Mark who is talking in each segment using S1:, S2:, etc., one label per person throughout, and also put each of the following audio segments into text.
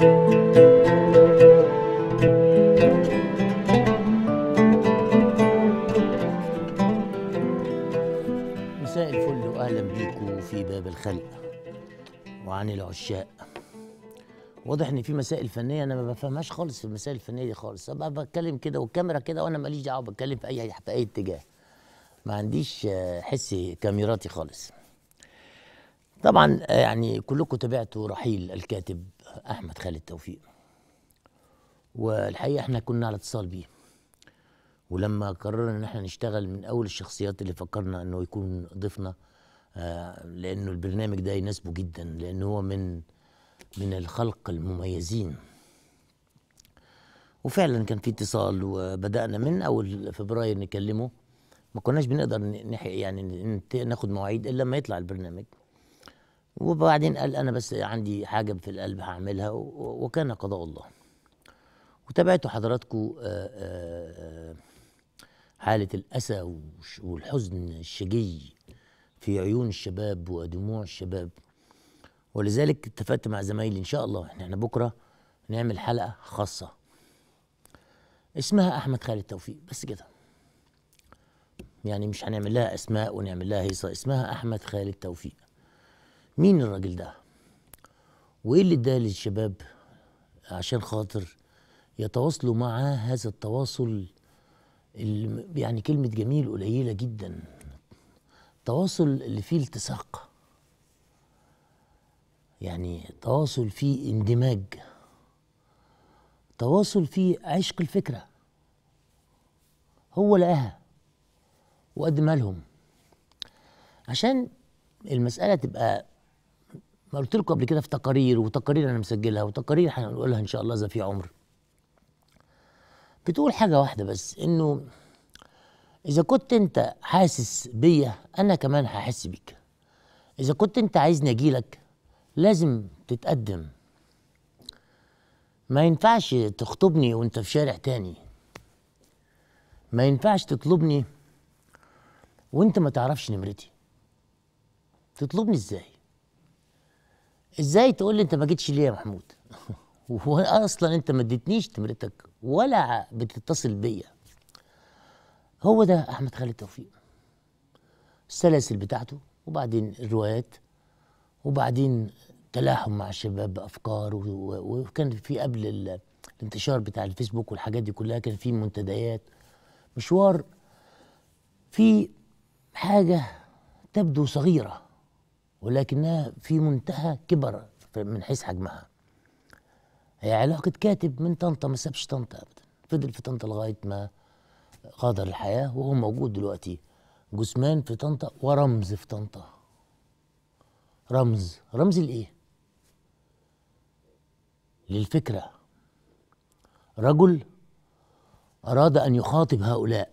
S1: مساء الفل واهلا بيكم في باب الخلق وعن العشاق واضح ان في مسائل فنيه انا ما بفهمهاش خالص في المسائل الفنيه دي خالص ابقى بتكلم كده والكاميرا كده وانا ماليش دعوه بتكلم في اي في اي اتجاه ما عنديش آه، حس كاميراتي خالص طبعا آه، يعني كلكم تابعتوا رحيل الكاتب احمد خالد توفيق والحقيقه احنا كنا على اتصال بيه ولما قررنا ان احنا نشتغل من اول الشخصيات اللي فكرنا انه يكون ضيفنا آه، لانه البرنامج ده يناسبه جدا لانه هو من من الخلق المميزين وفعلا كان في اتصال وبدانا من اول فبراير نكلمه ما كناش بنقدر نح يعني نت- ناخد مواعيد الا لما يطلع البرنامج وبعدين قال انا بس عندي حاجه في القلب هعملها و- وكان قضاء الله وتابعتوا حضراتكم آه، آه، آه، حالة الأسى والش- والحزن الشجي في عيون الشباب ودموع الشباب ولذلك اتفقت مع زمايلي إن شاء الله إن احنا بكرة نعمل حلقة خاصة اسمها أحمد خالد توفيق بس كده يعني مش هنعمل لها أسماء ونعمل لها هيصة اسمها أحمد خالد توفيق مين الراجل ده وإيه اللي اداه للشباب عشان خاطر يتواصلوا مع هذا التواصل الم- يعني كلمة جميل قليلة جدا تواصل اللي فيه التصاق يعني تواصل فيه اندماج تواصل فيه عشق الفكرة هو لقاها وقدمها لهم عشان المسألة تبقى ما قلت لكم قبل كده في تقارير وتقارير انا مسجلها وتقارير هنقولها ان شاء الله اذا في عمر بتقول حاجة واحدة بس إنه إذا كنت أنت حاسس بيا أنا كمان هحس بيك إذا كنت أنت عايزني أجيلك لازم تتقدم ما ينفعش تخطبني وأنت في شارع تاني ما ينفعش تطلبني وأنت ما تعرفش نمرتي تطلبني إزاي إزاي تقول لي أنت ما جيتش ليه يا محمود واصلا انت ما اديتنيش نمرتك ولا بتتصل بيا هو ده احمد خالد توفيق السلاسل بتاعته وبعدين الروايات وبعدين تلاحم مع الشباب بافكار و- و- وكان في قبل ال- الانتشار بتاع الفيسبوك والحاجات دي كلها كان في منتديات مشوار في حاجه تبدو صغيره ولكنها في منتهى كبر من حيث حجمها هي علاقة كاتب من طنطا ما سابش طنطا أبدا فضل في طنطا لغاية ما غادر الحياة وهو موجود دلوقتي جثمان في طنطا ورمز في طنطا رمز رمز لإيه؟ للفكرة رجل أراد أن يخاطب هؤلاء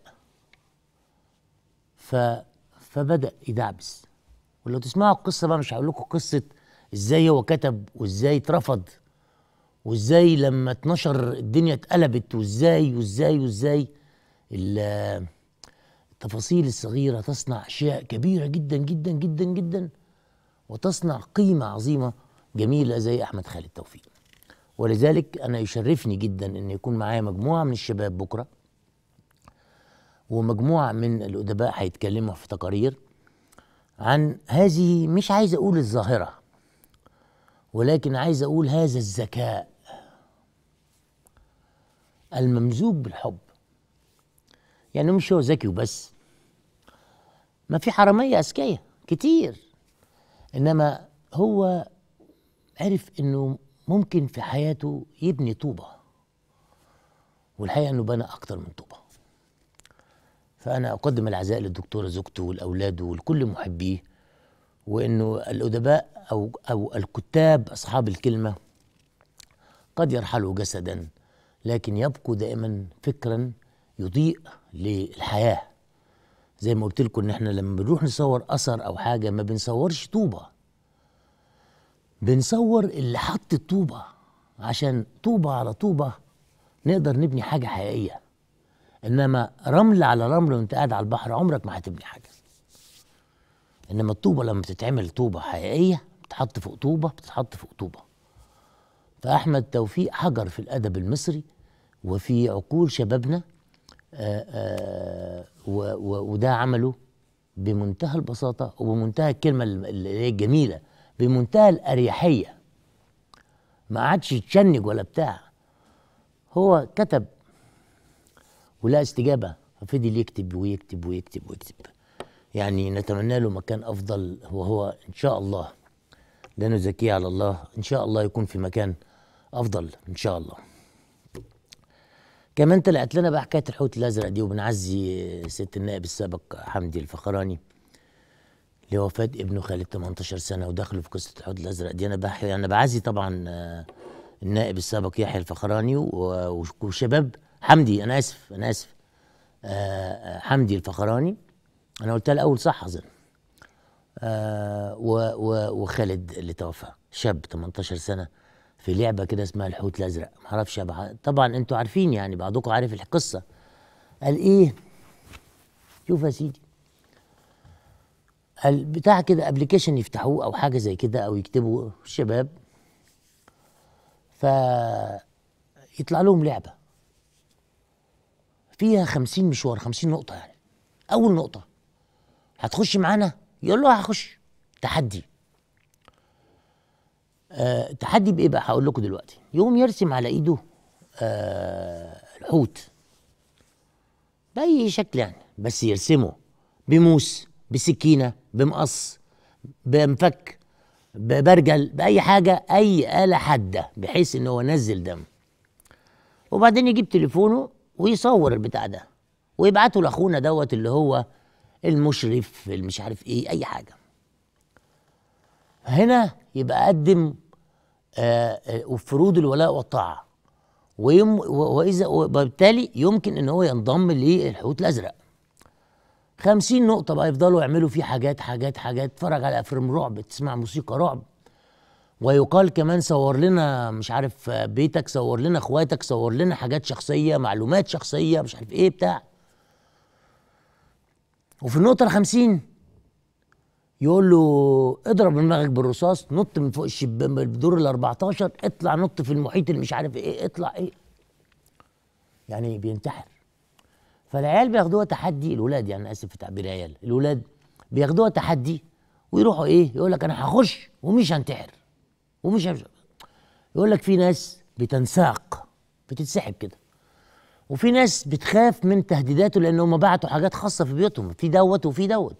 S1: ف... فبدأ يدعبس ولو تسمعوا القصة بقى مش هقول لكم قصة ازاي هو كتب وازاي اترفض وازاي لما اتنشر الدنيا اتقلبت وازاي وازاي وازاي ال- التفاصيل الصغيرة تصنع أشياء كبيرة جدا جدا جدا جدا وتصنع قيمة عظيمة جميلة زي أحمد خالد توفيق ولذلك أنا يشرفني جدا أن يكون معايا مجموعة من الشباب بكرة ومجموعة من الأدباء هيتكلموا في تقارير عن هذه مش عايز أقول الظاهرة ولكن عايز أقول هذا الذكاء الممزوج بالحب يعني مش هو ذكي وبس ما في حرامية أذكياء كتير إنما هو عرف إنه ممكن في حياته يبني طوبة والحقيقة إنه بنى أكتر من طوبة فأنا أقدم العزاء للدكتورة زوجته والأولاد ولكل محبيه وإنه الأدباء أو أو الكتاب أصحاب الكلمة قد يرحلوا جسدا لكن يبقوا دائما فكرا يضيء للحياة زي ما قلت لكم ان احنا لما بنروح نصور اثر او حاجة ما بنصورش طوبة بنصور اللي حط الطوبة عشان طوبة على طوبة نقدر نبني حاجة حقيقية انما رمل على رمل وانت قاعد على البحر عمرك ما هتبني حاجة انما الطوبة لما بتتعمل طوبة حقيقية بتتحط فوق طوبة بتتحط فوق طوبة فأحمد توفيق حجر في الأدب المصري وفي عقول شبابنا آآ آآ و- و- وده عمله بمنتهى البساطة وبمنتهى الكلمة اللي هي الجميلة بمنتهى الأريحية ما عادش يتشنج ولا بتاع هو كتب ولقى استجابة ففضل يكتب ويكتب ويكتب ويكتب يعني نتمنى له مكان أفضل وهو إن شاء الله لا نزكيه على الله إن شاء الله يكون في مكان أفضل إن شاء الله كمان طلعت لنا بقى حكايه الحوت الازرق دي وبنعزي ست النائب السابق حمدي الفخراني لوفاه ابنه خالد 18 سنه ودخلوا في قصه الحوت الازرق دي انا بحي انا بعزي طبعا آه، النائب السابق يحيى الفخراني و- وشباب حمدي انا اسف انا اسف آه، آه، حمدي الفخراني انا قلتها الاول صح اظن آه، و- و- وخالد اللي توفى شاب 18 سنه في لعبه كده اسمها الحوت الازرق معرفش أبقى- طبعا انتوا عارفين يعني بعضكم عارف القصه قال ايه شوف يا سيدي قال بتاع كده ابلكيشن يفتحوه او حاجه زي كده او يكتبوا الشباب ف يطلع لهم لعبه فيها خمسين مشوار خمسين نقطه يعني اول نقطه هتخش معانا يقول له هخش تحدي آه تحدي بايه بقى هقول لكم دلوقتي يقوم يرسم على ايده آه الحوت باي شكل يعني بس يرسمه بموس بسكينه بمقص بمفك ببرجل باي حاجه اي اله حاده بحيث ان هو ينزل دم وبعدين يجيب تليفونه ويصور البتاع ده ويبعته لاخونا دوت اللي هو المشرف المش عارف ايه اي حاجه هنا يبقى قدم آه، آه، فروض الولاء والطاعه ويم و- واذا وبالتالي يمكن ان هو ينضم للحوت الازرق خمسين نقطة بقى يفضلوا يعملوا فيه حاجات حاجات حاجات تتفرج على أفلام رعب تسمع موسيقى رعب ويقال كمان صور لنا مش عارف آه، بيتك صور لنا اخواتك صور لنا حاجات شخصية معلومات شخصية مش عارف ايه بتاع وفي النقطة الخمسين يقول له اضرب دماغك بالرصاص نط من فوق الشباك من الدور ال 14 اطلع نط في المحيط اللي مش عارف ايه اطلع ايه يعني بينتحر فالعيال بياخدوها تحدي الولاد يعني اسف في تعبير عيال الولاد بياخدوها تحدي ويروحوا ايه يقول لك انا هخش ومش هنتحر ومش همش. يقول لك في ناس بتنساق بتتسحب كده وفي ناس بتخاف من تهديداته لان هم بعتوا حاجات خاصه في بيوتهم في دوت وفي دوت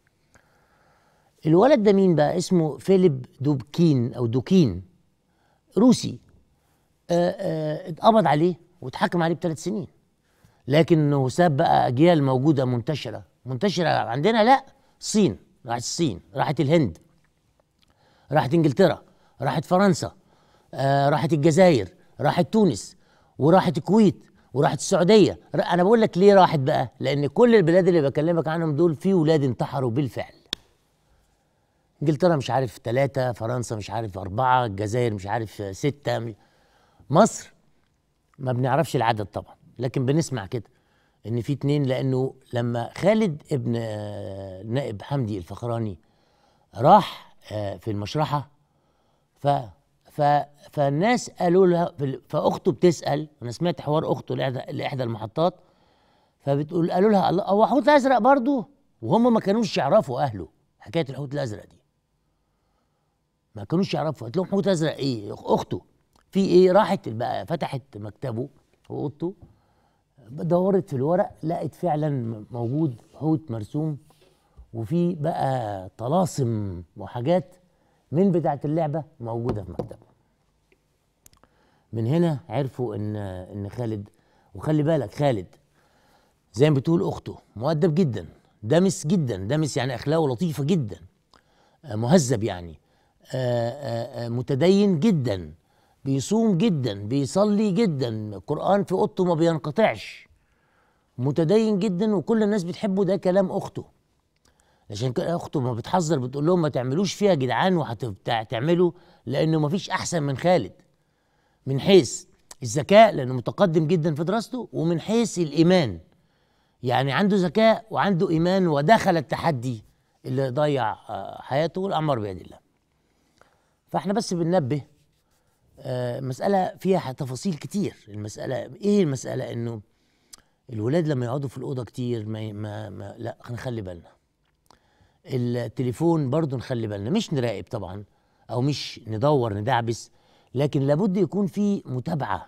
S1: الولد ده مين بقى اسمه فيليب دوبكين او دوكين روسي آه، آه، اتقبض عليه واتحكم عليه بثلاث سنين لكنه ساب بقى اجيال موجوده منتشره منتشره عندنا لا الصين راحت الصين راحت الهند راحت انجلترا راحت فرنسا آه راحت الجزائر راحت تونس وراحت الكويت وراحت السعوديه ر- انا بقول لك ليه راحت بقى لان كل البلاد اللي بكلمك عنهم دول في ولاد انتحروا بالفعل انجلترا مش عارف ثلاثة فرنسا مش عارف أربعة الجزائر مش عارف ستة مش- مصر ما بنعرفش العدد طبعا لكن بنسمع كده ان في اتنين لانه لما خالد ابن آه، نائب حمدي الفخراني راح آه، في المشرحه ف ف فالناس قالوا لها في- فاخته بتسال انا سمعت حوار اخته لاحدى لاحدى المحطات فبتقول قالوا لها الله هو حوت ازرق برضه وهم ما كانوش يعرفوا اهله حكايه الحوت الازرق دي ما كانوش يعرفوا قالت لهم حوت ازرق ايه اخته في ايه راحت بقى فتحت مكتبه واوضته دورت في الورق لقت فعلا موجود حوت مرسوم وفي بقى طلاسم وحاجات من بتاعه اللعبه موجوده في مكتبه من هنا عرفوا ان ان خالد وخلي بالك خالد زي ما بتقول اخته مؤدب جدا دمس جدا دمس يعني اخلاقه لطيفه جدا آه، مهذب يعني آه، آه، آه، متدين جدا بيصوم جدا بيصلي جدا القرآن في اوضته ما بينقطعش متدين جدا وكل الناس بتحبه ده كلام اخته عشان كده اخته ما بتحذر بتقول لهم ما تعملوش فيها يا جدعان وهتعملوا لانه ما فيش احسن من خالد من حيث الذكاء لانه متقدم جدا في دراسته ومن حيث الايمان يعني عنده ذكاء وعنده ايمان ودخل التحدي اللي ضيع آه، حياته والامر بيد الله فاحنا بس بننبه آه مساله فيها تفاصيل كتير المساله ايه المساله انه الولاد لما يقعدوا في الاوضه كتير ما, ما, ما لا نخلي بالنا التليفون برضو نخلي بالنا مش نراقب طبعا او مش ندور ندعبس لكن لابد يكون في متابعه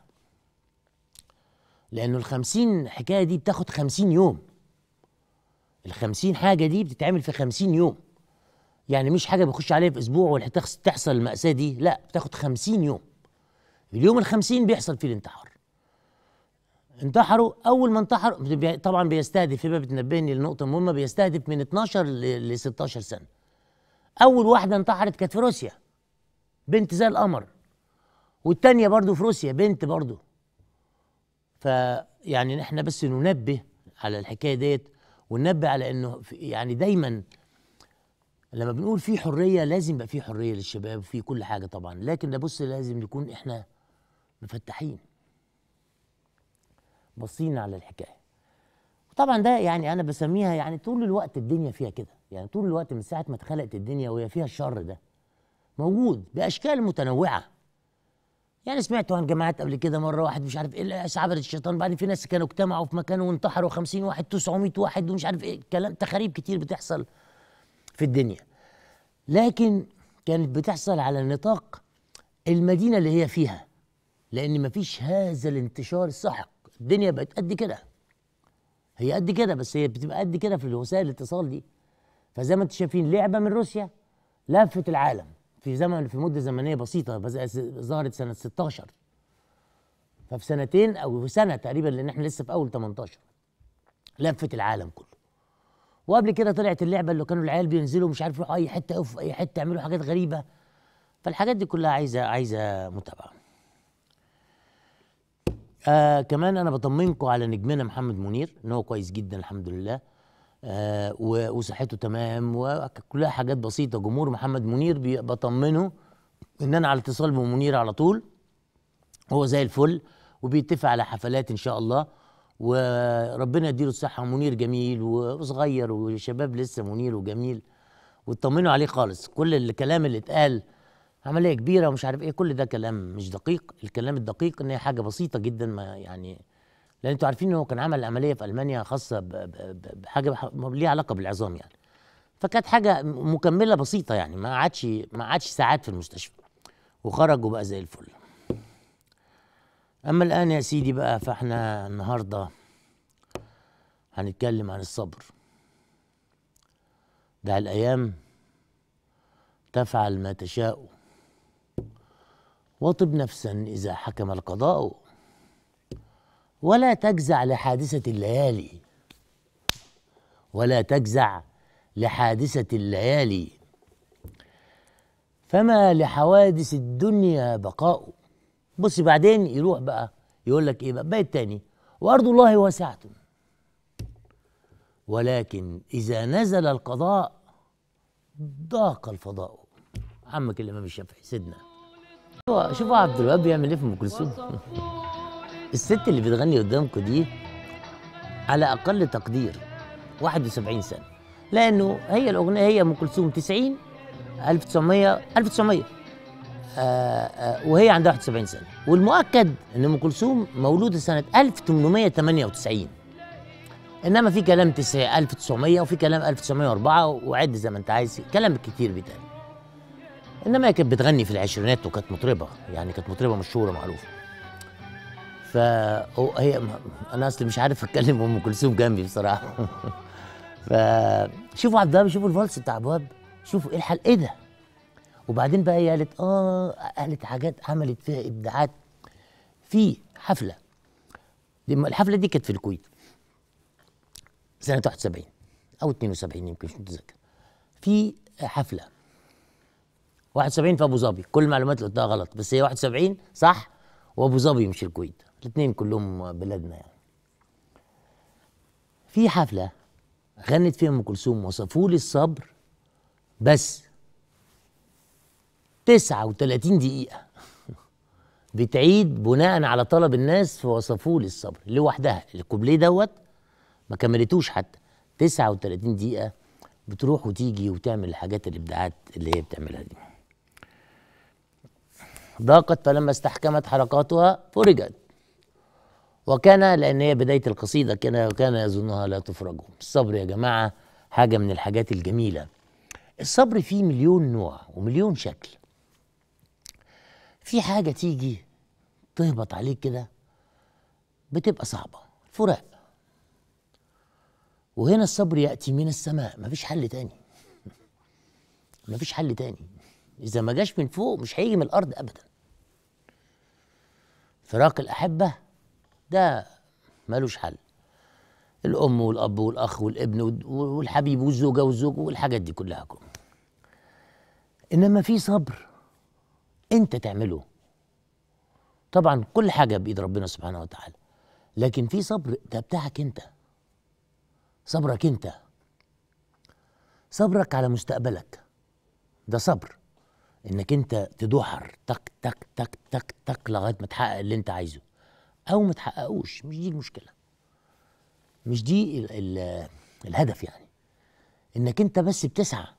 S1: لانه الخمسين حكايه دي بتاخد خمسين يوم الخمسين حاجه دي بتتعمل في خمسين يوم يعني مش حاجه بيخش عليها في اسبوع ولا تحصل الماساه دي لا بتاخد خمسين يوم اليوم الخمسين بيحصل فيه الانتحار انتحروا اول ما انتحروا طبعا بيستهدف في باب بتنبهني لنقطه مهمه بيستهدف من 12 ل 16 سنه اول واحده انتحرت كانت في روسيا بنت زي القمر والتانية برضو في روسيا بنت برضو فيعني نحن بس ننبه على الحكايه ديت وننبه على انه يعني دايما لما بنقول في حريه لازم يبقى في حريه للشباب وفي كل حاجه طبعا لكن نبص لازم نكون احنا مفتحين باصين على الحكايه طبعا ده يعني انا بسميها يعني طول الوقت الدنيا فيها كده يعني طول الوقت من ساعه ما اتخلقت الدنيا وهي فيها الشر ده موجود باشكال متنوعه يعني سمعت عن جماعات قبل كده مره واحد مش عارف ايه عبد الشيطان بعدين في ناس كانوا اجتمعوا في مكان وانتحروا 50 واحد 900 واحد ومش عارف ايه كلام تخاريب كتير بتحصل في الدنيا لكن كانت بتحصل على نطاق المدينه اللي هي فيها لان مفيش هذا الانتشار السحق الدنيا بقت قد كده هي قد كده بس هي بتبقى قد كده في وسائل الاتصال دي فزي ما انتم شايفين لعبه من روسيا لفت العالم في زمن في مده زمنيه بسيطه ظهرت سنه 16 ففي سنتين او في سنه تقريبا لان احنا لسه في اول 18 لفت العالم كله وقبل كده طلعت اللعبه اللي كانوا العيال بينزلوا مش عارف يروحوا اي حته او في اي حته يعملوا حاجات غريبه فالحاجات دي كلها عايزه عايزه متابعه آه كمان انا بطمنكم على نجمنا محمد منير ان هو كويس جدا الحمد لله آه وصحته تمام وكلها حاجات بسيطه جمهور محمد منير بطمنه ان انا على اتصال بمنير على طول هو زي الفل وبيتفق على حفلات ان شاء الله وربنا يديله الصحه منير جميل وصغير وشباب لسه منير وجميل وتطمنوا عليه خالص كل الكلام اللي اتقال عمليه كبيره ومش عارف ايه كل ده كلام مش دقيق الكلام الدقيق ان هي حاجه بسيطه جدا ما يعني لان انتوا عارفين ان هو كان عمل عمليه في المانيا خاصه بحاجه ليها علاقه بالعظام يعني فكانت حاجه مكمله بسيطه يعني ما عادش ما عادش ساعات في المستشفى وخرج وبقى زي الفل اما الان يا سيدي بقى فاحنا النهارده هنتكلم عن الصبر دع الايام تفعل ما تشاء وطب نفسا اذا حكم القضاء ولا تجزع لحادثه الليالي ولا تجزع لحادثه الليالي فما لحوادث الدنيا بقاء بص بعدين يروح بقى يقول لك ايه بقى بيت تاني وارض الله واسعه ولكن اذا نزل القضاء ضاق الفضاء عمك الامام الشافعي سيدنا شوفوا عبد الوهاب بيعمل ايه في ام كلثوم الست اللي بتغني قدامكم دي على اقل تقدير 71 سنه لانه هي الاغنيه هي ام كلثوم 90 1900 1900 آآ آآ وهي عندها 71 سنه والمؤكد ان ام كلثوم مولوده سنه 1898 انما في كلام 1900 وفي كلام 1904 وعد زي ما انت عايز كلام كتير بيتقال انما هي كانت بتغني في العشرينات وكانت مطربه يعني كانت مطربه مشهوره معروفه فهي انا اصلي مش عارف اتكلم ام كلثوم جنبي بصراحه فشوفوا عبد الوهاب شوفوا الفالس بتاع ابواب شوفوا ايه الحل ايه ده وبعدين بقى هي قالت اه قالت حاجات عملت فيها ابداعات في حفله دي الحفله دي كانت في الكويت سنه 71 او 72 يمكن مش متذكر في حفله 71 في ابو ظبي كل المعلومات اللي قلتها غلط بس هي 71 صح وابو ظبي مش الكويت الاثنين كلهم بلادنا يعني في حفله غنت فيها ام كلثوم وصفوا لي الصبر بس 39 دقيقه بتعيد بناء على طلب الناس في وصفوا لي الصبر لوحدها الكوبليه دوت ما كملتوش حتى 39 دقيقه بتروح وتيجي وتعمل الحاجات الابداعات اللي هي بتعملها دي ضاقت فلما استحكمت حركاتها فرجت وكان لان هي بدايه القصيده كان وكان يظنها لا تفرج الصبر يا جماعه حاجه من الحاجات الجميله الصبر فيه مليون نوع ومليون شكل في حاجه تيجي تهبط عليك كده بتبقى صعبه فراق وهنا الصبر ياتي من السماء مفيش حل تاني مفيش حل تاني اذا ما جاش من فوق مش هيجي من الارض ابدا فراق الاحبه ده ملوش حل الام والاب والاخ والابن وال- والحبيب والزوجه والزوج والحاجات دي كلها كلها انما في صبر انت تعمله طبعا كل حاجه بايد ربنا سبحانه وتعالى لكن في صبر ده بتاعك انت صبرك انت صبرك على مستقبلك ده صبر انك انت تدحر تك تك تك تك تك لغايه ما تحقق اللي انت عايزه او ما تحققوش مش دي المشكله مش دي ال ال الهدف يعني انك انت بس بتسعى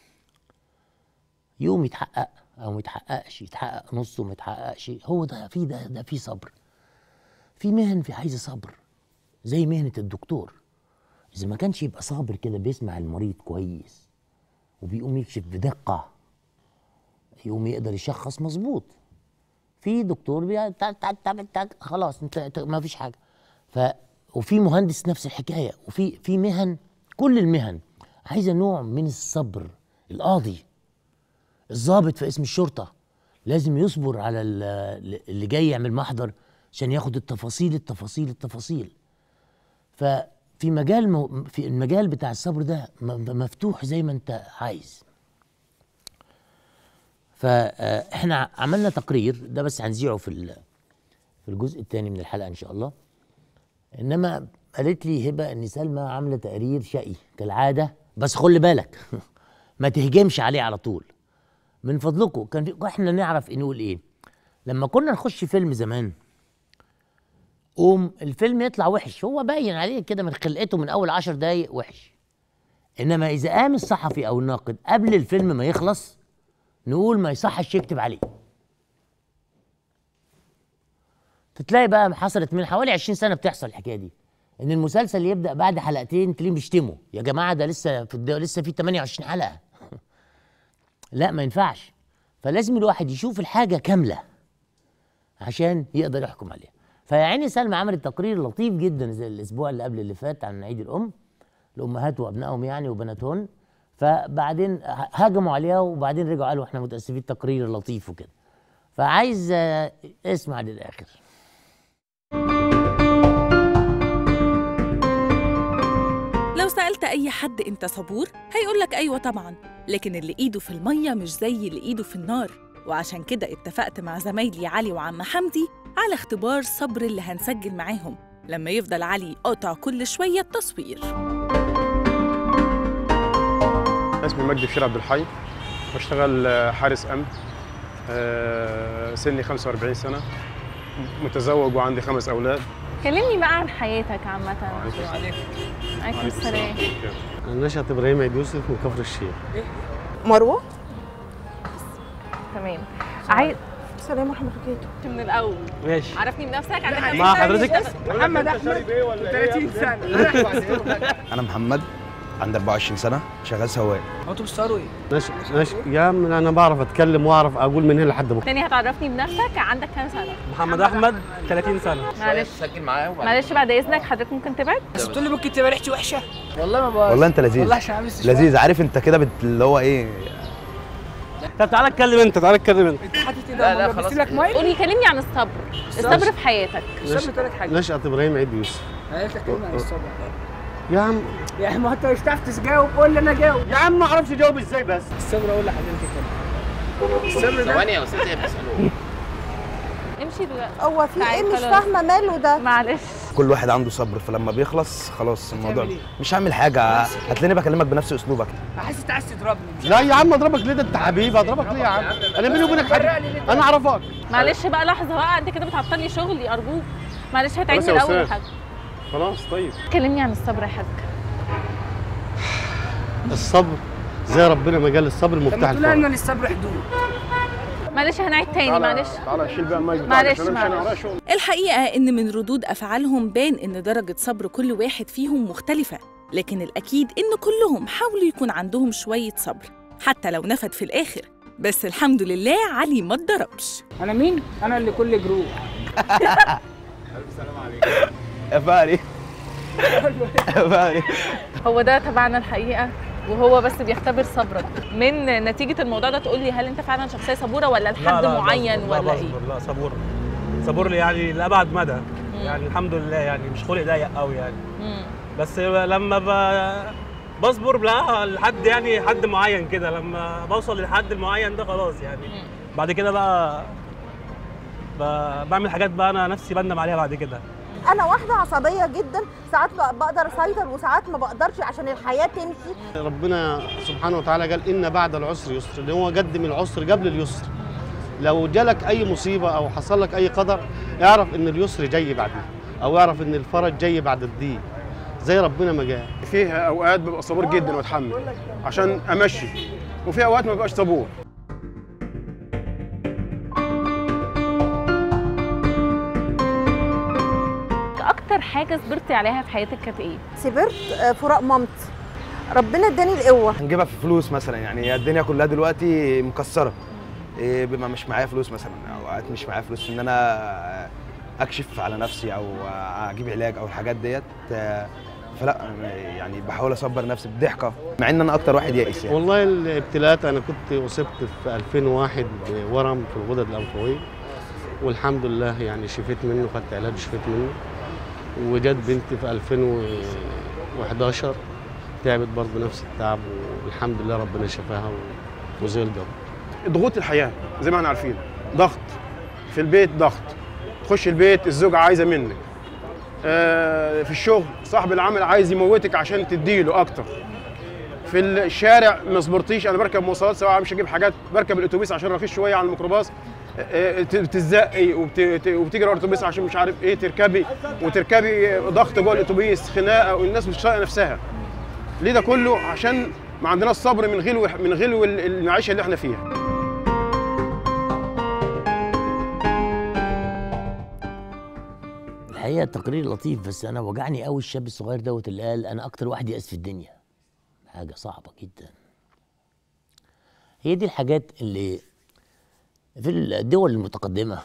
S1: يوم يتحقق او ما يتحققش يتحقق نصه ما يتحققش هو ده في ده ده في صبر في مهن في عايزه صبر زي مهنه الدكتور اذا ما كانش يبقى صابر كده بيسمع المريض كويس وبيقوم يكشف بدقه يقوم يقدر يشخص مظبوط في دكتور بي... تك تك تك تك خلاص انت انت ما فيش حاجه ف وفي مهندس نفس الحكايه وفي في مهن كل المهن عايزه نوع من الصبر القاضي الضابط في اسم الشرطه لازم يصبر على ال- اللي جاي يعمل محضر عشان ياخد التفاصيل التفاصيل التفاصيل ففي مجال مو في المجال بتاع الصبر ده م- مفتوح زي ما انت عايز فاحنا عملنا تقرير ده بس هنذيعه في ال- في الجزء الثاني من الحلقه ان شاء الله انما قالت لي هبه ان سلمى عامله تقرير شقي كالعاده بس خلي بالك ما تهجمش عليه على طول من فضلكم كان في احنا نعرف نقول ايه لما كنا نخش فيلم زمان قوم الفيلم يطلع وحش هو باين عليه كده من خلقته من اول عشر دقايق وحش انما اذا قام الصحفي او الناقد قبل الفيلم ما يخلص نقول ما يصحش يكتب عليه تتلاقي بقى حصلت من حوالي 20 سنه بتحصل الحكايه دي ان المسلسل يبدا بعد حلقتين تلاقيهم بيشتموا يا جماعه ده لسه في الد... لسه في 28 حلقه لا ما ينفعش فلازم الواحد يشوف الحاجه كامله عشان يقدر يحكم عليها فيا عيني سلمى عملت تقرير لطيف جدا زي الاسبوع اللي قبل اللي فات عن عيد الام الامهات وابنائهم يعني وبناتهن فبعدين ه- هاجموا عليها وبعدين رجعوا قالوا احنا متاسفين تقرير لطيف وكده فعايز آه، اسمع للاخر
S2: لو سألت أي حد أنت صبور هيقولك أيوة طبعا لكن اللي إيده في المية مش زي اللي إيده في النار وعشان كده اتفقت مع زمايلي علي وعم حمدي على اختبار صبر اللي هنسجل معاهم لما يفضل علي قاطع كل شوية تصوير
S3: اسمي مجدي بشير عبد الحي بشتغل آه، حارس امن آه، سني 45 سنه متزوج وعندي خمس اولاد
S4: كلمني بقى عن حياتك عامة
S3: وعليكم
S4: عليكم السلام
S5: أنا نشأت إبراهيم عيد يوسف من كفر الشيخ
S6: مروه
S4: تمام عايز
S6: سلام ورحمه الله وبركاته
S4: من الأول
S5: ماشي
S4: عرفني بنفسك عندك
S5: مع حضرتك
S3: محمد احمد 30 سنه
S7: انا محمد عندي 24 سنه شغال سواق
S5: ماشي ماشي يا عم أنا بعرف أتكلم وأعرف أقول من هنا لحد بكرة
S4: تاني هتعرفني بنفسك عندك كام سنة
S5: محمد أحمد 30 سنة
S4: معلش معلش بعد إذنك حضرتك ممكن تبعد
S7: والله انت لذيذ لذيذ عارف انت كده بت... اللي هو ايه
S5: طب تعالى اتكلم أنت تعالى اتكلم أنت
S4: قولي كلمني عن الصبر الصبر في حياتك
S5: نشأت إبراهيم عيد يوسف يا عم
S8: يعني ما انت مش هتعرف تجاوب قول لي انا جاوب
S5: يا عم ما أعرفش أجاوب إزاي بس
S8: الصبر اقول لحضرتك كده الصبر ده
S4: امشي دلوقتي
S6: هو في
S4: تعالي
S6: ايه مش
S4: خلاص.
S6: فاهمه ماله ده
S4: معلش
S7: كل واحد عنده صبر فلما بيخلص خلاص الموضوع
S8: هتعمل إيه؟
S7: مش هعمل حاجه هتلاقيني بكلمك بنفس اسلوبك
S8: حاسس انت عايز تضربني
S5: لا يا عم أضربك ليه ده أنت حبيبي أضربك ليه يا عم أنا بيني وبينك حبيبي أنا أعرفك
S4: معلش بقى لحظة بقى أنت كده بتعطلي شغلي أرجوك معلش هتعيد
S3: خلاص
S4: من
S3: يا
S4: الأول يا
S3: أستاذ.
S4: حاج
S3: خلاص طيب
S4: كلمني عن الصبر يا حاج
S5: الصبر زي ربنا ما قال الصبر
S8: طب
S5: مفتاح
S8: ما تقول لنا
S5: الفرج
S8: ان الصبر حدود
S4: معلش هنعيد تاني
S3: تعالى-
S4: معلش
S3: تعالى شيل بقى المايك بتاعك
S4: معلش،
S3: عشان أنا مش أنا
S4: معلش.
S3: ورايا شغل
S2: الحقيقة إن من ردود أفعالهم بان إن درجة صبر كل واحد فيهم مختلفة لكن الأكيد إن كلهم حاولوا يكون عندهم شوية صبر حتى لو نفد في الآخر بس الحمد لله علي ما اتضربش
S8: انا مين انا اللي كل جروح
S7: يا فاري يا فاري
S4: هو ده تبعنا الحقيقه وهو بس بيختبر صبرك من نتيجه الموضوع ده تقول لي هل انت فعلا شخصيه صبوره ولا لحد معين
S9: بصبر،
S4: ولا
S9: لا
S4: ايه
S9: بصبر لا صبور صبور لي يعني لابعد مدى يعني الحمد لله يعني مش خلق ضيق قوي يعني
S4: مم.
S9: بس لما ب... بصبر لا لحد يعني حد معين كده لما بوصل للحد المعين ده خلاص يعني
S4: مم.
S9: بعد كده بقى ب... بعمل حاجات بقى انا نفسي بندم عليها بعد كده
S6: انا واحده عصبيه جدا ساعات ب- بقدر اسيطر وساعات ما بقدرش عشان الحياه تمشي
S5: ربنا سبحانه وتعالى قال ان بعد العسر يسر اللي هو قدم العسر قبل اليسر لو جالك اي مصيبه او حصل لك اي قدر اعرف ان اليسر جاي بعدها او اعرف ان الفرج جاي بعد الضيق زي ربنا ما قال
S3: فيه اوقات ببقى صبور جدا واتحمل عشان امشي وفي اوقات ما ببقاش صبور
S4: اكتر حاجه صبرتي عليها في حياتك كانت ايه
S6: صبرت آه، فراق مامتي ربنا اداني القوه
S7: هنجيبها في فلوس مثلا يعني الدنيا كلها دلوقتي مكسره إيه بما مش معايا فلوس مثلا اوقات مش معايا فلوس ان انا اكشف على نفسي او اجيب علاج او الحاجات ديت آه، فلا أنا يعني بحاول اصبر نفسي بضحكه مع ان انا اكتر واحد يائس يعني
S5: والله الابتلاءات انا كنت اصبت في 2001 بورم في الغدد الانفويه والحمد لله يعني شفيت منه خدت علاج وشفيت منه وجت بنتي في 2011 تعبت برضه نفس التعب والحمد لله ربنا شفاها و- وزي الجو
S3: ضغوط الحياه زي ما احنا عارفين ضغط في البيت ضغط تخش البيت الزوجه عايزه منك آه، في الشغل صاحب العمل عايز يموتك عشان تديله اكتر في الشارع ما صبرتيش انا بركب مواصلات سواء مش اجيب حاجات بركب الاتوبيس عشان رخيص شويه عن الميكروباص آه، ت- بتزقي وبت- وبتجري ورا الاتوبيس عشان مش عارف ايه تركبي وتركبي ضغط جوه الاتوبيس خناقه والناس مش طايقه نفسها ليه ده كله عشان ما عندناش صبر من غلو من غلو المعيشه اللي احنا فيها
S1: الحقيقه تقرير لطيف بس انا وجعني قوي الشاب الصغير دوت اللي قال انا اكتر واحد يأس في الدنيا حاجه صعبه جدا هي دي الحاجات اللي في الدول المتقدمه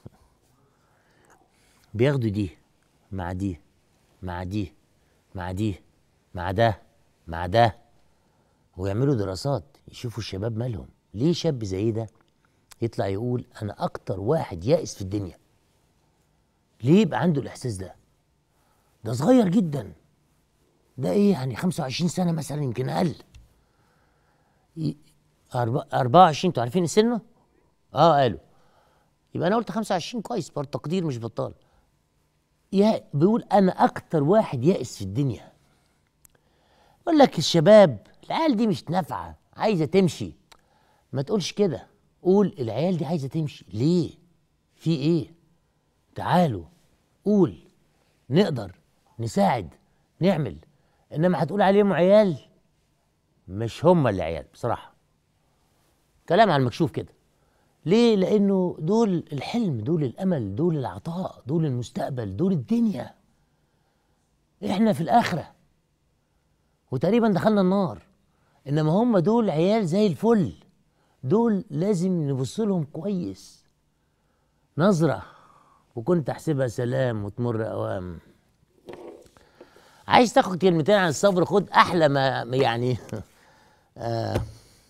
S1: بياخدوا دي مع دي مع دي مع دي مع ده مع ده ويعملوا دراسات يشوفوا الشباب مالهم ليه شاب زي ده يطلع يقول انا اكتر واحد يائس في الدنيا ليه يبقى عنده الاحساس ده ده صغير جدا ده ايه يعني 25 سنه مثلا يمكن اقل ي- أربعة- 24 انتوا عارفين سنه اه قالوا يبقى انا قلت 25 كويس برضه تقدير مش بطال يا بيقول انا اكتر واحد يائس في الدنيا يقول لك الشباب العيال دي مش نافعه عايزه تمشي ما تقولش كده قول العيال دي عايزه تمشي ليه في ايه تعالوا قول نقدر نساعد نعمل انما هتقول عليهم عيال مش هم اللي عيال بصراحه كلام على المكشوف كده ليه لانه دول الحلم دول الامل دول العطاء دول المستقبل دول الدنيا احنا في الاخره وتقريبا دخلنا النار انما هم دول عيال زي الفل دول لازم نبص لهم كويس نظره وكنت احسبها سلام وتمر اوام عايز تاخد كلمتين عن الصبر خد احلى ما ما يعني آه،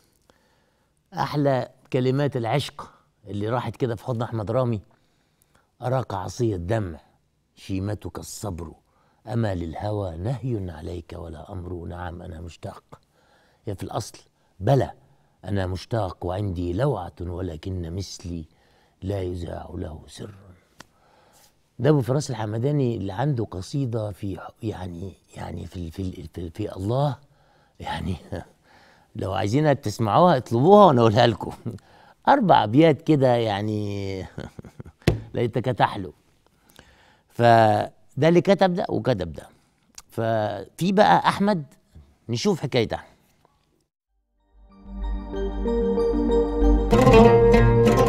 S1: احلى كلمات العشق اللي راحت كده في حضن احمد رامي اراك عصي الدمع شيمتك الصبر اما للهوى نهي عليك ولا امر نعم انا مشتاق هي في الاصل بلى انا مشتاق وعندي لوعه ولكن مثلي لا يذاع له سر ده ابو فراس الحمداني اللي عنده قصيده في يعني يعني في في في, في الله يعني لو عايزينها تسمعوها اطلبوها وانا اقولها لكم اربع ابيات كده يعني ليتك تحلو فده اللي كتب ده وكتب ده ففي بقى احمد نشوف حكايته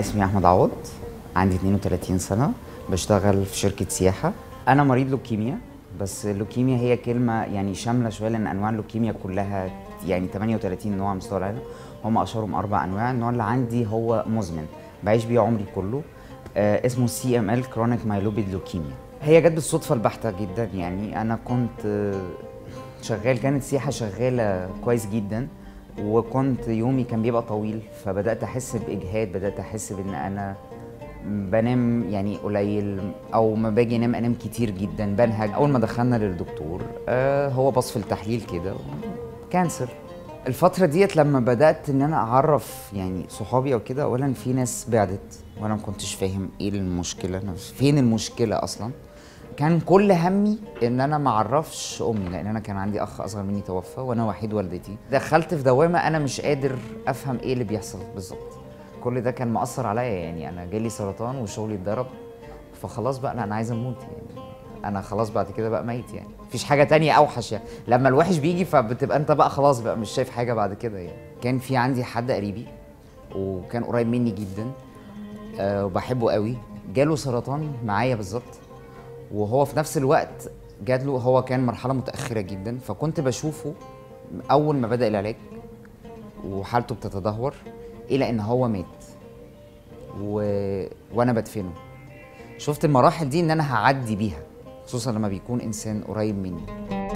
S10: اسمي احمد عوض عندي 32 سنه بشتغل في شركه سياحه انا مريض لوكيميا بس اللوكيميا هي كلمه يعني شامله شويه لان انواع اللوكيميا كلها يعني 38 نوع على مستوى العالم هم اشهرهم اربع انواع النوع اللي عندي هو مزمن بعيش بيه عمري كله آه اسمه سي ام ال كرونيك مايلوبيد لوكيميا هي جت بالصدفه البحته جدا يعني انا كنت آه، شغال كانت سياحه شغاله كويس جدا وكنت يومي كان بيبقى طويل فبدات احس باجهاد بدات احس بان انا بنام يعني قليل او ما باجي انام انام كتير جدا بنهج اول ما دخلنا للدكتور آه هو بص في التحليل كده كانسر الفترة ديت لما بدأت إن أنا أعرف يعني صحابي أو كده أولا في ناس بعدت وأنا ما كنتش فاهم إيه المشكلة أنا فين المشكلة أصلا كان كل همي إن أنا ما أعرفش أمي لأن أنا كان عندي أخ أصغر مني توفى وأنا وحيد والدتي دخلت في دوامة أنا مش قادر أفهم إيه اللي بيحصل بالظبط كل ده كان مأثر عليا يعني أنا جالي سرطان وشغلي اتضرب فخلاص بقى لا أنا عايز أموت يعني انا خلاص بعد كده بقى ميت يعني مفيش حاجه تانية اوحش يعني لما الوحش بيجي فبتبقى انت بقى خلاص بقى مش شايف حاجه بعد كده يعني كان في عندي حد قريبي وكان قريب مني جدا أه وبحبه قوي جاله سرطان معايا بالظبط وهو في نفس الوقت جات له هو كان مرحله متاخره جدا فكنت بشوفه اول ما بدا العلاج وحالته بتتدهور الى ان هو مات و... وانا بدفنه شفت المراحل دي ان انا هعدي بيها خصوصا لما بيكون انسان قريب مني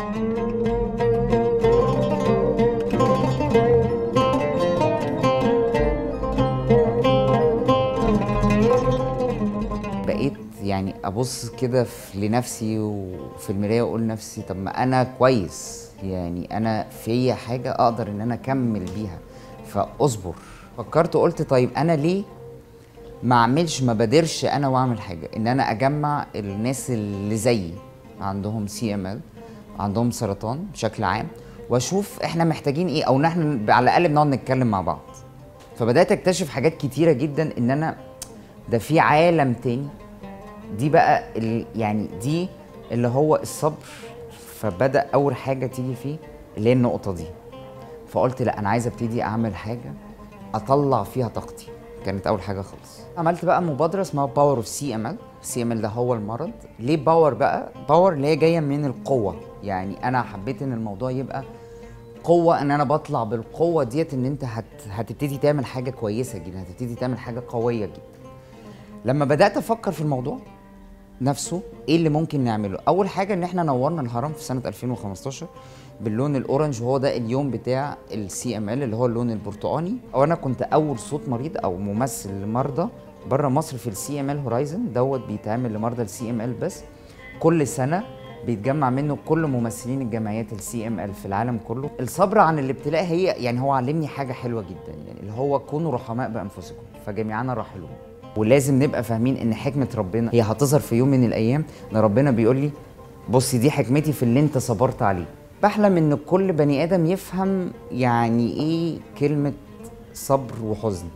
S10: بقيت يعني ابص كده في- لنفسي وفي المرايه واقول لنفسي طب ما انا كويس يعني انا فيا حاجه اقدر ان انا اكمل بيها فاصبر فكرت وقلت طيب انا ليه ما اعملش ما بادرش انا واعمل حاجه ان انا اجمع الناس اللي زيي عندهم سي ام ال عندهم سرطان بشكل عام واشوف احنا محتاجين ايه او ان احنا على الاقل بنقعد نتكلم مع بعض فبدات اكتشف حاجات كتيره جدا ان انا ده في عالم تاني دي بقى ال يعني دي اللي هو الصبر فبدا اول حاجه تيجي فيه اللي هي النقطه دي فقلت لا انا عايز ابتدي اعمل حاجه اطلع فيها طاقتي كانت اول حاجه خالص عملت بقى مبادره اسمها باور اوف سي ام ال سي ام ال ده هو المرض ليه باور بقى باور اللي هي جايه من القوه يعني انا حبيت ان الموضوع يبقى قوه ان انا بطلع بالقوه ديت ان انت هت... هتبتدي تعمل حاجه كويسه جدا هتبتدي تعمل حاجه قويه جدا لما بدات افكر في الموضوع نفسه ايه اللي ممكن نعمله اول حاجه ان احنا نورنا الهرم في سنه 2015 باللون الاورنج وهو ده اليوم بتاع السي ام ال اللي هو اللون البرتقاني او انا كنت اول صوت مريض او ممثل لمرضى بره مصر في السي ام ال هورايزن دوت بيتعمل لمرضى السي ام ال بس كل سنه بيتجمع منه كل ممثلين الجمعيات السي ام ال في العالم كله الصبر عن الابتلاء هي يعني هو علمني حاجه حلوه جدا يعني اللي هو كونوا رحماء بانفسكم فجميعنا راحلون ولازم نبقى فاهمين ان حكمه ربنا هي هتظهر في يوم من الايام ان ربنا بيقول لي بصي دي حكمتي في اللي انت صبرت عليه بحلم ان كل بني ادم يفهم يعني ايه كلمه صبر وحزن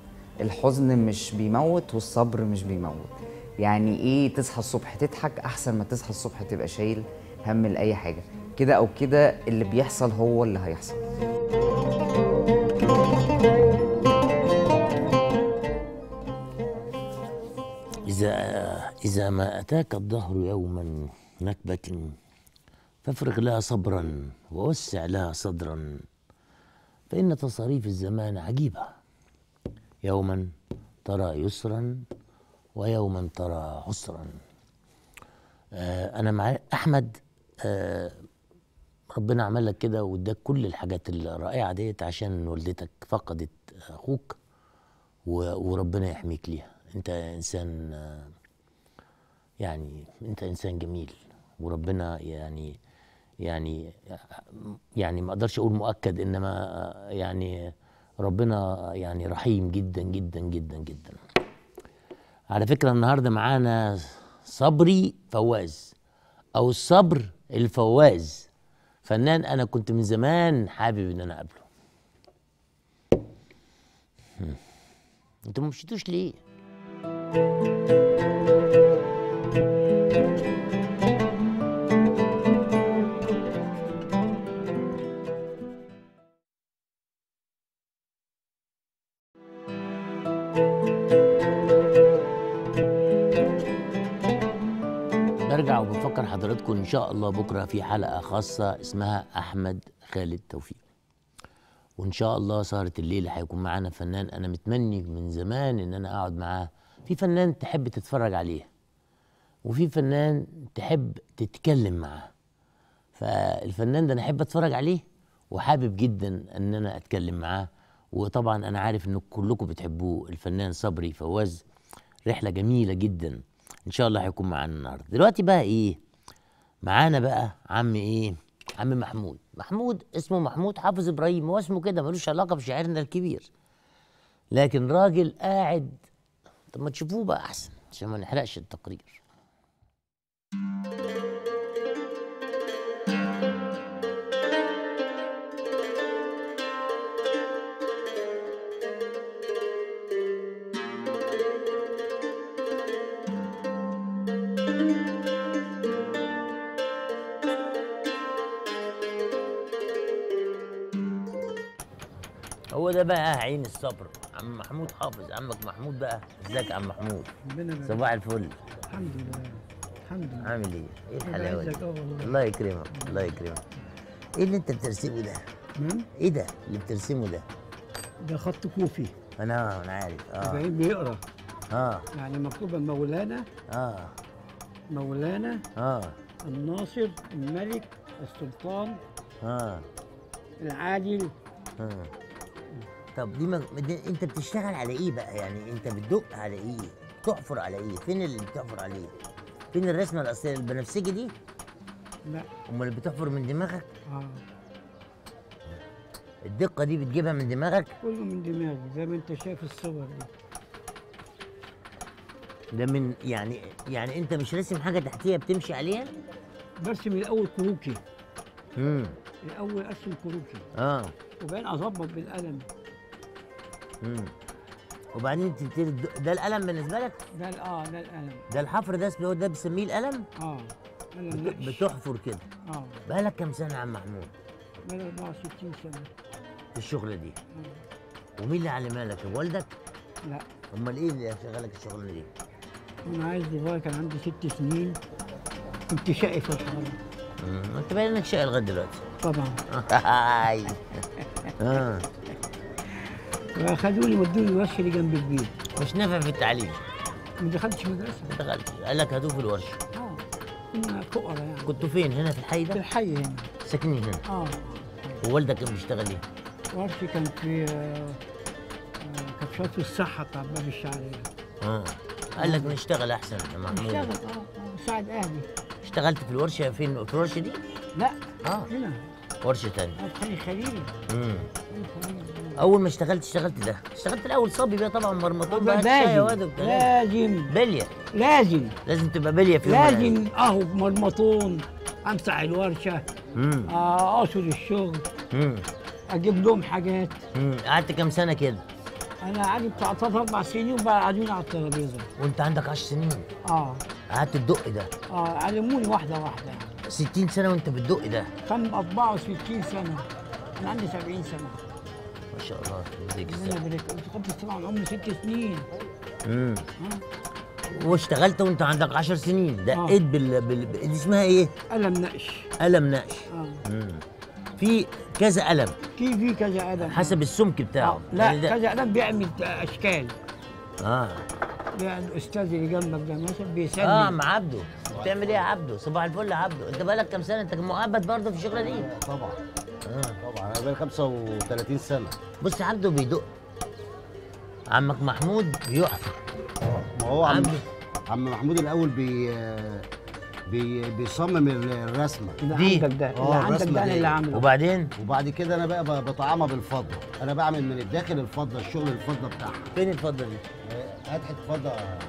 S10: الحزن مش بيموت والصبر مش بيموت يعني ايه تصحى الصبح تضحك احسن ما تصحى الصبح تبقى شايل هم لاي حاجه كده او كده اللي بيحصل هو اللي هيحصل
S1: إذا إذا ما أتاك الدهر يوما نكبة فافرغ لها صبرا ووسع لها صدرا فإن تصاريف الزمان عجيبة يوما ترى يسرا ويوما ترى عسرا آه أنا مع أحمد آه ربنا عمل لك كده واداك كل الحاجات الرائعة ديت عشان والدتك فقدت أخوك و- وربنا يحميك ليها انت انسان آه، يعني انت انسان جميل وربنا يعني يعني يعني ما اقدرش اقول مؤكد انما آه، يعني ربنا يعني رحيم جدا جدا جدا جدا على فكرة النهاردة معانا صبري فواز او الصبر الفواز فنان انا كنت من زمان حابب ان انا اقابله هم. انتوا ما مشيتوش ليه برجع وبفكر حضراتكم ان شاء الله بكره في حلقه خاصه اسمها احمد خالد توفيق وان شاء الله سهره الليل هيكون معانا فنان انا متمني من زمان ان انا اقعد معاه في فنان تحب تتفرج عليه وفي فنان تحب تتكلم معاه فالفنان ده انا احب اتفرج عليه وحابب جدا ان انا اتكلم معاه وطبعا انا عارف ان كلكم بتحبوه الفنان صبري فواز رحله جميله جدا ان شاء الله هيكون معانا النهارده دلوقتي بقى ايه معانا بقى عم ايه عم محمود محمود اسمه محمود حافظ ابراهيم هو اسمه كده ملوش علاقه بشاعرنا الكبير لكن راجل قاعد طب ما تشوفوه بقى احسن عشان ما نحرقش التقرير هو ده بقى عين الصبر عم محمود حافظ عمك محمود بقى ازيك يا عم محمود
S11: ربنا يبارك.
S1: صباح الفل
S11: الحمد لله الحمد لله
S1: عامل ايه ايه
S11: الله
S1: الحلاوه دي
S11: يعزك، اه والله.
S1: الله يكرمك الله يكرمك ايه اللي انت بترسمه ده
S11: نعم
S1: ايه ده اللي بترسمه ده
S11: ده خط كوفي
S1: انا انا عارف اه
S11: ابراهيم بيقرا
S1: اه
S11: يعني مكتوبه مولانا
S1: اه
S11: مولانا
S1: اه
S11: الناصر الملك السلطان
S1: اه
S11: العادل
S1: اه طب دي, مج... دي انت بتشتغل على ايه بقى يعني انت بتدق على ايه تحفر على ايه فين اللي بتحفر عليه فين الرسمه الاصليه البنفسجي دي
S11: لا
S1: امال اللي بتحفر من دماغك
S11: اه
S1: الدقه دي بتجيبها من دماغك
S11: كله من دماغي زي ما انت شايف الصور دي
S1: ده من يعني يعني انت مش راسم حاجه تحتيها بتمشي عليها
S11: برسم الاول كروكي
S1: امم
S11: الاول ارسم كروكي
S1: اه
S11: وبعدين اظبط بالقلم
S1: امم وبعدين تبتدي تدق- ده القلم بالنسبه لك
S11: ده ال- اه ده القلم
S1: ده الحفر ده اسمه ده بنسميه القلم
S11: اه قلم
S1: بت-
S11: نقش
S1: بتحفر كده
S11: اه
S1: بقالك كام سنه يا عم محمود
S11: من 64 سنه
S1: في الشغله دي
S11: آه.
S1: ومين اللي علمها لك والدك
S11: لا
S1: امال ايه اللي شغلك الشغلانه دي
S11: انا عايز صغير كان عندي ست سنين كنت شقي في الحرب
S1: امم انت باين انك شقي لغايه دلوقتي
S11: طبعا
S1: هاي اه
S11: واخدوني ودوني الورشه اللي جنب البيت
S1: مش نافع في التعليم
S11: ما دخلتش مدرسه
S1: ما دخلتش قال لك هاتوه في الورشه
S11: اه كنا فقراء يعني
S1: كنتوا فين هنا في الحي
S11: في
S1: ده
S11: الحي هنا
S1: ساكنين هنا
S11: اه
S1: ووالدك كان بيشتغل ايه
S11: ورشي كان في آه، آه، كانت في وزارة الصحه بتاع باب الشعريه
S1: اه قال لك نشتغل احسن يا محمود
S11: اشتغل اه آه، ساعد اهلي
S1: اشتغلت في الورشه فين في الورشه دي
S11: لا
S1: اه
S11: هنا
S1: ورشه تانية
S11: آه، في خليل خليل
S1: امم
S11: خليل خليل.
S1: اول ما اشتغلت اشتغلت ده اشتغلت الاول صبي بقى طبعا مرمطون بقى
S11: لازم
S1: الشاي واد وبتاع
S11: لازم
S1: بليه
S11: لازم
S1: لازم تبقى بليه في يوم من الأيام.
S11: لازم اهو مرمطون امسح الورشه
S1: امم
S11: آه، اقصد الشغل
S1: امم
S11: اجيب لهم حاجات
S1: امم قعدت كام سنه كده
S11: انا قعدت بتاع ثلاث اربع سنين وبقى قاعدين على الترابيزه
S1: وانت عندك 10 سنين
S11: اه
S1: قعدت تدق ده
S11: اه علموني واحده واحده
S1: 60 سنه وانت بتدق ده
S11: كم 64 سنه انا عندي 70 سنه
S1: ما شاء الله يديك
S11: ربنا
S1: الصحة.
S11: يبارك انت كنت بتسمع عن عمري ست سنين
S1: امم
S11: اه
S1: واشتغلت وانت عندك 10 سنين دقيت بال... بال... بال... دي اسمها ايه؟
S11: قلم نقش
S1: قلم نقش
S11: اه
S1: امم في كذا قلم
S11: في في كذا قلم
S1: حسب السمك بتاعه
S11: آه. لا
S1: يعني ده-
S11: كذا قلم بيعمل اشكال
S1: اه
S11: يعني الاستاذ اللي جنبك ده مثلا بيسلم
S1: اه مع عبده بتعمل ايه يا عبده؟ صباح الفل يا عبده انت بقالك كام سنه انت مؤبد برضه في الشغله دي؟
S12: طبعا
S1: اه
S12: طبعا انا بقالي 35 سنه
S1: بص يا عبده بيدق عمك محمود بيحفر
S12: ما هو عم
S1: عبده
S12: عم محمود الاول بي بي بيصمم ال- الرسمه
S11: اللي
S1: دي.
S11: عندك ده اللي
S12: آه،
S11: عندك
S12: الرسمة
S11: ده انا
S12: دي.
S11: اللي عامله
S1: وبعدين
S12: وبعد كده انا بقى ب- بطعمها بالفضه انا بعمل من الداخل الفضه الشغل الفضه بتاعها
S1: فين الفضه دي؟
S12: هات حته فضه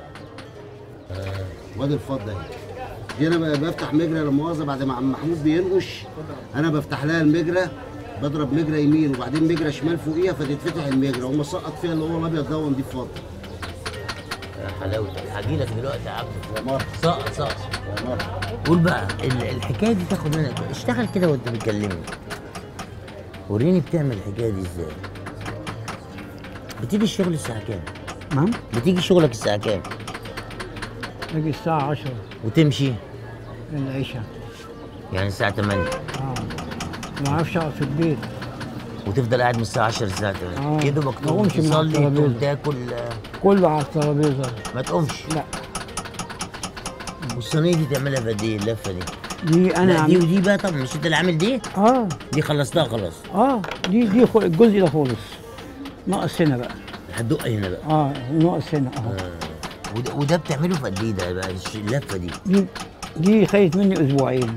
S12: وادي الفضه اهي دي انا بقى بفتح مجرى لا مؤاخذه بعد ما عم محمود بينقش انا بفتح لها المجرى بضرب مجرى يمين وبعدين مجرى شمال فوقيها فتتفتح المجرى واقوم مسقط فيها اللي هو الابيض ده دي فضه
S1: يا حلاوتك هاجي لك دلوقتي يا عبده
S12: يا مرحبا
S1: سقط سقط
S12: يا مرحبا
S1: قول بقى ال- الحكايه دي تاخد منك اشتغل كده وانت بتكلمني وريني بتعمل الحكايه دي ازاي بتيجي الشغل الساعه كام
S11: نعم
S1: بتيجي شغلك الساعه كام
S11: باجي الساعه 10
S1: وتمشي
S11: للعشاء
S1: يعني الساعه 8
S11: اه ما اعرفش اقعد في البيت
S1: وتفضل قاعد من الساعه 10 للساعه 8
S11: آه.
S1: يا دوبك
S11: ما
S1: تقوم
S11: أقومش من على
S1: تصلي تقوم
S11: الترابيزة.
S1: تاكل آه،
S11: كله على الترابيزه
S1: ما تقومش
S11: لا
S1: والصينيه دي تعملها بقد ايه اللفه دي؟
S11: دي انا
S1: لا دي
S11: عم-
S1: ودي بقى طب مش انت اللي عامل دي؟
S11: اه
S1: دي خلصتها خلاص
S11: اه دي دي خل- الجزء ده خالص ناقص هنا بقى
S1: هتدق هنا بقى
S11: اه وناقص هنا اه
S1: آه. وده, وده بتعمله في قد ايه ده بقى الش- اللفه دي؟
S11: دي دي خدت مني اسبوعين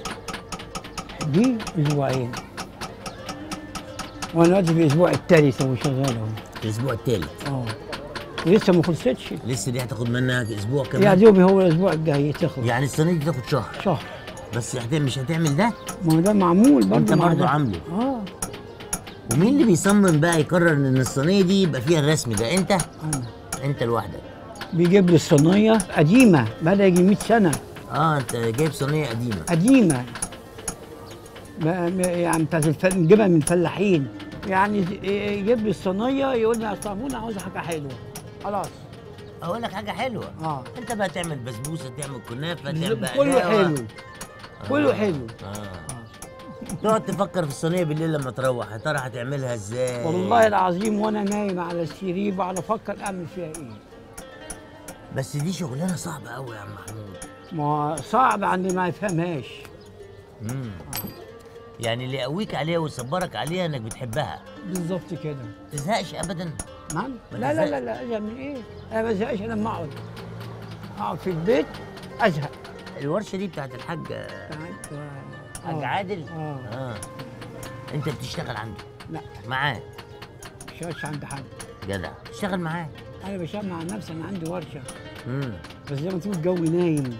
S11: دي اسبوعين وانا دلوقتي في الاسبوع الثالث اهو شغال اهو
S1: الاسبوع الثالث
S11: اه ولسه ما خلصتش
S1: لسه دي هتاخد منك اسبوع
S11: يا
S1: كمان
S11: دوبي هو الاسبوع الجاي تخلص
S1: يعني الصينيه دي تاخد شهر
S11: شهر
S1: بس هتعمل مش هتعمل ده
S11: ما هو ده معمول برضه
S1: انت
S11: مع
S1: برضه
S11: ده.
S1: عامله
S11: اه
S1: ومين اللي بيصمم بقى يقرر ان الصينيه دي يبقى فيها الرسم ده انت
S11: انا
S1: انت لوحدك
S11: بيجيب لي الصينيه قديمه بقى يجي 100 سنه
S1: اه انت جايب صينيه قديمه
S11: قديمه ما- ما- يعني بتاعت الف... نجيبها من فلاحين يعني ز- يجيب لي الصينيه يقول لي يا صابونه عاوز حاجه حلوه خلاص
S1: اقول لك حاجه حلوه
S11: اه
S1: انت بقى تعمل بسبوسه تعمل كنافه تعمل
S11: بالظبط،
S1: بقى
S11: كله حلو كله حلو
S1: اه تقعد تفكر في الصينيه بالليل لما تروح يا ترى هتعملها ازاي
S11: والله العظيم وانا نايم على السرير بقعد افكر اعمل فيها ايه
S1: بس دي شغلانه صعبه قوي يا عم محمود
S11: ما صعب عندي ما يفهمهاش
S1: امم يعني اللي يقويك عليها ويصبرك عليها انك بتحبها
S11: بالظبط كده
S1: ما تزهقش ابدا
S11: نعم
S1: ما
S11: لا لا
S1: تزهقش.
S11: لا لا ازهق من ايه؟ انا ما بزهقش أنا لما اقعد اقعد في البيت ازهق
S1: الورشه دي بتاعت الحاج حاج
S11: آه.
S1: عادل
S11: اه
S1: اه انت بتشتغل عنده
S11: لا
S1: معاه
S11: ما اشتغلش عند حد
S1: جدع اشتغل معاه
S11: انا بشتغل مع نفسي انا عندي ورشه
S1: امم
S11: بس زي ما تقول جو نايم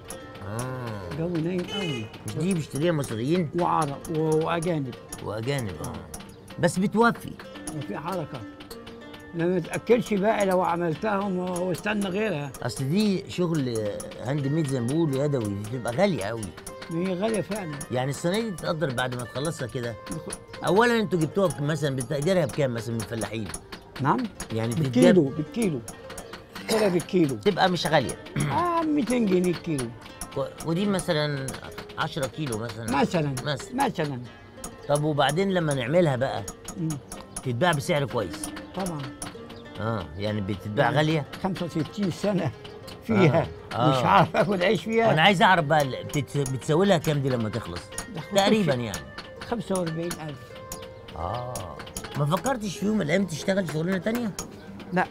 S1: اه
S11: جو نايم قوي
S1: مش دي بيشتريها مصريين
S11: وعرب و- واجانب
S1: واجانب اه بس بتوفي
S11: وفي حركه لما تاكلش بقى لو عملتها وما- واستنى غيرها
S1: اصل دي شغل هاند ميد زي ما بيقولوا يدوي دي بتبقى غاليه قوي
S11: ما هي غاليه فعلا
S1: يعني الصينيه دي تقدر بعد ما تخلصها كده اولا انتوا جبتوها مثلا بتقديرها بكام مثلا من الفلاحين
S11: نعم
S1: يعني تتجاب-
S11: بالكيلو بالكيلو كده بالكيلو
S1: تبقى مش غاليه
S11: اه 200 جنيه الكيلو
S1: و- ودي مثلا 10 كيلو مثلا
S11: مثلا
S1: مثلا
S11: مثلا
S1: طب وبعدين لما نعملها بقى
S11: مم.
S1: تتباع بسعر كويس
S11: طبعا
S1: اه يعني بتتباع
S11: يعني
S1: غاليه
S11: 65 سنه فيها
S1: آه. آه.
S11: مش عارف اكل عيش فيها
S1: وانا عايز اعرف بقى ال- بتت- بتسوي لها كام دي لما تخلص تقريبا يعني
S11: 45000
S1: اه ما فكرتش في يوم من الايام تشتغل شغلانه تانية
S11: لا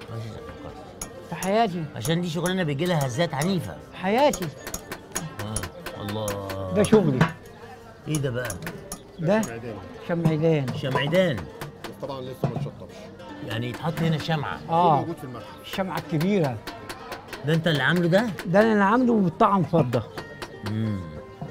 S11: في حياتي
S1: عشان دي شغلانه بيجي لها هزات عنيفه
S11: في حياتي
S1: اه الله
S11: ده شغلي
S1: ايه ده بقى
S11: ده شمعدان
S1: شمعدان
S13: طبعا لسه ما اتشطبش
S1: يعني يتحط هنا شمعه
S11: اه
S13: موجود في المتحف
S11: الشمعه الكبيره
S1: ده انت اللي عامله ده
S11: ده انا اللي عامله بالطعم فضه
S1: امم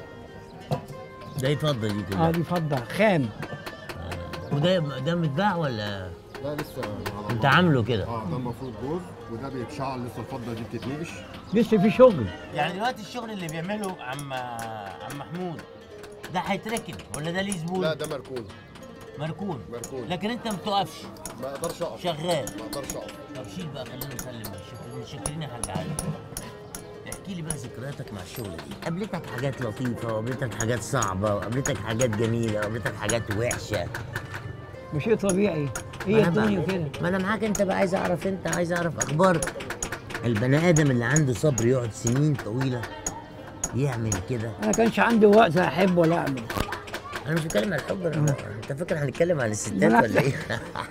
S1: ده يفضل دي كلها
S11: اه دي فضه خام
S1: وده ده متباع ولا
S13: لا لسه على
S1: انت
S13: الله.
S1: عامله كده
S13: اه ده المفروض جوز وده بيتشعل لسه الفضه دي بتتنقش
S11: لسه في شغل
S1: يعني دلوقتي الشغل اللي بيعمله عم عم محمود ده هيتركن ولا ده ليه زبون
S13: لا ده مركون
S1: مركون
S13: مركون
S1: لكن انت ما بتقفش
S13: ما اقدرش اقف
S1: شغال
S13: ما اقدرش اقف
S1: طب شيل بقى خلينا نسلم شكرا شكرين يا حاج علي احكي لي بقى ذكرياتك مع الشغل دي قابلتك حاجات لطيفه وقابلتك حاجات صعبه وقابلتك حاجات جميله وقابلتك حاجات وحشه
S11: مش شيء طبيعي
S1: ما
S11: هي
S1: أنا بقى-
S11: الدنيا كده
S1: ما انا معاك انت بقى عايز اعرف انت عايز اعرف اخبار البني ادم اللي عنده صبر يقعد سنين طويله يعمل كده
S11: انا كانش عندي وقت احب ولا اعمل
S1: انا مش بتكلم عن الحب انا انت فاكر هنتكلم عن الستات
S11: لا.
S1: ولا ايه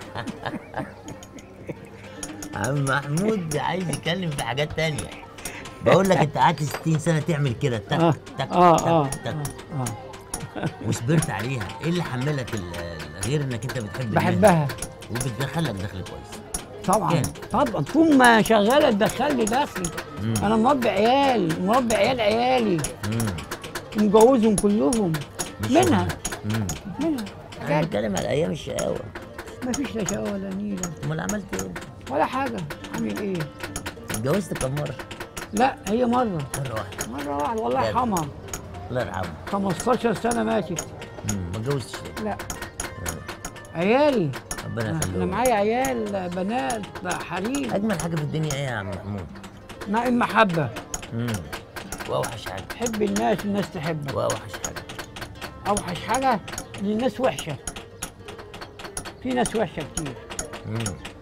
S1: عم محمود عايز يتكلم في حاجات تانية بقول لك انت قعدت 60 سنه تعمل كده تك
S11: اه
S1: تك
S11: اه
S1: تك
S11: اه
S1: تك
S11: اه
S1: وصبرت عليها ايه اللي حملك ال- غير انك انت بتحب
S11: بحبها
S1: المهنة وبتدخلك دخل كويس
S11: طبعا
S1: كان.
S11: طبعا طول ما شغاله تدخل لي دخل
S1: مم.
S11: انا مربي عيال مربي عيال عيالي
S1: مم.
S11: ومجوزهم كلهم
S1: مش
S11: منها
S1: مم.
S11: منها
S1: انا بتكلم على ايام الشقاوه
S11: ما فيش لا شقه ولا نيله
S1: امال عملت ايه؟
S11: ولا حاجه عامل ايه
S1: اتجوزت كم مره؟
S11: لا هي مره
S1: مره واحده
S11: مره واحده والله
S1: جدع.
S11: يرحمها
S1: الله يرحمه
S11: 15 سنه ماتت
S1: مم. ما اتجوزتش ليه؟
S11: لا عيالي
S1: ربنا
S11: انا
S1: يخليهم
S11: معايا عيال بنات حريم
S1: اجمل حاجه في الدنيا ايه يا عم محمود؟
S11: مع المحبه
S1: مم. واوحش حاجه
S11: تحب الناس الناس تحبك
S1: واوحش حاجه
S11: اوحش حاجه ان الناس وحشه في ناس وحشه كتير
S1: مم.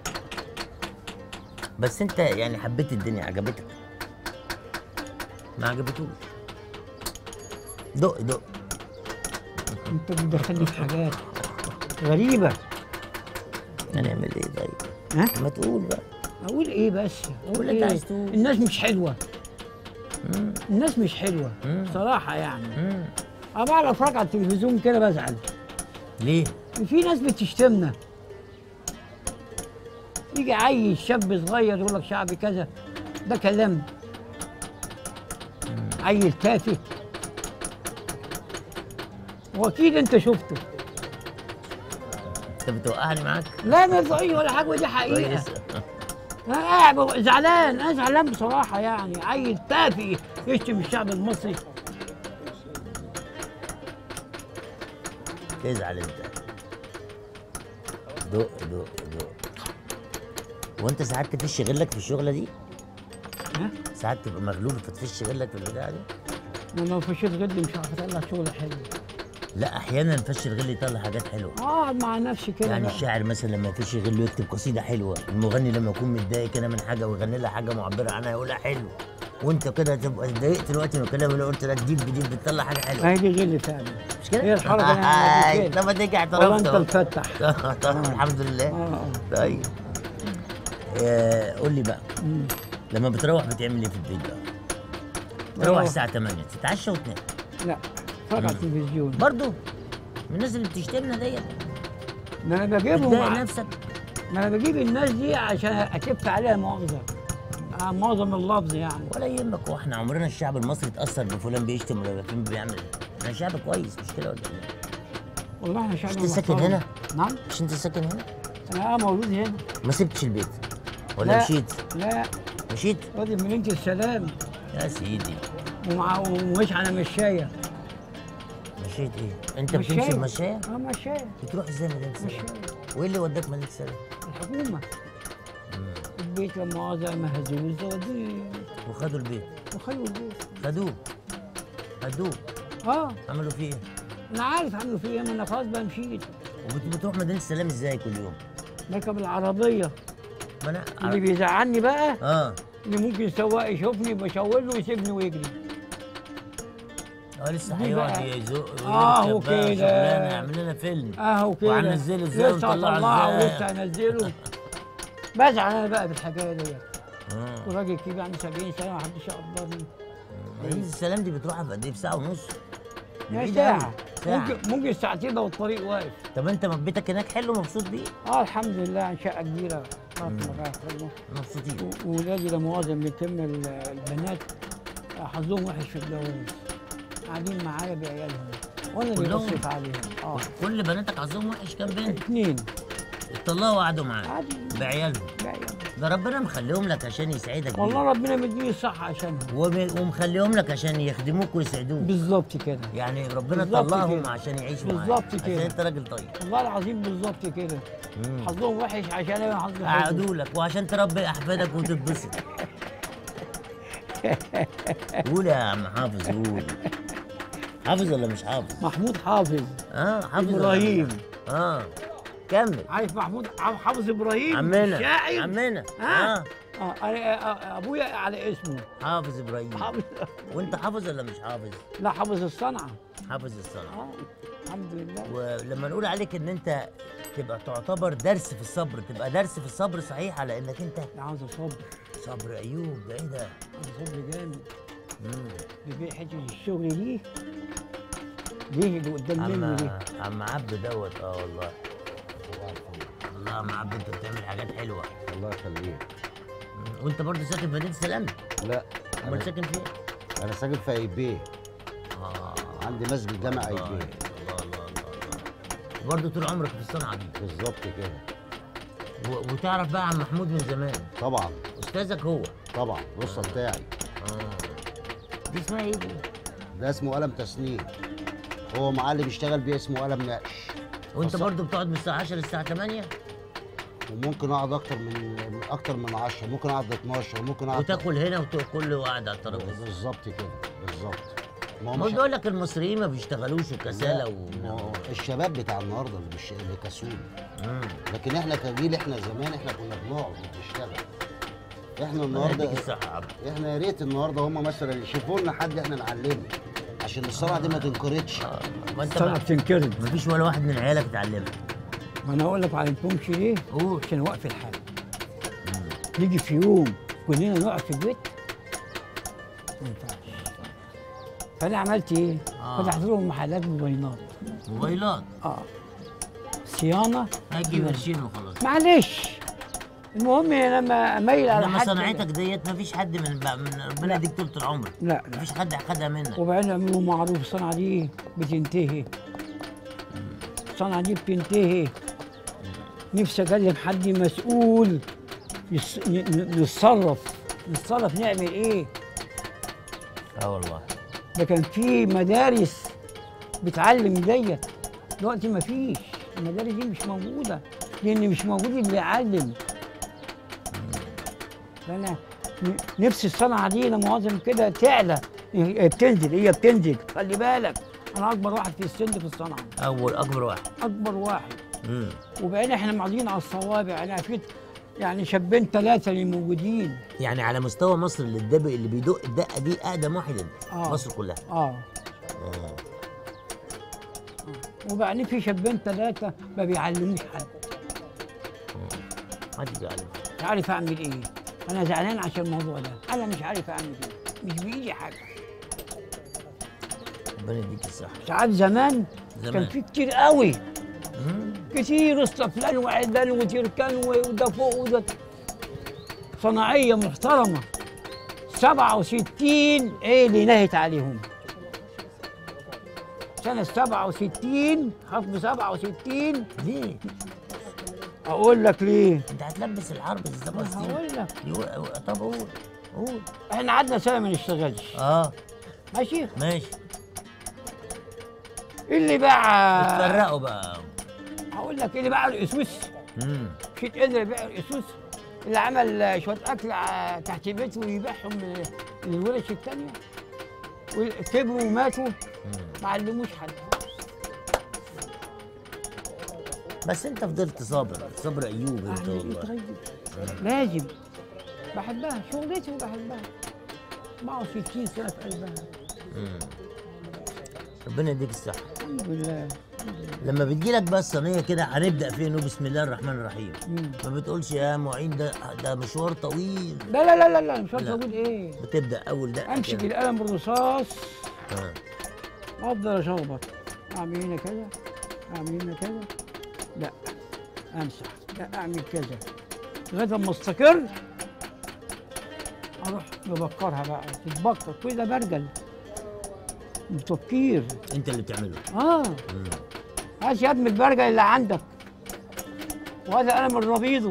S1: بس انت يعني حبيت الدنيا عجبتك ما عجبتوش دق دق
S11: انت بتدخلني في حاجات غريبه
S1: هنعمل ايه طيب
S11: ها
S1: ما تقول بقى
S11: اقول ايه بس اقول
S1: قول اللي انت
S11: إيه؟
S1: عايز تقول.
S11: الناس مش حلوه الناس مش حلوه صراحه يعني انا بعرف اتفرج على التلفزيون كده بزعل
S1: ليه
S11: في ناس بتشتمنا يجي عيل شاب صغير يقول لك شعبي كذا ده كلام عيل تافه واكيد انت شفته
S1: انت بتوقعني معاك
S11: لا ما صحيح ولا حاجه ودي حقيقه
S1: كويس
S11: انا قاعد زعلان انا زعلان بصراحه يعني عيل تافه يشتم الشعب المصري
S1: تزعل انت دق دق دق وانت ساعات تفش غلك في الشغله دي
S11: ها
S1: ساعات تبقى مغلوب فتفش غلك في البتاعه دي
S11: انا لو فشيت غدي مش هعرف اطلع شغل حلو
S1: لا احيانا فش الغل يطلع حاجات حلوه
S11: اقعد مع نفسي كده
S1: يعني
S11: بقى.
S1: الشاعر مثلا لما يفش غله يكتب قصيده حلوه المغني لما يكون متضايق كده من حاجه ويغني لها حاجه معبره عنها يقولها حلو وانت كده تبقى اتضايقت دلوقتي من الكلام اللي قلت لك ديب ديب بتطلع حاجه حلوه
S11: هي دي غل فعلا
S1: مش كده؟
S11: هي الحركه اللي أنا
S1: آه،
S11: بعمل كده.
S1: طب ما تيجي
S11: والله
S1: اعترفت
S11: انت
S1: أهو.
S11: الفتح
S1: طب الحمد لله طيب آه، قول لي بقى لما بتروح بتعمل ايه في البيت بقى؟ تروح
S11: بروح.
S1: الساعة 8 تتعشى وتنام
S11: لا اتفرج على التلفزيون
S1: برضه من الناس اللي بتشتمنا ديت
S11: ما انا بجيبهم
S1: بتضايق
S11: مع-
S1: نفسك
S11: ما انا بجيب الناس دي عشان اكف عليها مؤاخذه آه، معظم اللفظ يعني
S1: ولا يهمك هو احنا عمرنا الشعب المصري اتأثر بفلان بيشتم ولا فلان بيعمل ايه؟ احنا شعب كويس مش كده ولا ايه؟
S11: والله احنا شعب
S1: مش انت ساكن
S11: محترم.
S1: هنا؟
S11: نعم
S1: مش انت ساكن هنا؟
S11: انا اه مولود هنا
S1: ما سبتش البيت ولا
S11: لا،
S1: مشيت؟
S11: لا
S1: مشيت؟
S11: وادي مدينه السلام
S1: يا سيدي
S11: ومع ومش على مشايه
S1: مشيت ايه؟ انت بتمشي المشاية؟
S11: اه مشايه
S1: بتروح ازاي مدينة السلام؟
S11: مشاية.
S1: وايه اللي وداك مدينة السلام؟
S11: الحكومه البيت لما مؤاخذه مهزوز ودوني
S1: وخدوا البيت
S11: وخلوا البيت
S1: خدوه خدوه
S11: اه
S1: عملوا فيه ايه؟
S11: انا عارف عملوا فيه ايه ما انا خلاص بقى مشيت
S1: وبتروح مدينة السلام ازاي كل يوم؟
S11: بركب العربيه
S1: ما انا
S11: اللي بيزعلني بقى
S1: اه
S11: اللي ممكن سواق يشوفني بشاور له ويسيبني ويجري
S1: اه لسه
S11: دي
S1: هيقعد
S11: بقى.
S1: يزق
S11: آه،
S1: ويركب بقى
S11: وكده.
S1: شغلانه يعمل لنا فيلم
S11: اهو كده
S1: وهننزله ازاي
S11: لسه
S1: ونطلعه
S11: هطلعه
S1: ازاي
S11: ولسه هنزله بزعل انا بقى بالحكايه ديت
S1: آه.
S11: وراجل كبير عنده 70 سنه ما حدش يقدرني
S1: مدينة السلام دي بتروحها في قد ايه؟ في ساعة ونص؟
S11: يا
S1: بعيدة
S11: ساعة
S1: أوي. ساعة
S11: ممكن ممكن ساعتين لو الطريق واقف
S1: طب انت بيتك هناك حلو مبسوط بيه؟
S11: اه الحمد لله عن شقه كبيره رحمة الله يحفظه.
S1: مبسوطين
S11: و- وولادي لا مؤاخذه بيتم ال- البنات حظهم وحش في الجواز قاعدين معايا بعيالهم وانا اللي
S1: كلهم؟
S11: بصرف عليهم اه
S1: كل بناتك عظهم وحش كام بنت؟
S11: اثنين
S1: اتطلقوا وقعدوا معاك
S11: عادي
S1: بعيالهم
S11: بعيالهم
S1: ده ربنا مخليهم لك عشان يسعدك
S11: والله
S1: بيه.
S11: ربنا مديني الصحه عشانهم
S1: وم- ومخليهم لك عشان يخدموك ويسعدوك
S11: بالظبط كده
S1: يعني ربنا
S11: بالظبط
S1: طلقهم
S11: كده.
S1: عشان يعيشوا معاك
S11: بالظبط
S1: عشان
S11: كده.
S1: انت راجل طيب
S11: والله العظيم بالظبط كده
S1: مم.
S11: حظهم وحش عشان انا حظي حلو
S1: قعدوا لك وعشان تربي احفادك وتتبسط قول يا عم حافظ قول حافظ ولا مش حافظ؟
S11: محمود حافظ
S1: اه حافظ ولا
S11: ابراهيم
S1: مش- اه كمل
S11: عارف محمود عم- حافظ ابراهيم
S1: عمنا
S11: الشاعر
S1: عمنا
S11: ها
S1: اه
S11: اه أنا- آه، ابويا على اسمه
S1: حافظ ابراهيم
S11: حافظ
S1: وانت حافظ ولا مش حافظ؟
S11: لا حافظ الصنعه
S1: حافظ الصنعة
S11: اه الحمد لله
S1: ولما نقول عليك ان انت تبقى تعتبر درس في الصبر تبقى درس في الصبر صحيح على انك انت
S11: عاوز صبر
S1: صبر ايوب ده ايه ده؟
S11: عاوز صبر جامد
S1: مم.
S11: بيبيع حته الشغل دي دي اللي قدام مني دي
S1: عم عم عبد دوت اه والله والله يا عم عبد انت بتعمل حاجات حلوه
S12: الله يخليك
S1: مم. وانت برضه ساكن في مدينه سلام
S12: لا
S1: امال
S12: أنا-
S1: ساكن فين؟
S12: انا ساكن في ايبيه
S1: اه
S12: عندي مسجد جامع
S1: الله
S12: ايبيه
S1: الله الله الله برضه طول عمرك في الصنعه دي
S12: بالظبط كده
S1: و- وتعرف بقى عن محمود من زمان
S12: طبعا
S1: استاذك هو
S12: طبعا الوصه بتاعي
S1: اه دي اسمها ايه دي؟
S12: ده اسمه قلم تسنيم هو معلم بيشتغل بيه اسمه قلم نقش
S1: وانت
S12: بس-
S1: برضه بتقعد من الساعه 10 للساعه 8
S12: وممكن اقعد اكتر من اكتر من 10 ممكن اقعد 12 ممكن اقعد
S1: وتاكل هنا وتاكل كل وقاعد على الترابيزه
S12: بالظبط كده بالظبط ما هو
S1: ما
S12: مش
S1: بيقول لك المصريين ما بيشتغلوش وكسالى و...
S12: ما هو الشباب بتاع النهارده اللي بيش... اللي كسول لكن احنا كجيل احنا زمان احنا كنا بنقعد وبنشتغل احنا النهارده
S1: يديك الصحة يا عبد.
S12: احنا يا ريت النهارده هم مثلا يشوفوا لنا حد احنا نعلمه عشان الصنعه دي ما تنقرضش
S1: ما انت
S11: الصنعة بتنكرد
S1: مفيش ولا واحد من عيالك اتعلمها
S11: ما انا اقول لك ما علمتهمش ليه؟ عشان وقف الحال يجي في يوم كلنا نقعد في البيت ما ينفعش فانا عملت ايه؟
S1: آه.
S11: فتحت لهم محلات موبايلات
S1: موبايلات
S11: اه صيانه
S1: هتجيب قرشين وخلاص
S11: معلش المهم لما اميل على
S1: لما
S11: حد
S1: صنعتك ديت مفيش حد من, من ربنا يديك طول العمر
S11: لا
S1: مفيش حد خدها منك
S11: وبعدين يعملوا معروف الصنعه دي بتنتهي الصنعه دي بتنتهي نفسي اكلم حد مسؤول يص- ن- ن- نتصرف نتصرف نعمل ايه
S1: اه والله
S11: ده كان في مدارس بتعلم ديت دلوقتي ما فيش المدارس دي مش موجوده لان مش موجود اللي يعلم فانا ن- نفسي الصنعه دي لا مؤاخذه كده تعلى هي بتنزل هي بتنزل خلي بالك انا اكبر واحد في السن في الصنعه
S1: اول اكبر واحد
S11: اكبر واحد
S1: امم
S11: وبقينا احنا معدين على الصوابع انا في يعني شابين ثلاثه اللي موجودين
S1: يعني على مستوى مصر اللي الدب اللي بيدق الدقه دي اقدم واحد انت
S11: آه.
S1: مصر كلها
S11: اه
S1: اه
S11: وبعدين في شابين ثلاثه ما بيعلموش حد
S1: محدش بيعلم
S11: مش عارف اعمل ايه انا زعلان عشان الموضوع ده انا مش عارف اعمل ايه مش بايدي حاجه
S1: ربنا يديك الصحه
S11: ساعات زمان,
S1: زمان.
S11: كان في كتير قوي كتير استفلان وعدان وتركان وده فوق وده صناعيه محترمه 67 ايه اللي نهت عليهم سنة 67 خصم 67
S1: ليه؟
S11: أقول لك ليه؟
S1: انت هتلبس الحرب ال 67
S11: هقول لك
S1: يقول- طب قول قول
S11: احنا قعدنا سنة ما نشتغلش
S1: اه
S11: ماشي؟
S1: ماشي
S11: اللي باع
S1: اتفرقوا بقى
S11: هقول لك اللي باع الاسوس
S1: امم
S11: مش قدر يبيع الاسوس اللي عمل شويه اكل ع- تحت بيته ويبيعهم لل- للورش الثانيه وكبروا وماتوا ما علموش حد
S1: بس انت فضلت صابر صبر ايوب انت
S11: أعمل إيه
S1: والله
S11: طيب؟ لازم بحبها شغلتي وبحبها 64 سنه في قلبها
S1: مم. ربنا يديك الصحه
S11: الحمد لله
S1: لما بتجيلك بقى الصينيه كده هنبدا فين بسم الله الرحمن الرحيم
S11: مم.
S1: ما بتقولش يا معين ده ده مشوار طويل
S11: لا لا لا لا لا مش عارف
S1: لا.
S11: اقول ايه
S1: بتبدا اول دقه
S11: امسك
S1: كده.
S11: القلم بالرصاص
S1: آه.
S11: افضل اشخبط اعمل هنا كذا اعمل هنا كذا لا امسح لا اعمل كذا لغايه اما استقر اروح مبكرها بقى تتبكر كل ده برجل بتفكير
S1: انت اللي بتعمله
S11: اه
S1: مم.
S11: هات يا ابني البرجل اللي عندك وهذا قلم الربيضه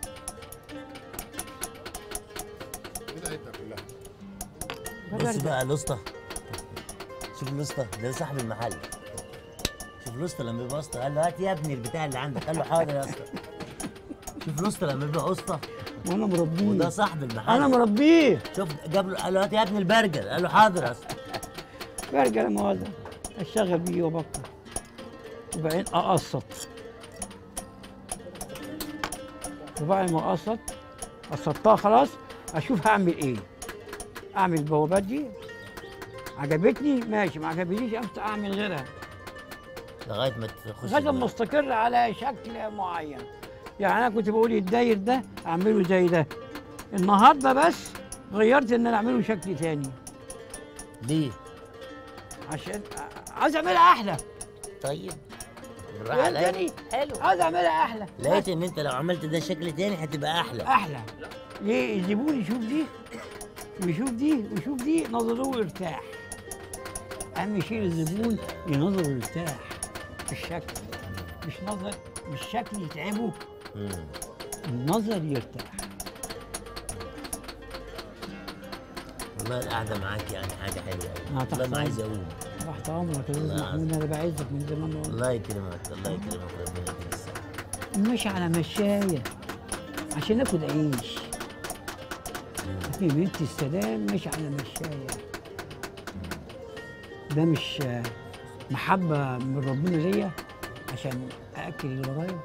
S1: بص بقى الاسطى شوف الاسطى ده صاحب المحل شوف الاسطى لما يبقى اسطى قال له هات يا ابني البتاع اللي عندك قال له حاضر يا اسطى شوف الاسطى لما يبقى اسطى
S11: وانا مربيه
S1: وده صاحب المحل
S11: انا مربيه
S1: شوف جاب له قال له هات يا ابني البرجر قال له حاضر يا اسطى
S11: برجل موازن اشتغل بيه وبكر وبعدين اقسط وبعد ما اقسط قسطتها خلاص اشوف هعمل ايه اعمل البوابات دي عجبتني ماشي ما عجبتنيش امسك اعمل غيرها
S1: لغايه ما تخش
S11: لغايه ما
S1: المحل.
S11: استقر على شكل معين يعني انا كنت بقول الداير ده اعمله زي ده النهارده بس غيرت ان انا اعمله شكل تاني
S1: ليه؟
S11: عشان عايز اعملها احلى
S1: طيب بالراحه عليا
S11: فهمتني؟ حلو عايز اعملها احلى
S1: لقيت ان انت لو عملت ده شكل تاني هتبقى احلى
S11: احلى ليه الزبون يشوف دي ويشوف دي ويشوف دي نظره يرتاح اهم شيء الزبون ينظر يرتاح في الشكل مش نظر مش شكل يتعبه
S1: مم.
S11: النظر يرتاح
S1: والله القعده معاك يعني حاجه حلوه
S11: آه،
S1: قوي
S11: تحت
S1: والله ما عايز
S11: أمرك.
S1: اقوم
S11: تحت امرك يا استاذ
S1: الله
S11: محمود انا بعزك من زمان والله
S1: الله يكرمك الله يكرمك ربنا يديك الصحه
S11: ماشي على مشاية عشان ناكل عيش في بنت السلام ماشي على مشاية ده مش آه، محبه من ربنا ليا عشان ااكل اللي ورايا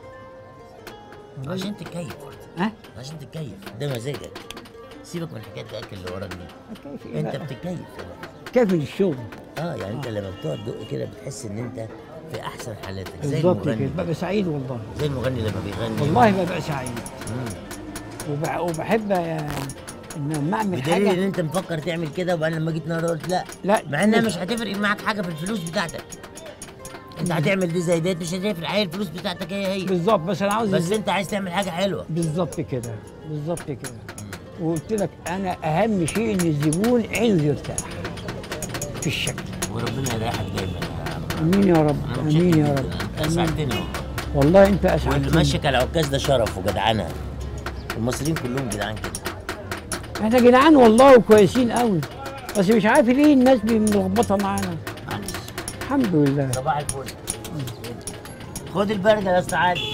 S1: عشان تتكيف
S11: ها
S1: عشان تتكيف ده مزاجك سيبك من حكايه الاكل اللي وراك دي
S11: أتكيف إيه
S1: انت
S11: بقى؟
S1: بتتكيف
S11: كيف الشغل
S1: اه يعني انت لما بتقعد دق كده بتحس ان انت في احسن حالاتك زي
S11: بالظبط
S1: المغني
S11: كده ببقى سعيد والله
S1: زي المغني لما بيغني
S11: والله ببقى سعيد
S1: مم.
S11: وبح- وبحب آه، ان لما اعمل
S1: بدليل ان
S11: حاجه
S1: انت مفكر تعمل كده وبعدين لما جيت النهارده قلت لا
S11: لا
S1: مع انها مش هتفرق معاك حاجه في الفلوس بتاعتك انت هتعمل دي زي ديت مش هتفرق هي الفلوس بتاعتك هي هي
S11: بالظبط بس انا عاوز
S1: بس انت عايز تعمل حاجه حلوه
S11: بالظبط كده بالظبط كده وقلت لك انا اهم شيء ان الزبون عينه يرتاح في الشكل
S1: وربنا يريحك دايما يا عم
S11: امين يا رب
S1: أنا
S11: امين يا
S1: متشكر
S11: رب
S1: جداً. انت اسعدتني والله
S11: والله انت
S1: واللي
S11: اسعدتني
S1: ماشي على العكاز ده شرف وجدعنه المصريين كلهم جدعان كده
S11: احنا جدعان والله وكويسين قوي بس مش عارف ليه الناس ملخبطه معانا الحمد لله
S1: صباح الفل خد البرده يا استاذ عادل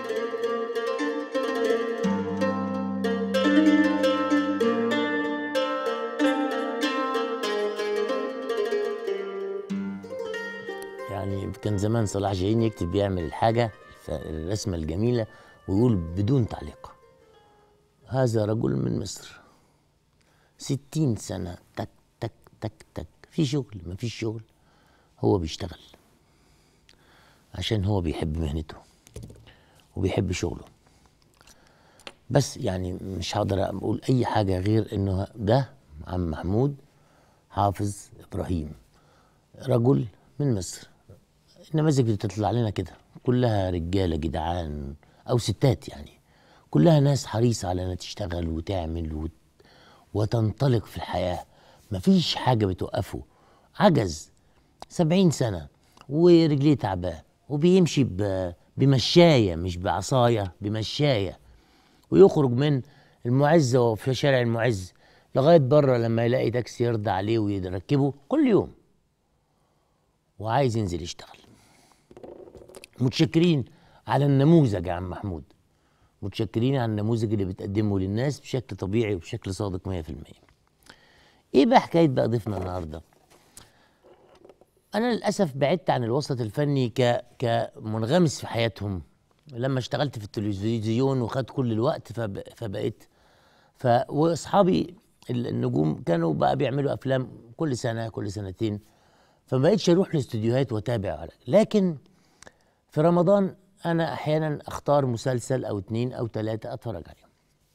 S1: يعني كان زمان صلاح جاهين يكتب بيعمل الحاجة الرسمة الجميلة ويقول بدون تعليق هذا رجل من مصر ستين سنة تك تك تك تك في شغل ما فيش شغل هو بيشتغل عشان هو بيحب مهنته وبيحب شغله بس يعني مش هقدر اقول اي حاجه غير انه ده عم محمود حافظ ابراهيم رجل من مصر النماذج اللي بتطلع لنا كده كلها رجاله جدعان او ستات يعني كلها ناس حريصه على انها تشتغل وتعمل وت... وتنطلق في الحياه مفيش حاجه بتوقفه عجز سبعين سنة ورجليه تعباه وبيمشي ب- بمشاية مش بعصاية بمشاية ويخرج من المعزة وفي شارع المعز لغاية بره لما يلاقي تاكسي يرضى عليه ويركبه كل يوم وعايز ينزل يشتغل متشكرين على النموذج يا عم محمود متشكرين على النموذج اللي بتقدمه للناس بشكل طبيعي وبشكل صادق 100% ايه بقى حكايه بقى ضيفنا النهارده انا للاسف بعدت عن الوسط الفني ك كمنغمس في حياتهم لما اشتغلت في التلفزيون وخد كل الوقت فب... فبقيت ف واصحابي ال- النجوم كانوا بقى بيعملوا افلام كل سنه كل سنتين فما بقتش اروح الاستوديوهات واتابع ولا- لكن في رمضان انا احيانا اختار مسلسل او اتنين او تلاته اتفرج عليهم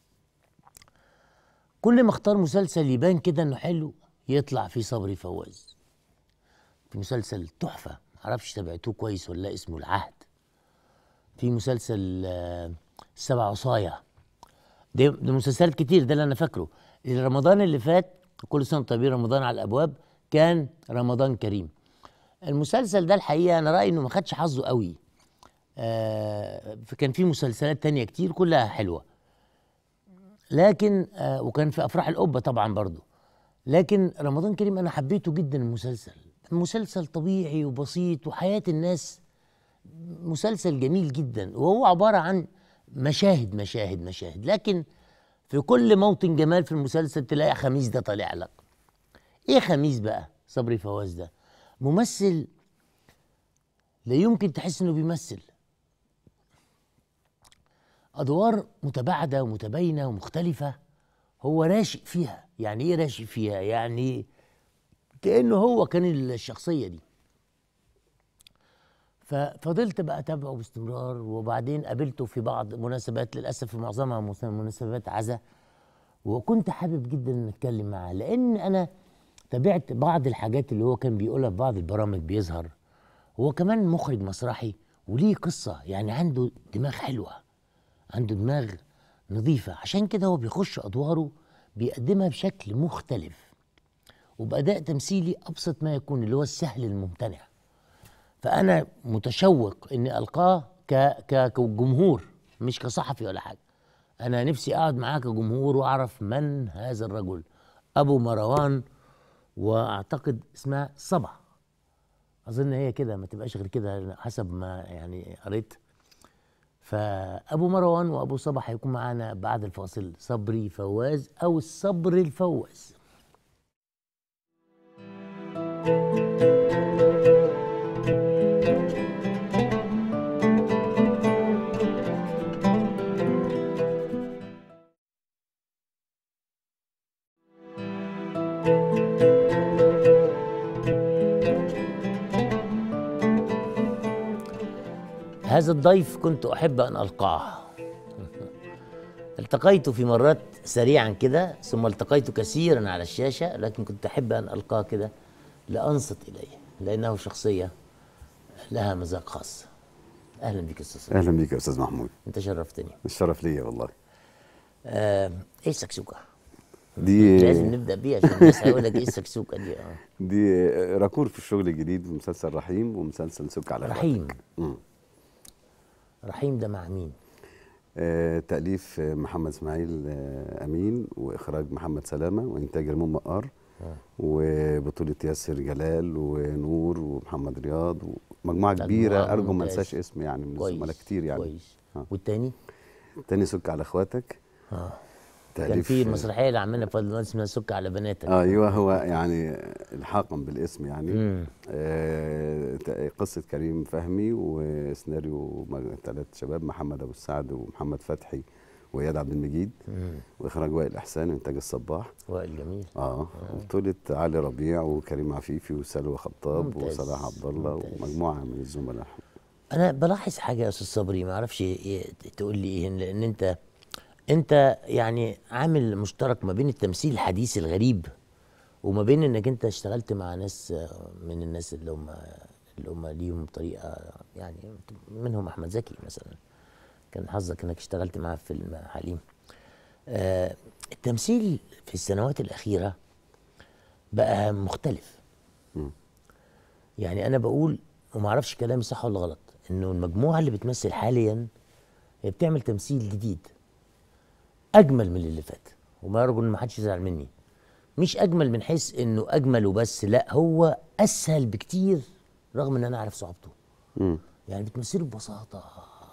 S1: كل ما اختار مسلسل يبان كده انه حلو يطلع فيه صبري فواز في مسلسل تحفة معرفش تابعتوه كويس ولا لا اسمه العهد في مسلسل آه، السبع عصاية ده, ده مسلسلات كتير ده اللي أنا فاكره رمضان اللي فات كل سنة وأنتم طيبين رمضان على الأبواب كان رمضان كريم المسلسل ده الحقيقة أنا رأيي إنه ما خدش حظه قوي آه كان في مسلسلات تانية كتير كلها حلوة لكن آه وكان في أفراح القبة طبعا برضو لكن رمضان كريم أنا حبيته جدا المسلسل مسلسل طبيعي وبسيط وحياة الناس مسلسل جميل جدا وهو عبارة عن مشاهد مشاهد مشاهد لكن في كل موطن جمال في المسلسل تلاقي خميس ده طالع لك ايه خميس بقى صبري فواز ده ممثل لا يمكن تحس انه بيمثل ادوار متباعده ومتباينه ومختلفه هو راشق فيها يعني ايه راشق فيها يعني كانه هو كان الشخصيه دي ففضلت بقى اتابعه باستمرار وبعدين قابلته في بعض مناسبات للاسف في معظمها مس- مناسبات عزا وكنت حابب جدا ان اتكلم معاه لان انا تابعت بعض الحاجات اللي هو كان بيقولها في بعض البرامج بيظهر هو كمان مخرج مسرحي وليه قصه يعني عنده دماغ حلوه عنده دماغ نظيفه عشان كده هو بيخش ادواره بيقدمها بشكل مختلف وبأداء تمثيلي أبسط ما يكون اللي هو السهل الممتنع فأنا متشوق إني ألقاه ك... ك... كجمهور مش كصحفي ولا حاجة أنا نفسي أقعد معاه كجمهور وأعرف من هذا الرجل أبو مروان وأعتقد اسمها صبا أظن هي كده ما تبقاش غير كده حسب ما يعني قريت فأبو مروان وأبو صبا هيكون معانا بعد الفاصل صبري فواز أو الصبر الفواز هذا الضيف كنت أحب أن ألقاه التقيت في مرات سريعا كده ثم التقيت كثيرا على الشاشة لكن كنت أحب أن ألقاه كده لأنصت إليه لأنه شخصية لها مذاق خاص أهلا بك أستاذ
S14: اهلا بيك يا استاذ محمود
S1: أنت شرفتني
S14: الشرف ليا والله
S1: آه إيه السكسوكة؟
S14: دي
S1: لازم نبدأ بيها عشان الناس هيقول لك إيه السكسوكة دي آه.
S14: دي راكور في الشغل الجديد مسلسل رحيم ومسلسل سك على
S1: رحيم.
S14: مم.
S1: رحيم ده مع مين؟
S14: آه تأليف آه، محمد اسماعيل آه أمين وإخراج محمد سلامة وإنتاج رموم مقار
S1: آه.
S14: وبطولة ياسر جلال ونور ومحمد رياض ومجموعة كبيرة
S1: مجموعة
S14: أرجو ما
S1: ممتازة.
S14: انساش اسم يعني من
S1: كويس،
S14: الزملاء كتير يعني
S1: كويس.
S14: آه.
S1: والتاني؟
S14: تاني سك على إخواتك
S1: آه. كان
S14: تأليف
S1: في مسرحية اللي عملنا في فضل اسمها سك على بناتك
S14: ايوه هو يعني الحاقا بالاسم يعني
S1: مم.
S14: آه ت- قصه كريم فهمي وسيناريو ثلاث شباب محمد ابو السعد ومحمد فتحي واياد عبد المجيد
S1: مم.
S14: واخراج وائل احسان وانتاج الصباح
S1: وائل جميل
S14: اه وبطوله علي ربيع وكريم عفيفي وسلوى خطاب
S1: ممتاز،
S14: وصلاح عبد الله
S1: ممتاز.
S14: ومجموعه من الزملاء
S1: انا بلاحظ حاجه يا استاذ صبري ما اعرفش إيه تقول لي ايه لان انت انت يعني عامل مشترك ما بين التمثيل الحديث الغريب وما بين انك انت اشتغلت مع ناس آه، من الناس اللي هم اللي هم ليهم طريقه يعني منهم احمد زكي مثلا كان حظك انك اشتغلت معاه في فيلم حليم آه التمثيل في السنوات الاخيره بقى مختلف يعني انا بقول وما اعرفش كلامي صح ولا غلط انه المجموعه اللي بتمثل حاليا هي بتعمل تمثيل جديد اجمل من اللي فات وما ارجو ان ما حدش يزعل مني مش اجمل من حيث انه اجمل وبس لا هو اسهل بكتير رغم ان انا عارف صعوبته
S14: مم.
S1: يعني بتمثله ببساطه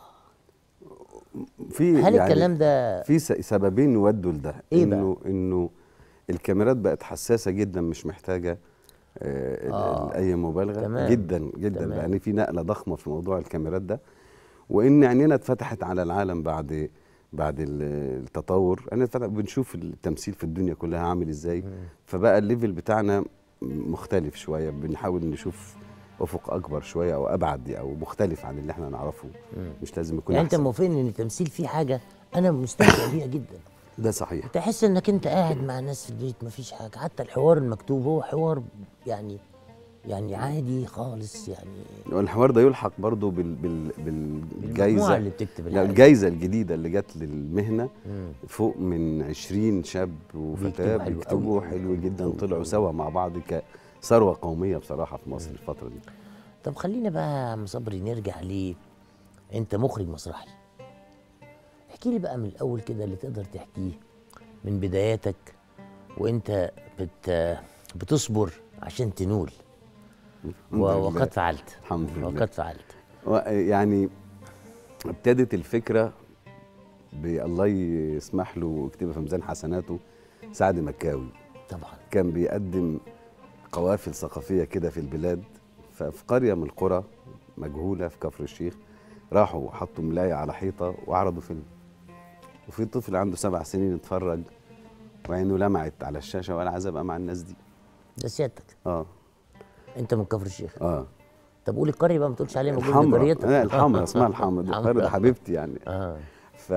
S14: في
S1: هل
S14: يعني
S1: الكلام ده
S14: في س- سببين يودوا لده
S1: إيه بقى؟
S14: انه انه الكاميرات بقت حساسه جدا مش محتاجه آه ال-
S1: آه،
S14: ال- اي مبالغه
S1: تمام،
S14: جدا جدا
S1: تمام.
S14: لان في نقله ضخمه في موضوع الكاميرات ده وان عينينا اتفتحت على العالم بعد بعد ال- التطور انا اتفتح- بنشوف التمثيل في الدنيا كلها عامل ازاي فبقى الليفل بتاعنا مختلف شويه بنحاول نشوف افق اكبر شويه او ابعد او مختلف عن اللي احنا نعرفه مش لازم يكون
S1: يعني انت
S14: أحسن.
S1: موافقني ان التمثيل فيه حاجه انا مستمتع بيها جدا
S14: ده صحيح
S1: تحس انك انت قاعد مع ناس في البيت مفيش حاجه حتى الحوار المكتوب هو حوار يعني يعني عادي خالص يعني
S14: والحوار ده يلحق برضه بال بال بالجائزه
S1: اللي بتكتب
S14: لا
S1: الحاجة.
S14: الجائزه الجديده اللي جت للمهنه
S1: مم.
S14: فوق من 20 شاب وفتاه
S1: بيكتبوا حلو
S14: بيكتبوا حلو جدا طلعوا سوا مع بعض كثروه قوميه بصراحه في مصر الفتره دي
S1: طب خلينا بقى يا عم صبري نرجع ليه انت مخرج مسرحي احكي لي بقى من الاول كده اللي تقدر تحكيه من بداياتك وانت بت بتصبر عشان تنول
S14: الحمد
S1: و-
S14: لله.
S1: وقد فعلت
S14: الحمد لله
S1: وقد فعلت
S14: و- يعني ابتدت الفكره بالله يسمح له ويكتبها في ميزان حسناته سعد مكاوي
S1: طبعا
S14: كان بيقدم قوافل ثقافيه كده في البلاد ففي قريه من القرى مجهوله في كفر الشيخ راحوا حطوا ملايه على حيطه وعرضوا فيلم وفي طفل عنده سبع سنين اتفرج وعينه لمعت على الشاشه وقال عايز ابقى مع الناس دي
S1: ده سيادتك
S14: اه
S1: انت من كفر الشيخ
S14: اه
S1: طب قول القريه بقى ما تقولش عليها موجود في
S14: الحمراء
S1: قريتك
S14: لا الحمراء اسمها الحمراء دي القريه دي حبيبتي يعني
S1: اه
S14: ف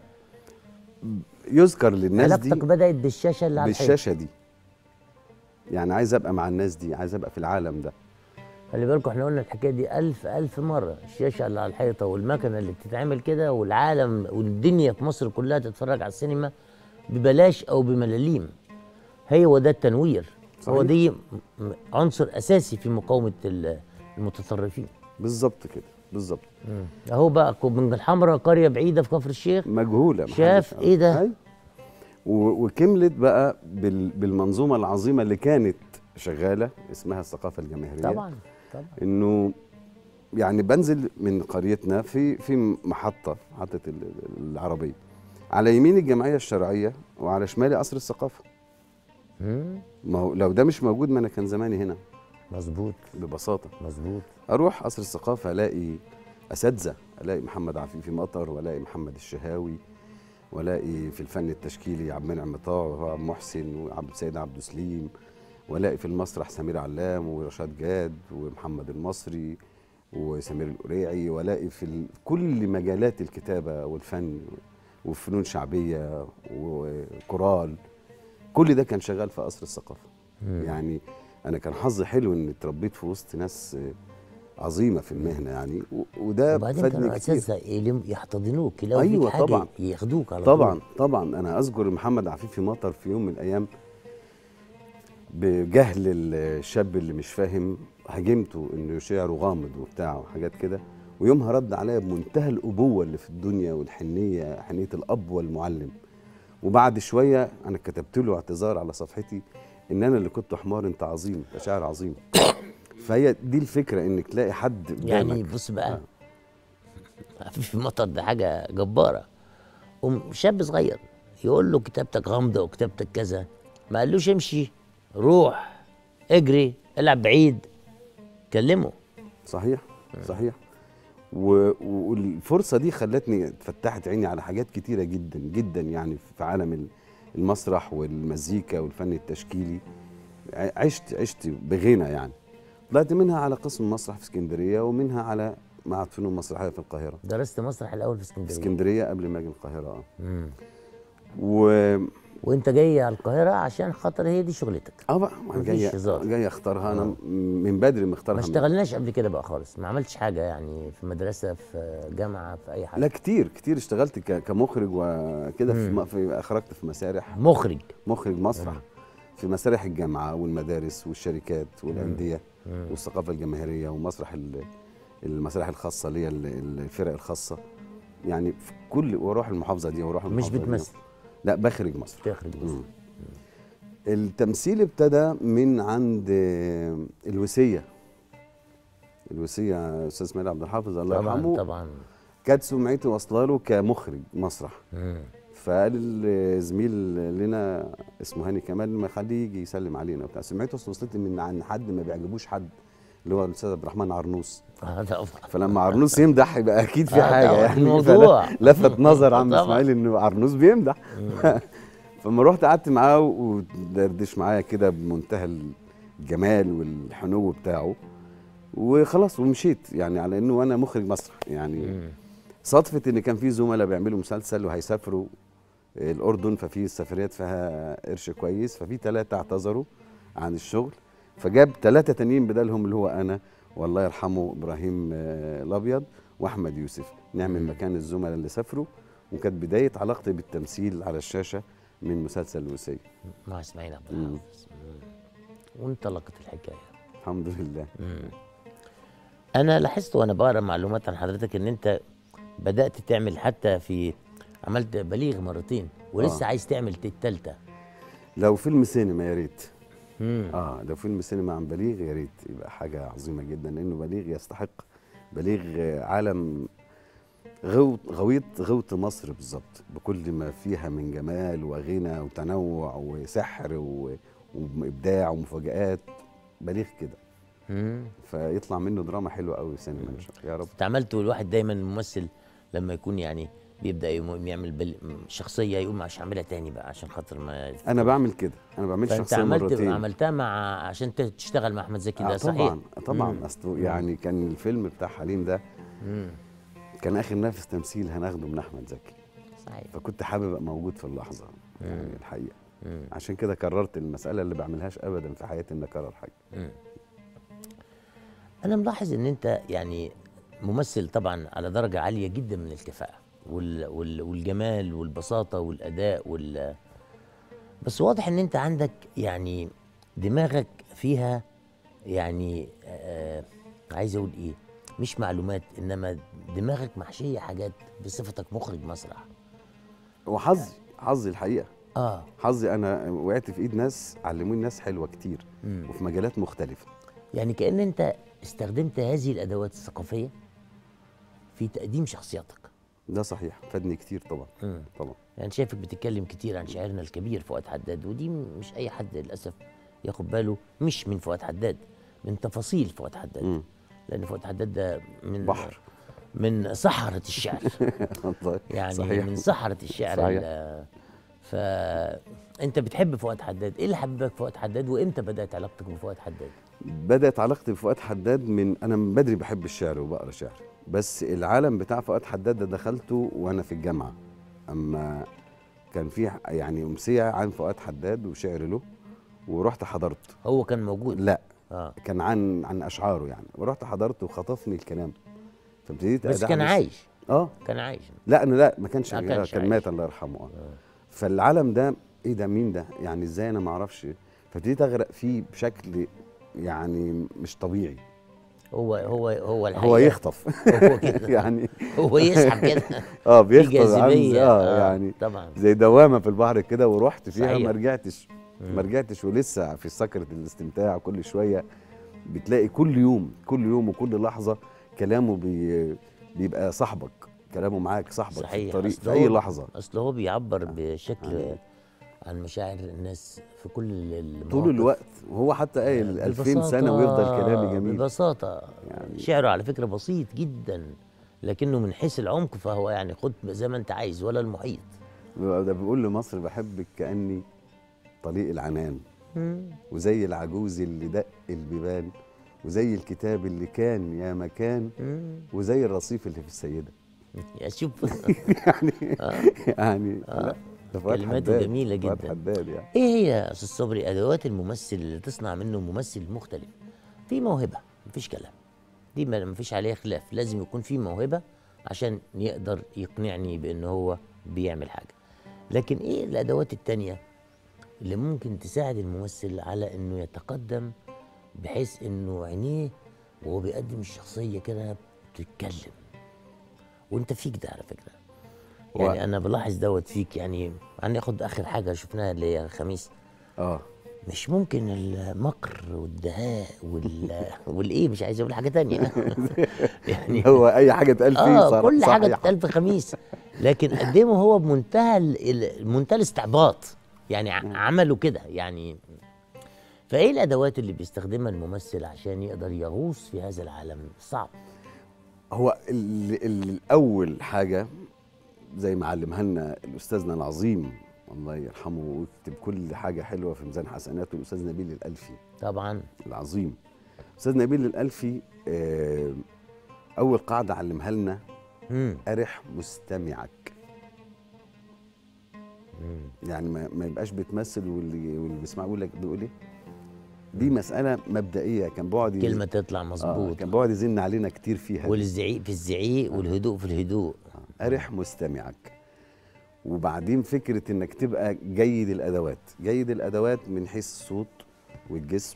S14: يذكر للناس دي
S1: علاقتك بدات بالشاشه اللي على الحيط.
S14: بالشاشه دي يعني عايز ابقى مع الناس دي عايز ابقى في العالم ده
S1: خلي بالكم احنا قلنا الحكايه دي ألف ألف مرة الشاشة اللي على الحيطة والمكنة اللي بتتعمل كده والعالم والدنيا في مصر كلها تتفرج على السينما ببلاش أو بملاليم هي وده التنوير هو
S14: صحيح.
S1: دي م- م- عنصر أساسي في مقاومة ال- المتطرفين
S14: بالظبط كده بالظبط
S1: أهو بقى كو- من الحمراء قرية بعيدة في كفر الشيخ
S14: مجهوله
S1: شاف
S14: محدش
S1: إيه ده
S14: أي. و- وكملت بقى بال- بالمنظومه العظيمه اللي كانت شغاله اسمها الثقافه الجماهيريه
S1: طبعا طبعا
S14: انه يعني بنزل من قريتنا في في محطه محطه ال- العربيه على يمين الجمعيه الشرعيه وعلى شمالي قصر الثقافه
S1: مم.
S14: ما هو لو ده مش موجود ما انا كان زماني هنا
S1: مظبوط
S14: ببساطه
S1: مظبوط
S14: اروح قصر الثقافه الاقي اساتذه الاقي محمد عفيفي مطر والاقي محمد الشهاوي والاقي في الفن التشكيلي عبد المنعم مطاع وعبد محسن وعبد السيد عبد سليم والاقي في المسرح سمير علام ورشاد جاد ومحمد المصري وسمير القريعي والاقي في ال- كل مجالات الكتابه والفن وفنون شعبيه وكورال كل ده كان شغال في قصر الثقافه
S1: مم.
S14: يعني انا كان حظي حلو اني اتربيت في وسط ناس عظيمه في المهنه يعني و- وده
S1: وبعدين
S14: فادني
S1: كانوا
S14: كتير
S1: اساتذه يلم- يحتضنوك يلاقوا
S14: ايوه
S1: فيك حاجه
S14: طبعا
S1: ياخدوك على
S14: طبعا
S1: طول
S14: طبعا انا اذكر محمد عفيفي مطر في يوم من الايام بجهل الشاب اللي مش فاهم هاجمته انه شعره غامض وبتاع وحاجات كده ويومها رد عليا بمنتهى الابوه اللي في الدنيا والحنيه حنيه الاب والمعلم وبعد شويه انا كتبت له اعتذار على صفحتي ان انا اللي كنت حمار انت عظيم ده شاعر عظيم فهي دي الفكره انك تلاقي حد
S1: يعني
S14: قدامك.
S1: بص بقى في المطر ده حاجه جباره قوم شاب صغير يقول له كتابتك غامضه وكتابتك كذا ما قالوش امشي روح اجري العب بعيد كلمه
S14: صحيح صحيح و- والفرصه دي خلتني فتحت عيني على حاجات كتيره جدا جدا يعني في عالم ال- المسرح والمزيكا والفن التشكيلي ع- عشت عشت بغنى يعني طلعت منها على قسم مسرح في اسكندريه ومنها على معهد فنون مسرحيه في القاهره
S1: درست مسرح الاول في
S14: في
S1: اسكندريه
S14: اسكندريه قبل ما اجي القاهره اه
S1: مم.
S14: و
S1: وانت جاي على القاهره عشان خاطر هي دي شغلتك
S14: اه بقى
S1: مفيش
S14: جاي
S1: هزار.
S14: جاي اختارها انا من بدري مختارها
S1: ما
S14: من-
S1: اشتغلناش قبل كده بقى خالص ما عملتش حاجه يعني في مدرسه في جامعه في اي حاجه
S14: لا كتير كتير اشتغلت ك- كمخرج وكده في,
S1: مم.
S14: م- في اخرجت في مسارح
S1: مخرج
S14: مخرج مسرح في مسارح الجامعه والمدارس والشركات والانديه
S1: مم.
S14: والثقافه الجماهيريه ومسرح ال- المسارح الخاصه اللي هي ال- الفرق الخاصه يعني في كل واروح المحافظه دي واروح
S1: مش
S14: المحافظه دي.
S1: بتمثل
S14: لا بخرج مسرح
S1: تخرج مسرح.
S14: مم. التمثيل ابتدى من عند آه، الوسيه الوسيه استاذ اسماعيل عبد الحافظ الله
S1: طبعا
S14: يرحمه
S1: طبعا
S14: كانت سمعتي واصله له كمخرج مسرح
S1: مم.
S14: فقال زميل لنا اسمه هاني كمال ما خليه يجي يسلم علينا وبتاع سمعته أصل وصلت لي من عن حد ما بيعجبوش حد اللي هو الاستاذ عبد الرحمن عرنوس
S1: آه، طبعا
S14: فلما عرنوس يمدح يبقى اكيد في
S1: آه،
S14: حاجه
S1: طبعا،
S14: يعني
S1: الموضوع.
S14: فل- لفت نظر عم
S1: طبعا.
S14: اسماعيل انه عرنوس بيمدح فلما رحت قعدت معاه ودردش معايا كده بمنتهى الجمال والحنو بتاعه وخلاص ومشيت يعني على انه انا مخرج مسرح يعني صدفه ان كان في زملاء بيعملوا مسلسل وهيسافروا الاردن ففي السفريات فيها قرش كويس ففي ثلاثه اعتذروا عن الشغل فجاب ثلاثه تانيين بدلهم اللي هو انا والله يرحمه ابراهيم آه، الابيض واحمد يوسف نعمل مكان الزملاء اللي سافروا وكانت بدايه علاقتي بالتمثيل على الشاشه من مسلسل الوسيه
S1: مع اسماعيل عبد
S14: مم.
S1: الحافظ مم. وانطلقت الحكايه
S14: الحمد لله
S1: مم. انا لاحظت وانا بقرا معلومات عن حضرتك ان انت بدات تعمل حتى في عملت بليغ مرتين ولسه
S14: آه.
S1: عايز تعمل التالتة
S14: لو فيلم سينما يا ريت
S1: مم.
S14: اه لو فيلم سينما عن بليغ يا ريت يبقى حاجه عظيمه جدا لانه بليغ يستحق بليغ آه، عالم غوط غويط غوط مصر بالظبط بكل ما فيها من جمال وغنى وتنوع وسحر و- وابداع ومفاجآت بليغ كده
S1: مم.
S14: فيطلع منه دراما حلوه قوي سينما ان شاء الله يا رب
S1: انت عملت الواحد دايما ممثل لما يكون يعني بيبدا يم- يعمل بل... شخصيه يقوم مش هعملها تاني بقى عشان خاطر ما
S14: انا بعمل كده انا بعمل
S1: فانت
S14: شخصيه
S1: عملت
S14: مرتين
S1: عملتها مع عشان ت- تشتغل مع احمد زكي ده
S14: آه
S1: صحيح
S14: طبعا طبعا
S1: مم.
S14: اصله يعني كان الفيلم بتاع حليم ده
S1: مم.
S14: كان اخر نفس تمثيل هناخده من احمد زكي
S1: صحيح
S14: فكنت حابب ابقى موجود في اللحظه يعني
S1: مم.
S14: الحقيقه
S1: مم.
S14: عشان كده كررت المساله اللي بعملهاش ابدا في حياتي ان اكرر حاجه
S1: مم. انا ملاحظ ان انت يعني ممثل طبعا على درجه عاليه جدا من الكفاءه وال... وال... والجمال والبساطه والاداء وال بس واضح ان انت عندك يعني دماغك فيها يعني آه عايز اقول ايه مش معلومات انما دماغك محشيه حاجات بصفتك مخرج مسرح
S14: وحظي حظي الحقيقه
S1: اه
S14: حظي انا وقعت في ايد ناس علموني ناس حلوه كتير
S1: مم.
S14: وفي مجالات مختلفه
S1: يعني كأن أنت استخدمت هذه الأدوات الثقافية في تقديم شخصياتك
S14: ده صحيح فادني كتير طبعا
S1: مم.
S14: طبعا
S1: يعني شايفك بتتكلم كتير عن شاعرنا الكبير فؤاد حداد ودي م- مش أي حد للأسف ياخد باله مش من فؤاد حداد من تفاصيل فؤاد حداد
S14: مم.
S1: لان فؤاد حداد ده من
S14: بحر.
S1: من سحرة الشعر
S14: والله
S1: يعني
S14: صحيح.
S1: من سحرة الشعر
S14: صحيح.
S1: ال- فانت بتحب فؤاد حداد ايه اللي حببك في فؤاد حداد وامتى بدات علاقتك بفؤاد حداد
S14: بدات علاقتي بفؤاد حداد من انا من بدري بحب الشعر وبقرا شعر بس العالم بتاع فؤاد حداد ده دخلته وانا في الجامعه اما كان في يعني امسيه عن فؤاد حداد وشعر له ورحت حضرت
S1: هو كان موجود
S14: لا
S1: اه
S14: كان عن عن اشعاره يعني ورحت حضرت وخطفني الكلام فابتديت
S1: بس كان
S14: أدعبس.
S1: عايش
S14: اه
S1: كان عايش
S14: لا انا لا ما كانش
S1: ما
S14: كان,
S1: كانش
S14: كان
S1: عايش.
S14: مات الله يرحمه آه. فالعالم ده ايه ده مين ده يعني ازاي انا ما اعرفش فابتديت اغرق فيه بشكل يعني مش طبيعي
S1: هو هو هو الحقيقة
S14: هو يخطف
S1: هو كده
S14: يعني
S1: هو يسحب كده
S14: اه
S1: في
S14: بيخطف عامل
S1: جاذبية.
S14: زي- اه
S1: آه،
S14: يعني
S1: طبعا.
S14: زي دوامه في البحر كده ورحت فيها
S1: صحيح.
S14: ما رجعتش
S1: مم.
S14: ما رجعتش ولسه في سكره الاستمتاع كل شويه بتلاقي كل يوم كل يوم وكل لحظه كلامه بي بيبقى صاحبك كلامه معاك صاحبك في
S1: صحيح
S14: الطريق
S1: أصل
S14: في اي
S1: هو-
S14: لحظه
S1: اصل هو بيعبر بشكل عن مشاعر الناس في كل المواقف
S14: طول الوقت وهو حتى قايل 2000 سنه ويفضل كلامي جميل
S1: ببساطة يعني شعره على فكرة بسيط جدا لكنه من حيث العمق فهو يعني خد زي ما انت عايز ولا المحيط
S14: ده بيقول لمصر بحبك كاني طليق العنان
S1: مم.
S14: وزي العجوز اللي دق البيبان وزي الكتاب اللي كان يا مكان
S1: مم.
S14: وزي الرصيف اللي في السيده
S1: يا شوف
S14: يعني
S1: آه.
S14: يعني
S1: آه.
S14: لا ده فؤاد
S1: كلماته
S14: حداد،
S1: جميلة
S14: فؤاد
S1: جدا
S14: حداد يعني
S1: ايه هي يا استاذ صبري ادوات الممثل اللي تصنع منه ممثل مختلف في موهبه مفيش كلام دي ما مفيش عليها خلاف لازم يكون في موهبه عشان يقدر يقنعني بان هو بيعمل حاجه لكن ايه الادوات التانية اللي ممكن تساعد الممثل على انه يتقدم بحيث انه عينيه وهو بيقدم الشخصيه كده بتتكلم وانت فيك ده على فكره
S14: هو-
S1: يعني انا بلاحظ دوت فيك يعني هناخد اخر حاجه شفناها اللي هي خميس
S14: اه
S1: مش ممكن المكر والدهاء وال والايه مش عايز اقول حاجه تانية يعني
S14: هو اي حاجه اتقال فيه
S1: اه
S14: صار-
S1: كل حاجه
S14: صحيح.
S1: تتقال في خميس لكن قدمه هو بمنتهى ال- ال- منتهى الاستعباط يعني ع- عمله كده يعني فايه الادوات اللي بيستخدمها الممثل عشان يقدر يغوص في هذا العالم صعب
S14: هو ال- ال- الاول حاجه زي ما علمها لنا الاستاذنا العظيم الله يرحمه ويكتب كل حاجه حلوه في ميزان حسناته الاستاذ نبيل الالفي
S1: طبعا
S14: العظيم استاذ نبيل الالفي آه، اول قاعده علمها لنا
S1: مم.
S14: ارح مستمعك يعني ما, ما يبقاش بتمثل واللي واللي بيسمع يقول لك بيقول ايه دي مساله مبدئيه كان بيقعد يز-
S1: كلمه تطلع
S14: آه
S1: مظبوط
S14: كان بيقعد يزن علينا كتير فيها دي.
S1: والزعيق في الزعيق والهدوء في الهدوء
S14: ارح مستمعك وبعدين فكره انك تبقى جيد الادوات جيد الادوات من حيث الصوت والجسم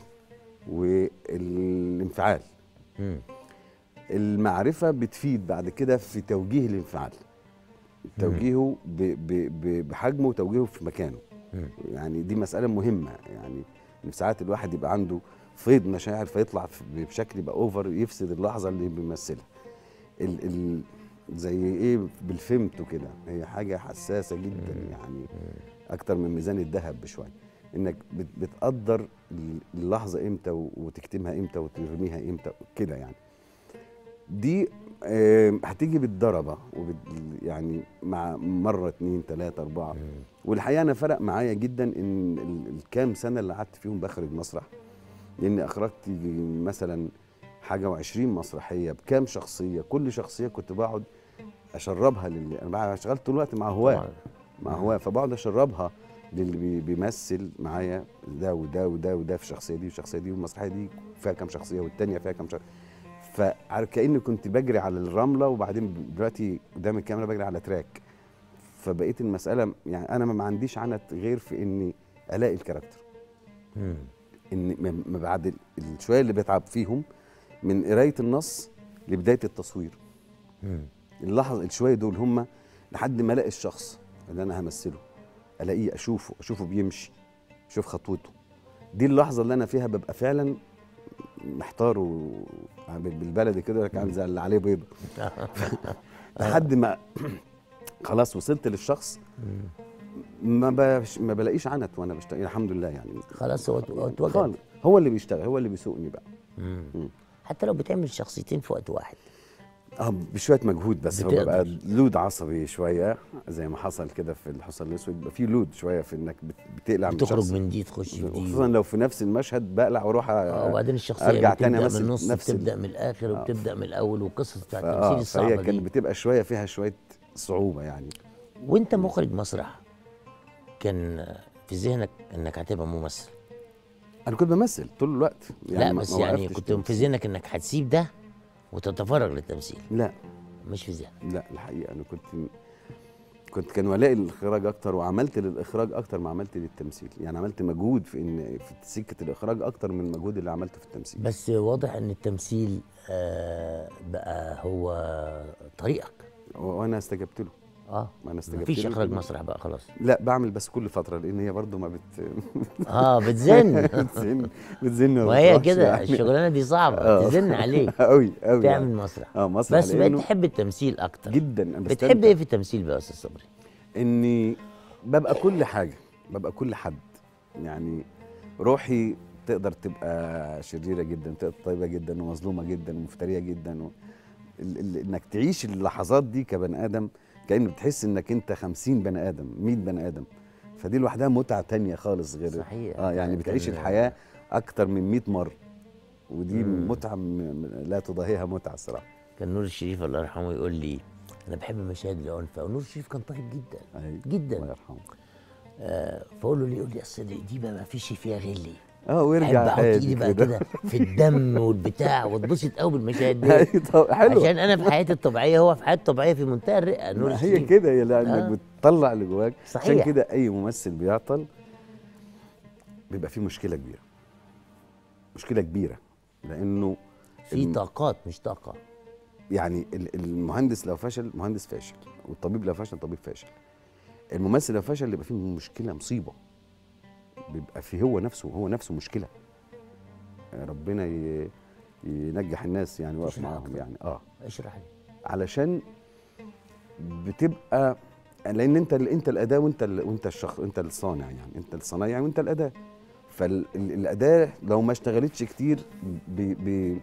S14: والانفعال
S1: مم.
S14: المعرفه بتفيد بعد كده في توجيه الانفعال توجيهه ب- ب- ب- بحجمه وتوجيهه في مكانه
S1: مم.
S14: يعني دي مساله مهمه يعني إن ساعات الواحد يبقى عنده فيض مشاعر فيطلع في- بشكل يبقى اوفر يفسد اللحظه اللي بيمثلها ال ال زي ايه بالفهمته كده هي حاجه حساسه جدا يعني اكتر من ميزان الذهب بشويه انك بت- بتقدر اللحظه امتى و- وتكتمها امتى وترميها امتى كده يعني دي آه، هتيجي بالضربه وبت يعني مع مره اتنين تلاته اربعه والحقيقه انا فرق معايا جدا ان ال- الكام سنه اللي قعدت فيهم بخرج مسرح لاني اخرجت يجي مثلا حاجه وعشرين مسرحيه بكام شخصيه كل شخصيه كنت بقعد اشربها للي انا بقى شغال طول الوقت مع هواه
S1: طبعاً.
S14: مع هواه فبقعد اشربها للي بي- بيمثل معايا ده وده وده وده في الشخصيه دي والشخصيه دي والمسرحيه دي فيها كام شخصيه والتانيه فيها كام شخصيه فعارف كاني كنت بجري على الرمله وبعدين دلوقتي قدام الكاميرا بجري على تراك فبقيت المساله يعني انا ما عنديش عنت غير في اني الاقي الكاركتر
S1: مم.
S14: ان ما- ما بعد ال- الشويه اللي بتعب فيهم من قرايه النص لبدايه التصوير
S1: مم.
S14: اللحظه الشويه دول هم لحد ما الاقي الشخص اللي انا همثله الاقيه اشوفه اشوفه بيمشي اشوف خطوته دي اللحظه اللي انا فيها ببقى فعلا محتار و... بال- بالبلدي كده لك عامل زي اللي عليه بيضه لحد ما خلاص وصلت للشخص ما بش... ما بلاقيش عنت وانا بشتغل الحمد لله يعني
S1: خلاص هو ات- هو اتوجد
S14: خالص هو اللي بيشتغل هو اللي بيسوقني بقى
S1: مم. حتى لو بتعمل شخصيتين في وقت واحد
S14: اه بشويه مجهود بس هو
S1: بتقدر.
S14: بيبقى لود عصبي شويه زي ما حصل كده في الحصان الاسود بيبقى في لود شويه في انك بت- بتقلع من
S1: بتخرج
S14: شخص.
S1: من دي تخش في دي
S14: خصوصا لو في نفس المشهد بقلع واروح أ-
S1: اه وبعدين الشخصيه
S14: ارجع
S1: بتبدأ
S14: تاني
S1: من
S14: امثل
S1: النص
S14: نفس ال-
S1: بتبدا من الاخر وبتبدا من الاول والقصص بتاعت
S14: فآه،
S1: التمثيل الصعبه
S14: فهي
S1: دي
S14: كانت بتبقى شويه فيها شويه صعوبه يعني
S1: وانت مخرج مسرح كان في ذهنك انك هتبقى ممثل
S14: انا كنت بمثل طول الوقت
S1: لا
S14: ما-
S1: بس
S14: ما
S1: يعني
S14: وقفتش
S1: كنت
S14: تمثيل.
S1: في ذهنك انك هتسيب ده وتتفرغ للتمثيل
S14: لا
S1: مش في ذهنك
S14: لا الحقيقه انا كنت كنت كان ولائي للاخراج اكتر وعملت للاخراج اكتر ما عملت للتمثيل يعني عملت مجهود في ان في سكه الاخراج اكتر من المجهود اللي عملته في التمثيل
S1: بس واضح ان التمثيل آه بقى هو طريقك
S14: وانا استجبت له
S1: اه
S14: انا استجبت
S1: مفيش
S14: له
S1: اخراج
S14: كده.
S1: مسرح بقى خلاص
S14: لا بعمل بس كل فتره لان هي برضو ما بت
S1: اه بتزن
S14: بتزن بتزن ما
S1: وهي
S14: بتروحش
S1: كده
S14: يعني.
S1: الشغلانه دي صعبه
S14: آه.
S1: تزن عليك
S14: قوي قوي
S1: تعمل
S14: يعني.
S1: مسرح
S14: اه مسرح
S1: بس بقيت
S14: لأنه
S1: تحب التمثيل اكتر
S14: جدا أنا
S1: بتحب
S14: بستمتع.
S1: ايه في التمثيل بقى يا استاذ صبري
S14: اني ببقى كل حاجه ببقى كل حد يعني روحي تقدر تبقى شريره جدا تقدر طيبه جدا ومظلومه جدا ومفتريه جدا و... ال... ال... انك تعيش اللحظات دي كبني ادم كأنك بتحس انك انت 50 بني ادم 100 بني ادم فدي لوحدها متعه تانية خالص غير
S1: صحيح.
S14: اه يعني بتعيش
S1: كان-
S14: الحياه اكتر من 100 مره ودي
S1: مم.
S14: متعه م... م- لا تضاهيها متعه الصراحه
S1: كان نور الشريف الله يرحمه يقول لي انا بحب مشاهد العنف ونور الشريف كان طيب جدا جدا
S14: الله يرحمه
S1: آه فاقول له ليه يقول لي اصل دي بقى ما فيش فيها غل
S14: اه ويرجع
S1: احب احط
S14: هادي
S1: ايدي بقى
S14: كده.
S1: كده في الدم والبتاع واتبسط قوي بالمشاهد دي
S14: أيوة طب حلو.
S1: عشان انا في حياتي الطبيعيه هو في حياته الطبيعيه في منتهى الرقه نور
S14: ما هي
S1: الشريف
S14: كده هي لانك
S1: آه.
S14: بتطلع اللي جواك عشان
S1: صحيح.
S14: كده اي ممثل بيعطل بيبقى فيه مشكله كبيره مشكله كبيره لانه
S1: في
S14: الم-
S1: طاقات مش طاقه
S14: يعني ال- المهندس لو فشل مهندس فاشل والطبيب لو فشل طبيب فاشل الممثل لو فشل يبقى فيه مشكله مصيبه بيبقى فيه هو نفسه هو نفسه مشكله ربنا ي- ينجح الناس يعني واقف
S1: اشرح
S14: معاهم
S1: أكتر.
S14: يعني اه
S1: اشرح لي
S14: علشان بتبقى لان انت ال- انت الاداه وانت ال- وانت الشخص انت الصانع يعني انت الصنايعي وانت الاداه فالاداه لو ما اشتغلتش كتير ب ب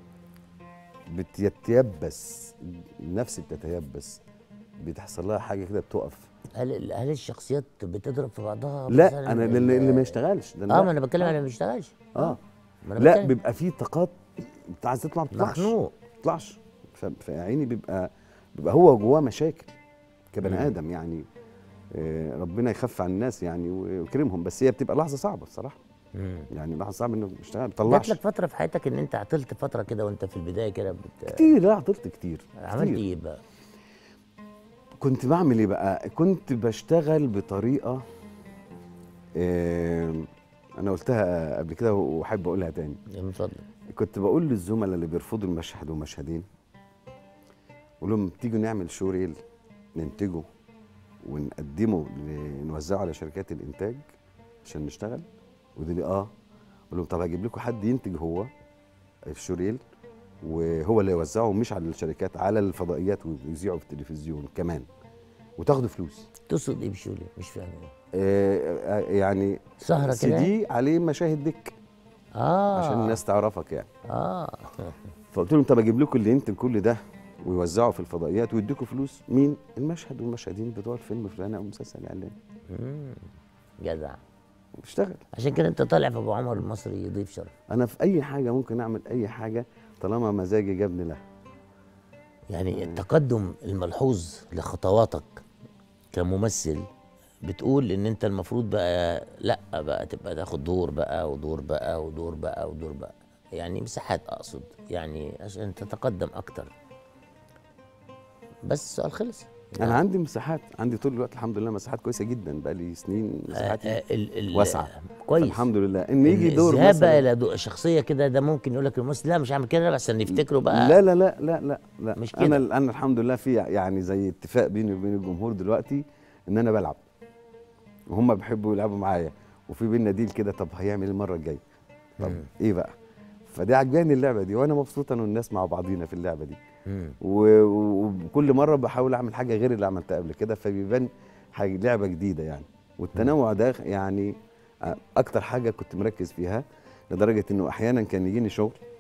S14: بتتيبس النفس بتتيبس بتحصل لها حاجه كده بتقف
S1: هل هل الشخصيات بتضرب في بعضها
S14: لا
S1: مثلاً؟
S14: انا اللي, اللي ما يشتغلش ده
S1: اه
S14: لا.
S1: ما انا بتكلم على اللي ما بيشتغلش
S14: اه
S1: ما أنا
S14: لا
S1: بتكلم.
S14: بيبقى في طاقات انت عايز تطلع ما بتطلعش
S1: مخنوق.
S14: ما بتطلعش ف- فيعني بيبقى بيبقى هو جواه مشاكل كبني
S1: مم.
S14: ادم يعني آه، ربنا يخف عن الناس يعني ويكرمهم بس هي بتبقى لحظه صعبه الصراحه
S1: مم.
S14: يعني لحظه صعبه انك تشتغل ما
S1: جات
S14: تطلعش
S1: لك فتره في حياتك ان انت عطلت فتره كده وانت في البدايه كده بت...
S14: كتير لا عطلت كتير
S1: عملت
S14: كتير.
S1: ايه بقى؟
S14: كنت بعمل ايه بقى كنت بشتغل بطريقه آه، انا قلتها قبل كده واحب اقولها تاني
S1: من فضلك
S14: كنت بقول للزملاء اللي بيرفضوا المشهد ومشهدين اقول لهم تيجوا نعمل شو ريل ننتجه ونقدمه ل- نوزعه على شركات الانتاج عشان نشتغل ودي لي اه اقول لهم طب هجيب لكم حد ينتج هو الشو ريل وهو اللي يوزعه مش على الشركات على الفضائيات ويذيعوا في التلفزيون كمان وتاخدوا فلوس
S1: تقصد ايه بشولي مش فاهم ايه
S14: آه آه، يعني
S1: سهرة
S14: سي
S1: كده؟
S14: دي عليه مشاهد ديك
S1: اه
S14: عشان الناس تعرفك يعني
S1: اه
S14: فقلت لهم طب اجيب لكم اللي ينتج كل ده ويوزعوا في الفضائيات ويديكوا فلوس مين المشهد والمشهدين بتوع الفيلم الفلاني او المسلسل الاعلاني
S1: مم. جدع
S14: اشتغل
S1: عشان كده انت طالع في ابو عمر المصري ضيف شرف
S14: انا في اي حاجه ممكن اعمل اي حاجه طالما مزاجي جابني لها
S1: يعني التقدم الملحوظ لخطواتك كممثل بتقول ان انت المفروض بقى لا بقى تبقى تاخد دور بقى ودور بقى ودور بقى ودور بقى يعني مساحات اقصد يعني عشان تتقدم اكتر بس السؤال خلص
S14: انا عندي مساحات عندي طول الوقت الحمد لله مساحات كويسه جدا بقى لي سنين مساحات
S1: آه، ال- ال-
S14: واسعه
S1: كويس
S14: الحمد لله ان يجي
S1: إن
S14: دور
S1: الذهاب
S14: مثلا
S1: بقى الى دو- شخصيه كده ده ممكن يقول لك الممثل لا مش هعمل كده بس عشان يفتكروا بقى
S14: لا لا لا لا لا لا
S1: مش
S14: انا
S1: كده.
S14: انا الحمد لله في يعني زي اتفاق بيني وبين الجمهور دلوقتي ان انا بلعب وهم بيحبوا يلعبوا معايا وفي بينا ديل كده طب هيعمل إيه المره الجايه طب
S1: مم.
S14: ايه بقى فدي عجباني اللعبه دي وانا مبسوط انا والناس مع بعضينا في اللعبه دي
S1: مم.
S14: و- و- وكل مره بحاول اعمل حاجه غير اللي عملتها قبل كده فبيبان حاجه لعبه جديده يعني والتنوع ده يعني اكتر حاجه كنت مركز فيها لدرجه انه احيانا كان يجيني شغل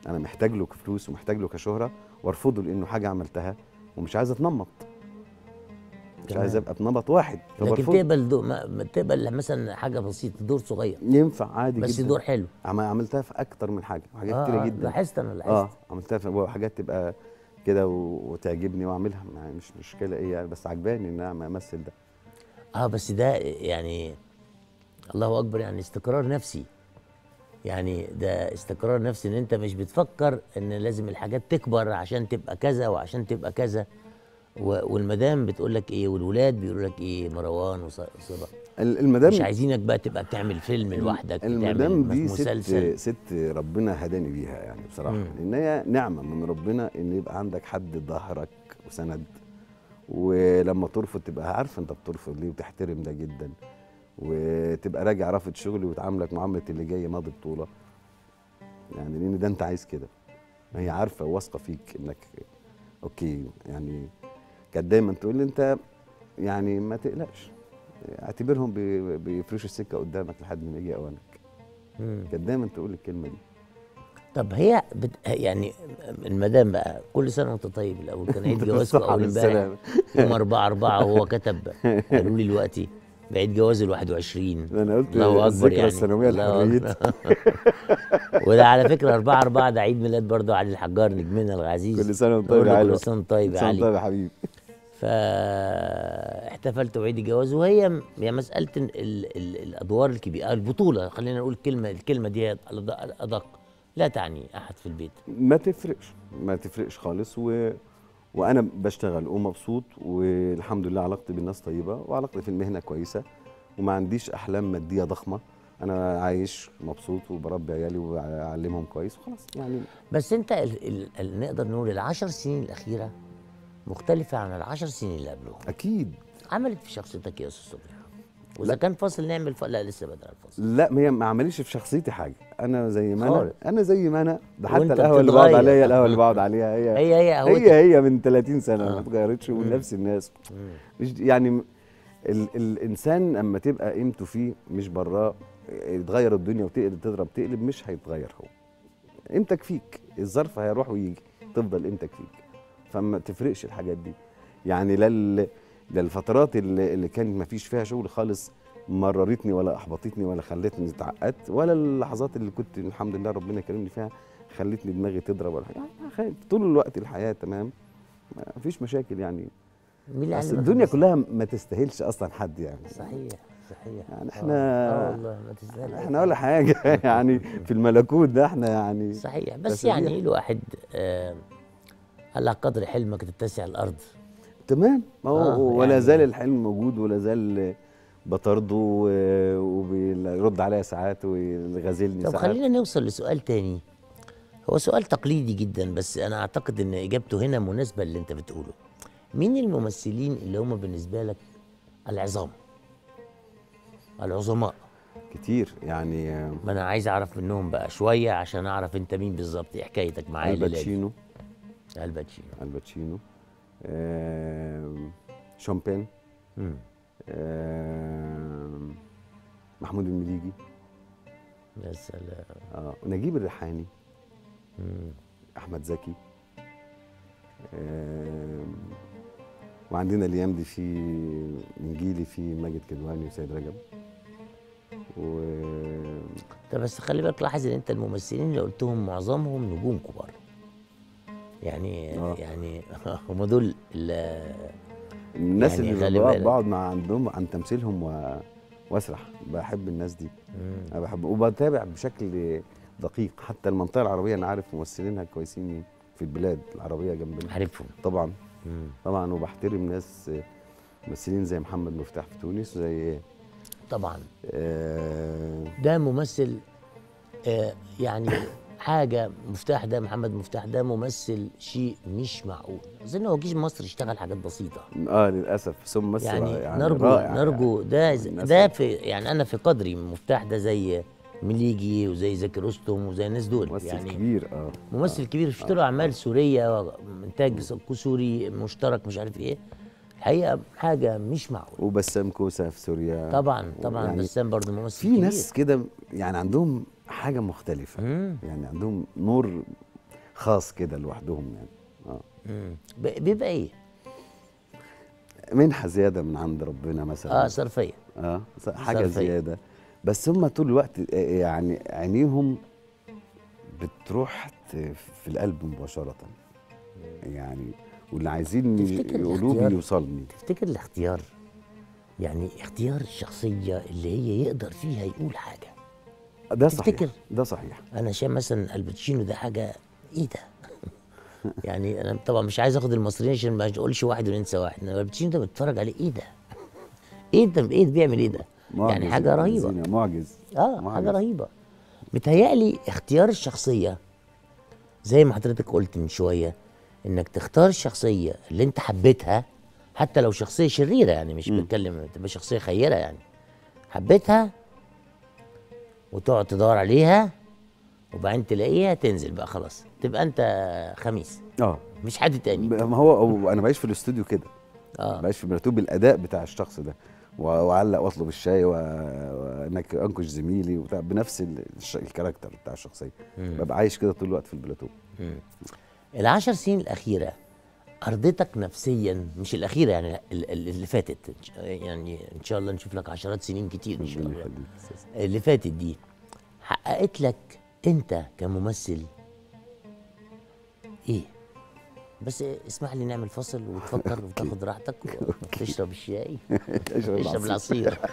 S14: انا محتاج له كفلوس ومحتاج له كشهره وارفضه لانه حاجه عملتها ومش عايز اتنمط مش
S1: تمام.
S14: عايز ابقى بنمط واحد
S1: لكن
S14: فبرفضه.
S1: تقبل دو ما ما تقبل مثلا حاجه بسيطه دور صغير
S14: ينفع عادي
S1: بس
S14: جدا
S1: دور حلو
S14: عم- عملتها في اكتر من حاجه حاجات
S1: آه،
S14: كتيره
S1: آه،
S14: جدا
S1: لاحظت أنا لاحظت.
S14: اه عملتها في حاجات تبقى كده و- وتعجبني واعملها يعني مش مشكله ايه يعني بس عجباني ان انا امثل ده
S1: اه بس ده يعني الله اكبر يعني استقرار نفسي يعني ده استقرار نفسي ان انت مش بتفكر ان لازم الحاجات تكبر عشان تبقى كذا وعشان تبقى كذا و- والمدام بتقول لك ايه والولاد بيقولوا لك ايه مروان وص- وصبا
S14: ال- المدام
S1: مش عايزينك بقى تبقى بتعمل فيلم لوحدك
S14: المدام
S1: بتعمل
S14: دي ست
S1: مسلسل
S14: ست ربنا هداني بيها يعني بصراحه
S1: مم.
S14: لان هي نعمه من ربنا ان يبقى عندك حد ظهرك وسند ولما ترفض تبقى عارف انت بترفض ليه وتحترم ده جدا وتبقى راجع رافض شغلي وتعاملك معامله اللي جاي ماضي بطوله يعني لان ده انت عايز كده هي عارفه وواثقه فيك انك اوكي يعني كانت دايما تقول لي انت يعني ما تقلقش اعتبرهم بي- بيفرشوا السكه قدامك لحد ما يجي اوانك
S1: مم.
S14: كانت دايما تقول الكلمه دي
S1: طب هي بت... يعني المدام بقى كل سنه وانت طيب الاول كان عيد جوازكم
S14: بالصحة
S1: اول امبارح
S14: والسلامة.
S1: يوم 4 4 وهو كتب قالوا لي دلوقتي بعيد جواز ال 21
S14: انا قلت
S1: الله اكبر
S14: الذكرى
S1: يعني
S14: السنويه
S1: الله
S14: لحريتي
S1: أكبر. وده على فكره 4 4 ده عيد ميلاد برضه علي الحجار نجمنا العزيز
S14: كل سنه وانت
S1: نقول
S14: طيب يا
S1: له
S14: علي
S1: كل سنه وانت طيب
S14: كل
S1: يا
S14: سنة
S1: علي
S14: وانت طيب يا حبيبي
S1: فاحتفلت بعيد الجواز وهي م- هي مساله ال ال ال الادوار الكبيره البطوله خلينا نقول كلمه الكلمه دي الأدق- ادق لا تعني احد في البيت
S14: ما تفرقش ما تفرقش خالص و... وانا بشتغل ومبسوط والحمد لله علاقتي بالناس طيبه وعلاقتي في المهنه كويسه وما عنديش احلام ماديه ضخمه انا عايش مبسوط وبربي عيالي وبعلمهم كويس وخلاص يعني
S1: بس انت ال ال ال نقدر نقول العشر سنين الاخيره مختلفه عن العشر سنين اللي قبلهم
S14: اكيد
S1: عملت في شخصيتك يا استاذ صبحي واذا كان فاصل نعمل ف... لا لسه بدري على الفاصل
S14: لا ما هي ما عملتش في شخصيتي حاجه انا زي ما انا
S1: خالص.
S14: انا زي ما انا ده حتى
S1: وانت
S14: القهوه اللي بقعد
S1: بتتغير.
S14: عليها هي القهوه اللي بقعد عليها هي
S1: هي هي قهوتك.
S14: هي هي من 30 سنه ما
S1: آه.
S14: اتغيرتش
S1: مم.
S14: ونفس الناس
S1: مم.
S14: مش يعني م- ال الانسان اما تبقى قيمته فيه مش براه يتغير الدنيا وتقلب تضرب تقلب مش هيتغير هو قيمتك فيك الظرف هيروح ويجي تفضل قيمتك فيك فما تفرقش الحاجات دي يعني لا ال- لا الفترات اللي, اللي كان ما فيش فيها شغل خالص مررتني ولا احبطتني ولا خلتني اتعقدت ولا اللحظات اللي كنت الحمد لله ربنا كرمني فيها خلتني دماغي تضرب ولا حاجه يعني خايف. طول الوقت الحياه تمام ما فيش مشاكل يعني
S1: مين اللي
S14: بس
S1: علمك
S14: الدنيا
S1: المسألة؟
S14: كلها ما تستاهلش اصلا حد يعني
S1: صحيح صحيح
S14: يعني
S1: آه.
S14: احنا
S1: اه والله ما تستاهل
S14: احنا ولا حاجه يعني في الملكوت ده احنا يعني
S1: صحيح بس
S14: تسابيح.
S1: يعني الواحد آه على قدر حلمك تتسع الارض
S14: تمام ما هو
S1: آه،
S14: ولا
S1: يعني-
S14: زال الحلم موجود ولا زال بطرده و- وبيرد عليا ساعات ويغازلني
S1: طب
S14: ساعات
S1: خلينا نوصل لسؤال تاني هو سؤال تقليدي جدا بس انا اعتقد ان اجابته هنا مناسبه اللي انت بتقوله مين الممثلين اللي هم بالنسبه لك العظام العظماء
S14: كتير يعني
S1: ما انا عايز اعرف منهم بقى شويه عشان اعرف انت مين بالظبط ايه حكايتك معايا الليلة دي.
S14: الباتشينو
S1: الباتشينو
S14: الباتشينو آم، شامبين
S1: مم.
S14: آم، محمود المليجي
S1: يا سلام
S14: اه ونجيب الريحاني
S1: مم.
S14: احمد زكي آم، وعندنا الايام دي في من جيلي في ماجد كدواني وسيد رجب و
S1: طب بس خلي بالك لاحظ ان انت الممثلين اللي قلتهم معظمهم نجوم كبار يعني
S14: آه.
S1: يعني هم دول اللي
S14: الناس
S1: يعني
S14: اللي
S1: خلي
S14: بقعد-
S1: بالك.
S14: بقعد مع عندهم عن تمثيلهم و... واسرح بحب الناس دي
S1: مم.
S14: انا بحب وبتابع بشكل دقيق حتى المنطقه العربيه انا عارف ممثلينها كويسين مين في البلاد العربيه جنبنا
S1: عارفهم
S14: طبعا
S1: مم.
S14: طبعا وبحترم ناس ممثلين زي محمد مفتاح في تونس وزي
S1: طبعا
S14: آه
S1: ده ممثل آه يعني حاجه مفتاح ده محمد مفتاح ده ممثل شيء مش معقول اظن هو جيش مصر اشتغل حاجات بسيطه
S14: اه للاسف بس هو ممثل
S1: يعني,
S14: يعني
S1: نرجو
S14: رائع
S1: نرجو
S14: يعني.
S1: ده
S14: الناس
S1: ده في يعني انا في قدري مفتاح ده زي مليجي وزي زكي رستم وزي الناس دول
S14: ممثل
S1: يعني
S14: كبير اه
S1: ممثل كبير شفت له اعمال سوريه انتاج سوري مشترك مش عارف ايه الحقيقه حاجه مش معقول
S14: وبسام كوسه في سوريا
S1: طبعا طبعا
S14: يعني
S1: بسام برضه ممثل
S14: في
S1: كبير
S14: ناس كده يعني عندهم حاجه مختلفه
S1: مم.
S14: يعني عندهم نور خاص كده لوحدهم يعني اه
S1: مم. ب- بيبقى ايه
S14: منحه زياده من عند ربنا مثلا
S1: اه صرفيه
S14: اه س- حاجه
S1: صرفية.
S14: زياده بس هم طول الوقت آه، يعني عينيهم بتروح ت- في القلب مباشره يعني واللي عايزين
S1: تفتكر
S14: يقولوه
S1: الاختيار-
S14: بيوصلني
S1: تفتكر الاختيار يعني اختيار الشخصيه اللي هي يقدر فيها يقول حاجه
S14: ده صحيح
S1: تفتكر؟
S14: ده صحيح
S1: انا شايف مثلا الباتشينو ده حاجه ايه ده يعني انا طبعا مش عايز اخد المصريين عشان ما اقولش واحد وننسى واحد انما الباتشينو ده بتفرج عليه ايه ده ايه ده ايه ده بيعمل ايه ده يعني
S14: معجز
S1: حاجه
S14: ابن
S1: رهيبه
S14: الذين، معجز
S1: اه
S14: معجز.
S1: حاجه رهيبه متهيألي اختيار الشخصيه زي ما حضرتك قلت من شويه انك تختار الشخصيه اللي انت حبيتها حتى لو شخصيه شريره يعني مش بتكلم تبقى شخصيه خيره يعني حبيتها وتقعد تدور عليها وبعدين تلاقيها تنزل بقى خلاص تبقى انت خميس
S14: اه
S1: مش حد تاني
S14: ما هو هو انا بعيش في الاستوديو كده
S1: اه
S14: بعيش في مرتوب الاداء بتاع الشخص ده و- واعلق واطلب الشاي و- وانك انكش زميلي وبتاع بنفس ال- الش- الكاركتر بتاع الشخصيه
S1: مم.
S14: ببقى عايش كده طول الوقت في البلاتو
S1: مم. العشر سنين الأخيرة أرضتك نفسيا مش الأخيرة يعني ال- ال- اللي فاتت يعني إن شاء الله نشوف لك عشرات سنين كتير إن شاء الله اللي فاتت دي حققت لك أنت كممثل إيه؟ بس اسمح لي نعمل فصل وتفكر وتاخد راحتك وتشرب الشاي
S14: اشرب
S1: تشرب
S14: العصير.
S1: العصير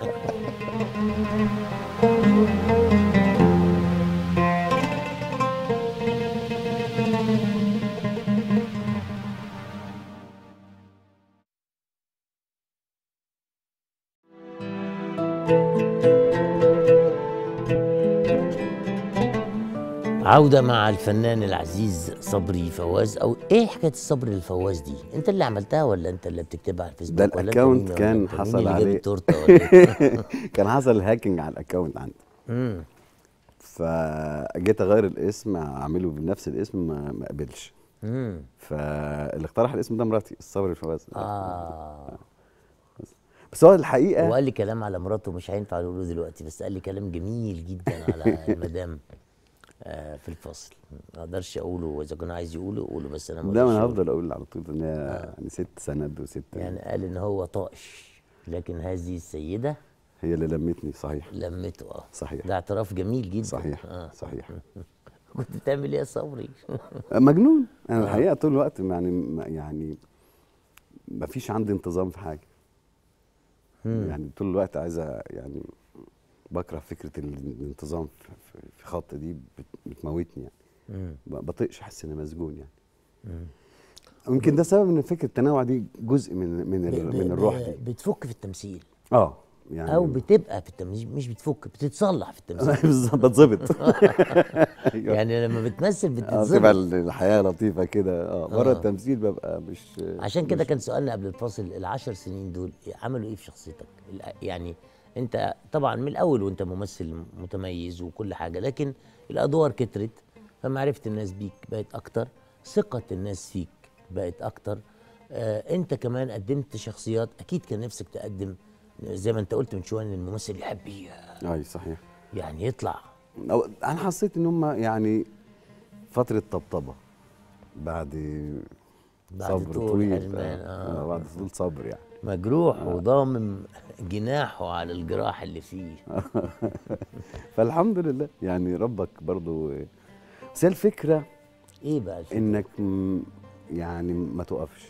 S1: عودة مع الفنان العزيز صبري فواز أو إيه حكاية الصبر الفواز دي؟ أنت اللي عملتها ولا أنت اللي بتكتبها على الفيسبوك
S14: ده
S1: ولا أنت
S14: الاكونت
S1: مين ولا
S14: كان
S1: أنت مين
S14: حصل
S1: اللي جاب
S14: عليه
S1: التورتة ولا إيه؟
S14: كان حصل هاكينج على الاكونت عندي
S1: مم.
S14: فجيت اغير الاسم اعمله بنفس الاسم ما ما قبلش
S1: مم.
S14: فاللي اقترح الاسم ده مراتي الصبر الفواز
S1: آه
S14: بس هو الحقيقه
S1: هو قال لي كلام على مراته مش هينفع نقوله دلوقتي بس قال لي كلام جميل جدا على المدام آه في الفصل ما اقدرش اقوله اذا كان عايز يقوله قوله بس انا ما
S14: لا ما
S1: أقدرش
S14: انا
S1: أقوله.
S14: هفضل اقول على طول ان هي يعني ست سند وست
S1: يعني قال ان هو طائش لكن هذه السيده
S14: هي اللي لمتني صحيح
S1: لمته اه
S14: صحيح
S1: ده اعتراف جميل جدا
S14: صحيح
S1: آه.
S14: صحيح
S1: كنت بتعمل ايه يا صبري
S14: مجنون انا
S1: آه.
S14: الحقيقه طول الوقت يعني ما- يعني ما فيش عندي انتظام في حاجه
S1: مم.
S14: يعني طول الوقت عايز أ- يعني بكره فكره ال- الانتظام في- في- في خط دي بت- بتموتني يعني
S1: مم.
S14: ما بطيقش احس اني مسجون يعني
S1: مم.
S14: يمكن ده سبب ان فكره التنوع دي جزء من من ال-
S1: ب-
S14: من
S1: ب-
S14: الروح دي
S1: بتفك في التمثيل
S14: اه يعني
S1: او بتبقى في التمثيل مش بتفك بتتصلح في التمثيل
S14: بالظبط بتظبط أيوة.
S1: يعني لما بتمثل
S14: اه
S1: بتتظبط
S14: بتبقى الحياه لطيفه كده اه بره
S1: آه.
S14: التمثيل ببقى مش
S1: عشان كده كان سؤالنا قبل الفاصل العشر سنين دول عملوا ايه في شخصيتك؟ الأ- يعني انت طبعا من الاول وانت ممثل متميز وكل حاجه لكن الادوار كترت فمعرفه الناس بيك بقت اكتر ثقه الناس فيك بقت اكتر آه انت كمان قدمت شخصيات اكيد كان نفسك تقدم زي ما انت قلت من شويه ان الممثل يحب ي-
S14: اي صحيح
S1: يعني يطلع
S14: أو انا حسيت ان هم يعني فتره طبطبه بعد
S1: بعد
S14: صبر
S1: طول
S14: طويل
S1: حرمان،
S14: آه.
S1: آه.
S14: بعد طول صبر يعني
S1: مجروح وضامم جناحه على الجراح اللي فيه
S14: فالحمد لله يعني ربك برضو بس هي الفكره
S1: ايه بقى الفكرة؟
S14: انك م- يعني ما توقفش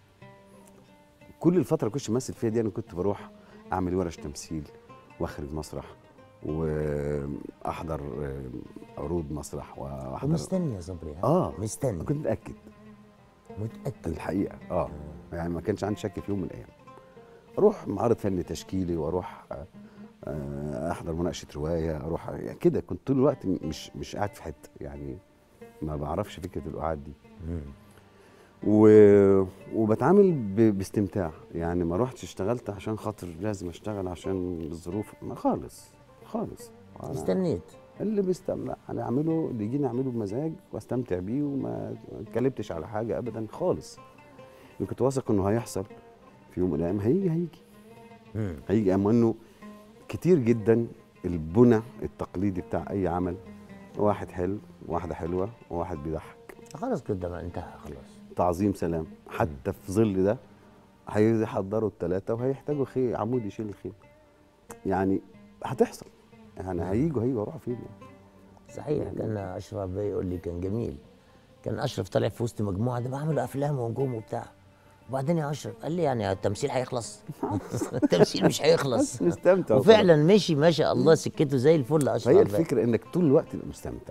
S14: كل الفتره اللي كنت ممثل فيها دي انا كنت بروح اعمل ورش تمثيل واخرج مسرح واحضر عروض مسرح واحضر
S1: ومستني يا صبري ها؟
S14: اه
S1: مستني
S14: كنت متاكد
S1: متاكد
S14: الحقيقه اه يعني ما كانش عندي شك في يوم من الايام اروح معرض فني تشكيلي واروح آه، آه، احضر مناقشه روايه اروح يعني كده كنت طول الوقت مش مش قاعد في حته يعني ما بعرفش فكره القعاد دي و... وبتعامل ب... باستمتاع يعني ما روحتش اشتغلت عشان خاطر لازم اشتغل عشان الظروف ما خالص خالص أنا
S1: استنيت
S14: اللي بيستمتع انا اعمله اللي يجيني اعمله بمزاج واستمتع بيه وما اتكلمتش على حاجه ابدا خالص اللي كنت واثق انه هيحصل في يوم من الايام هيجي هيجي
S1: مم.
S14: هيجي اما انه كتير جدا البنى التقليدي بتاع اي عمل واحد حلو واحده حلوه وواحد بيضحك
S1: خلاص كده ما انتهى خلاص
S14: تعظيم سلام حتى في ظل ده هيحضروا الثلاثه وهيحتاجوا خي عمود يشيل الخيل يعني هتحصل يعني هيجوا هيجوا هيروحوا فين يعني
S1: صحيح كان اشرف بيقول لي كان جميل كان اشرف طالع في وسط مجموعه ده بعملوا افلام ونجوم وبتاع وبعدين يا اشرف قال لي يعني التمثيل هيخلص التمثيل مش هيخلص
S14: نستمتع
S1: وفعلا مشي ما شاء الله سكته زي الفل اشرف
S14: فهي
S1: بقى.
S14: الفكره انك طول الوقت تبقى مستمتع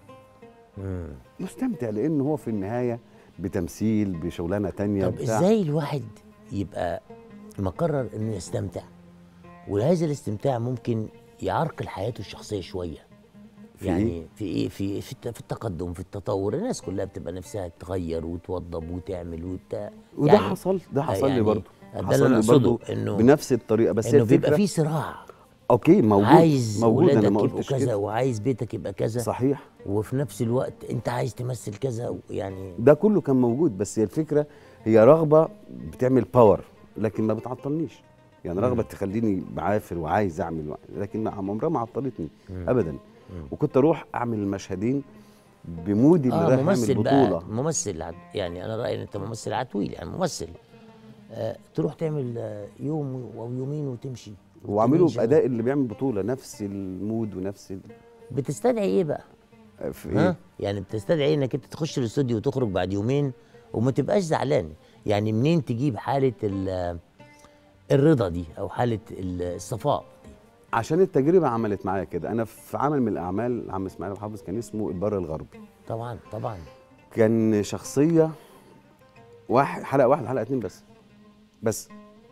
S14: مستمتع لان هو في النهايه بتمثيل بشغلانه تانية
S1: طب
S14: بتاع.
S1: ازاي الواحد يبقى مقرر انه يستمتع وهذا الاستمتاع ممكن يعرقل حياته الشخصيه شويه
S14: في
S1: يعني
S14: إيه؟
S1: في ايه في في, الت- في التقدم في التطور الناس كلها بتبقى نفسها تغير وتوضب وتعمل وت
S14: وده
S1: يعني
S14: حصل ده حصل لي برضه
S1: ده
S14: حصل
S1: اللي انا
S14: لي
S1: اقصده
S14: برضه
S1: انه
S14: بنفس الطريقه بس هي
S1: انه بيبقى
S14: الفكرة-
S1: في صراع
S14: اوكي موجود
S1: عايز
S14: موجود انا
S1: ولادك
S14: ما
S1: يبقوا
S14: قلتش
S1: كذا
S14: كده
S1: وعايز بيتك يبقى كذا
S14: صحيح
S1: وفي نفس الوقت انت عايز تمثل كذا يعني
S14: ده كله كان موجود بس هي الفكره هي رغبه بتعمل باور لكن ما بتعطلنيش يعني رغبه تخليني بعافر وعايز اعمل وع- لكن عمرها ما عطلتني ابدا وكنت اروح اعمل المشهدين بمودي اللي
S1: اه
S14: رايح
S1: ممثل
S14: اعمل
S1: بقى
S14: بطوله
S1: ممثل عد- يعني انا رايي ان انت ممثل عتويل يعني ممثل آه تروح تعمل آه يوم او يومين وتمشي
S14: واعمله
S1: وتمشي.
S14: باداء اللي بيعمل بطوله نفس المود ونفس ال...
S1: بتستدعي ايه بقى؟
S14: في
S1: ها؟
S14: ايه
S1: يعني بتستدعي إيه انك انت تخش الاستوديو وتخرج بعد يومين وما تبقاش زعلان يعني منين تجيب حاله ال- الرضا دي او حاله الصفاء
S14: عشان التجربه عملت معايا كده انا في عمل من الاعمال عم اسماعيل الحافظ كان اسمه البر الغربي
S1: طبعا طبعا
S14: كان شخصيه واحد حلقه واحده حلقه اتنين بس بس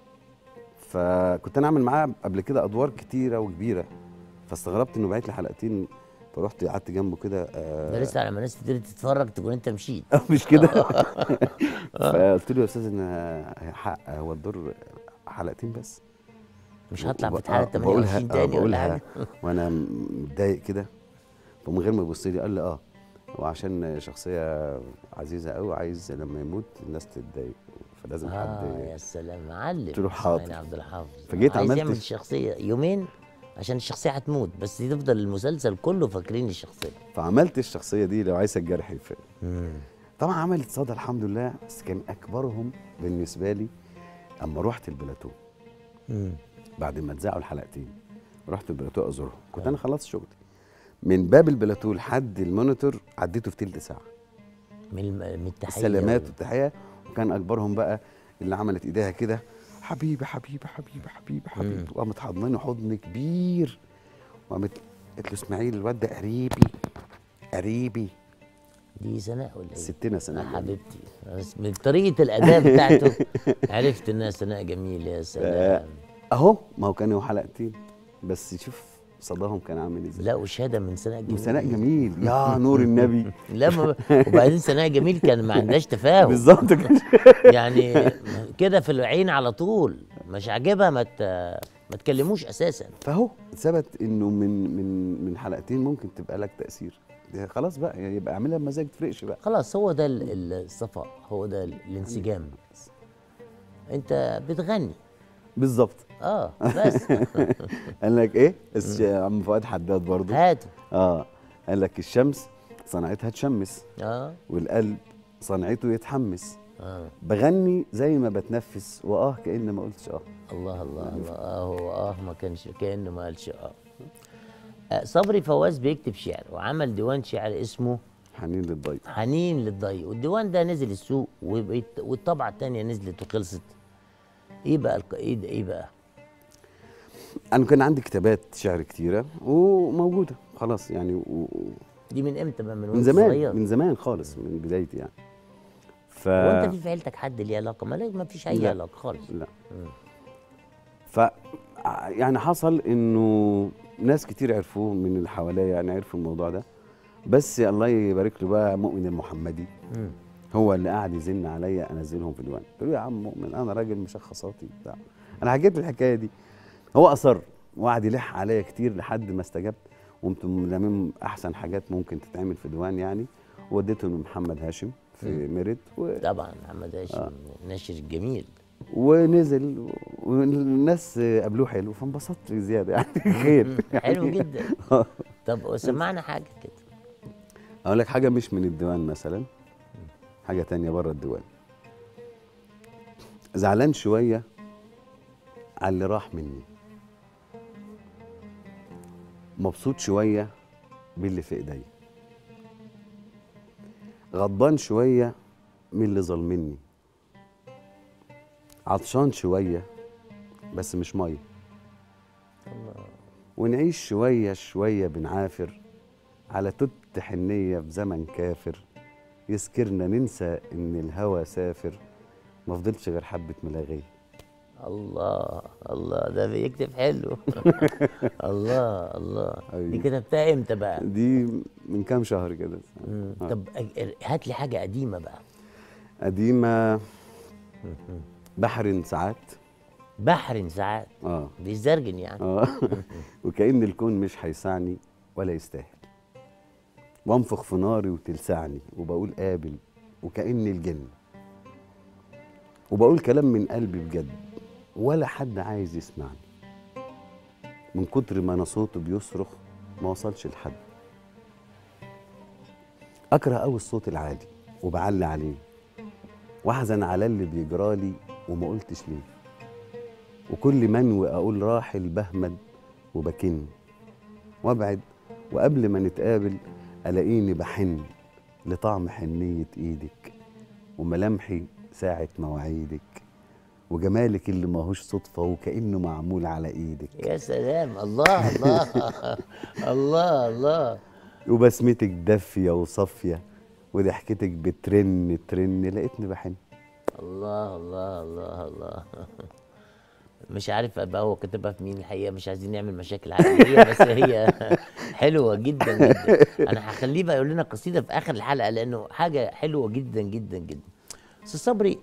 S14: فكنت انا اعمل معاه قبل كده ادوار كتيره وكبيره فاستغربت انه بعت لي حلقتين فرحت قعدت جنبه كده آه
S1: ده لسه على ما الناس تبتدي تتفرج تكون انت مشيت
S14: مش كده فقلت له يا استاذ ان حق هو الدور حلقتين بس
S1: مش هطلع في
S14: و-
S1: حلقه
S14: آه، بقولها
S1: 28
S14: آه،
S1: تاني ولا
S14: بقولها
S1: حاجه
S14: وانا متضايق كده فمن غير ما يبص لي قال لي اه وعشان شخصيه عزيزه قوي عايز لما يموت الناس تتضايق فلازم
S1: اه
S14: حد
S1: يا سلام معلم
S14: قلت له
S1: إسماعيل
S14: حاضر.
S1: عبد الحافظ
S14: فجيت
S1: عايز
S14: عملت
S1: يعمل
S14: ش-
S1: الشخصيه يومين عشان الشخصيه هتموت بس تفضل المسلسل كله فاكرين الشخصيه
S14: فعملت الشخصيه دي لو عايز الجرح في طبعا عملت صدى الحمد لله بس كان اكبرهم بالنسبه لي اما رحت البلاتو بعد ما اتذاعوا الحلقتين رحت البلاتو ازورهم كنت انا خلصت شغلي من باب البلاتو لحد المونيتور عديته في تلت ساعه
S1: من الم- من التحيه
S14: السلامات
S1: وال-
S14: والتحيه وكان اكبرهم بقى اللي عملت ايديها كده حبيبي حبيبي حبيبي حبيبي حبيبي وقامت حضناني حضن كبير وقامت قالت له اسماعيل الواد ده قريبي قريبي
S1: دي سناء ولا ايه؟
S14: ستنا سناء
S1: يا حبيبتي بس من طريقه الاداء بتاعته عرفت انها سناء جميله يا سلام
S14: آه، اهو ما هو كانوا حلقتين بس شوف صداهم كان عامل ازاي
S1: لا وشهاده من سناء جميل
S14: وسناء جميل يا نور النبي
S1: لا ما وبعدين سناء جميل كان ما عندهاش تفاهم
S14: بالظبط كده
S1: يعني كده في العين على طول مش عاجبها ما ت- ما تكلموش اساسا
S14: فهو ثبت انه من من من حلقتين ممكن تبقى لك تاثير ده خلاص بقى يعني يبقى اعملها بمزاج تفرقش بقى
S1: خلاص هو ده ال- ال- الصفاء هو ده ال- الانسجام انت بتغني
S14: بالظبط
S1: اه بس
S14: قال لك ايه الش- عم فؤاد حداد برضو
S1: هاته
S14: اه قال لك الشمس صنعتها تشمس
S1: اه
S14: والقلب صنعته يتحمس
S1: اه
S14: بغني زي ما بتنفس واه كأن ما قلتش اه
S1: الله الله الله اه هو اه ما كانش كانه ما قالش اه آه، صبري فواز بيكتب شعر وعمل ديوان شعر اسمه
S14: حنين للضيق
S1: حنين للضيق والديوان ده نزل السوق وبقيت- والطبعه الثانيه نزلت وخلصت ايه بقى الق- ايه ده- ايه بقى
S14: انا كان عندي كتابات شعر كتيره وموجوده خلاص يعني و... و-
S1: دي من امتى بقى من
S14: من
S1: وانت
S14: زمان
S1: صغير
S14: من زمان خالص من بدايتي يعني ف
S1: وانت في في عيلتك حد ليه علاقه ما لا- ما فيش اي
S14: لا.
S1: علاقه خالص
S14: لا
S1: مم.
S14: ف يعني حصل انه ناس كتير عرفوه من اللي حواليا يعني عرفوا الموضوع ده بس الله يبارك له بقى مؤمن المحمدي
S1: مم.
S14: هو اللي قاعد يزن عليا انزلهم في الديوان قلت له يا عم مؤمن انا راجل مشخصاتي بتاع انا حكيت الحكايه دي هو اصر وقعد يلح عليا كتير لحد ما استجبت وقمت لامم احسن حاجات ممكن تتعمل في ديوان يعني وديتهم لمحمد هاشم في
S1: مم.
S14: ميريت و...
S1: طبعا محمد هاشم
S14: آه.
S1: ناشر جميل
S14: ونزل والناس قابلوه حلو فانبسطت زياده يعني خير
S1: حلو جدا طب سمعنا حاجه كده
S14: اقول لك حاجه مش من الديوان مثلا حاجه تانية بره الديوان زعلان شويه على اللي راح مني مبسوط شويه باللي في ايديا غضبان شويه من اللي ظلمني عطشان شويه بس مش ميه ونعيش شويه شويه بنعافر على توت حنيه في زمن كافر يسكرنا ننسى ان الهوى سافر ما فضلش غير حبه ملاغيه
S1: الله الله ده بيكتب حلو الله الله دي كتبتها امتى بقى؟
S14: دي من كام شهر كده
S1: مم.
S14: آه.
S1: طب أج- هات لي حاجه قديمه بقى
S14: قديمه بحر ساعات
S1: بحر ساعات
S14: اه
S1: بيزرجن يعني
S14: اه وكأن الكون مش هيسعني ولا يستاهل وانفخ في ناري وتلسعني وبقول قابل وكأني الجن وبقول كلام من قلبي بجد ولا حد عايز يسمعني من كتر ما انا صوته بيصرخ ما وصلش لحد اكره قوي الصوت العالي وبعلي عليه واحزن على اللي بيجرالي وما قلتش ليه وكل منوي اقول راحل بهمد وبكن وابعد وقبل ما نتقابل الاقيني بحن لطعم حنيه ايدك وملامحي ساعه مواعيدك وجمالك اللي ماهوش صدفه وكانه معمول على ايدك
S1: يا سلام الله الله الله الله
S14: وبسمتك دافيه وصافيه وضحكتك بترن ترن لقيتني بحن
S1: الله الله الله الله مش عارف بقى هو كاتبها في مين الحقيقه مش عايزين نعمل مشاكل عائليه بس هي حلوه جدا جدا انا هخليه بقى يقول لنا قصيده في اخر الحلقه لانه حاجه حلوه جدا جدا جدا استاذ صبري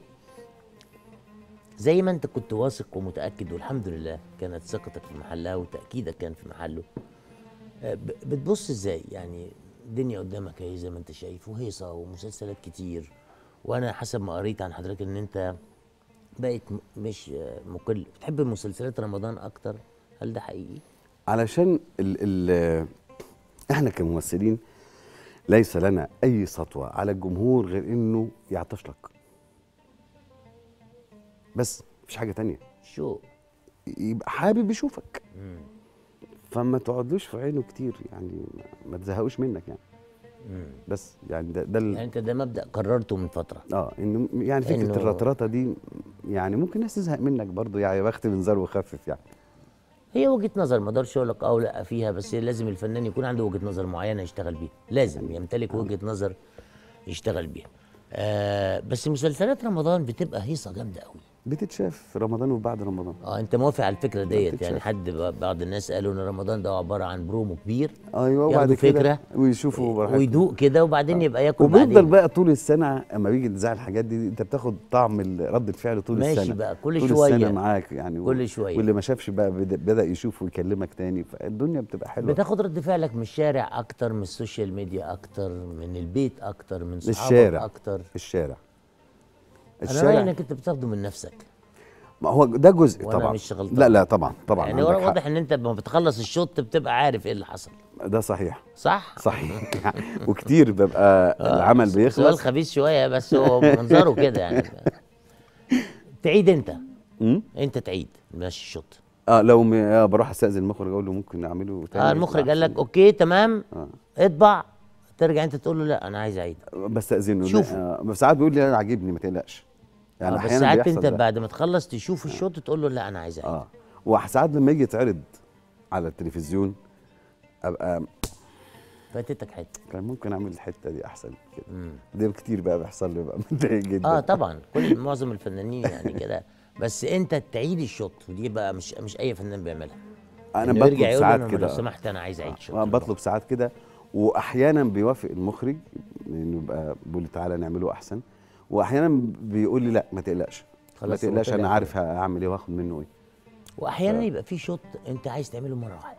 S1: زي ما انت كنت واثق ومتاكد والحمد لله كانت ثقتك في محلها وتاكيدك كان في محله آه، ب- بتبص ازاي يعني الدنيا قدامك اهي زي ما انت شايف وهيصه ومسلسلات كتير وانا حسب ما قريت عن حضرتك ان انت بقيت م- مش آه، مقل بتحب مسلسلات رمضان اكتر هل ده حقيقي
S14: علشان ال ال احنا كممثلين ليس لنا اي سطوه على الجمهور غير انه يعطش لك بس مفيش حاجه تانية
S1: شو
S14: يبقى حابب يشوفك فما تقعدوش في عينه كتير يعني ما- ما تزهقوش منك يعني
S1: مم.
S14: بس يعني ده ده ال-
S1: يعني انت ده مبدا قررته من فتره
S14: اه انه يعني فكره
S1: إنه-
S14: الرطرطه دي يعني ممكن الناس تزهق منك برضو يعني بخت بنزار وخفف يعني
S1: هي وجهه نظر ما اقدرش اقول لك اه لا فيها بس لازم الفنان يكون عنده وجهه نظر معينه يشتغل بيها لازم يمتلك وجهه نظر يشتغل بيها آه بس مسلسلات رمضان بتبقى هيصه جامده قوي
S14: بتتشاف في رمضان وبعد رمضان
S1: اه انت موافق على الفكره ديت
S14: بتتشاف.
S1: يعني حد ب- بعض الناس قالوا ان رمضان ده عباره عن برومو كبير
S14: ايوه وبعد
S1: ياخدوا
S14: كده
S1: فكره
S14: ويشوفوا براحتهم.
S1: ويدوق كده وبعدين يبقى ياكل
S14: وبيفضل
S1: بعدين
S14: بقى طول السنه اما بيجي تذاع الحاجات دي انت بتاخد طعم ال- رد الفعل طول
S1: ماشي
S14: السنه
S1: بقى، كل
S14: طول
S1: شوية.
S14: السنه معاك يعني و-
S1: كل شوية.
S14: واللي ما شافش بقى بدا, بدا يشوف ويكلمك تاني فالدنيا بتبقى حلوه
S1: بتاخد رد فعلك من الشارع اكتر من السوشيال ميديا اكتر من البيت اكتر من صحابك
S14: الشارع
S1: اكتر
S14: الشارع
S1: انا رايي انك انت بتاخده من نفسك
S14: ما هو ده جزء
S1: وأنا
S14: طبعا
S1: مش غلطان.
S14: لا لا طبعا طبعا
S1: يعني
S14: عندك حق.
S1: واضح ان انت لما بتخلص الشوط بتبقى عارف ايه اللي حصل
S14: ده صحيح
S1: صح
S14: صحيح وكتير ببقى العمل
S1: سؤال
S14: بيخلص
S1: خبيث شويه بس هو منظره كده يعني تعيد انت
S14: مم؟
S1: انت تعيد ماشي الشوط
S14: اه لو م... آه بروح استاذن المخرج اقول له ممكن نعمله تاني
S1: اه المخرج قال لك اوكي تمام
S14: آه.
S1: اطبع ترجع انت تقول له لا انا عايز اعيد
S14: بستاذنه
S1: شوفه.
S14: آه بس ساعات بيقول لي انا عاجبني ما تقلقش
S1: يعني
S14: يعني
S1: بس
S14: احيانا
S1: ساعات
S14: بيحصل
S1: انت
S14: ده.
S1: بعد ما تخلص تشوف الشوط تقول له لا انا عايز اعيد
S14: اه وساعات لما يجي يتعرض على التلفزيون ابقى
S1: فاتتك حته
S14: كان ممكن اعمل الحته دي احسن كده
S1: مم.
S14: ده كتير بقى بيحصل لي بقى متضايق جدا
S1: اه طبعا كل معظم الفنانين يعني كده بس انت تعيد الشوط ودي بقى مش مش اي فنان بيعملها
S14: انا
S1: إنه يرجع
S14: بطلب
S1: يقول له
S14: ساعات
S1: أنا
S14: كده
S1: لو سمحت انا عايز اعيد شوط
S14: آه بطلب ساعات كده واحيانا بيوافق المخرج انه يبقى بيقول لي تعالى نعمله احسن واحيانا بيقول لي لا ما تقلقش ما
S1: خلاص هو
S14: تقلقش
S1: طلع
S14: انا عارف هعمل ايه واخد منه ايه
S1: واحيانا يبقى في شوط انت عايز تعمله مره واحده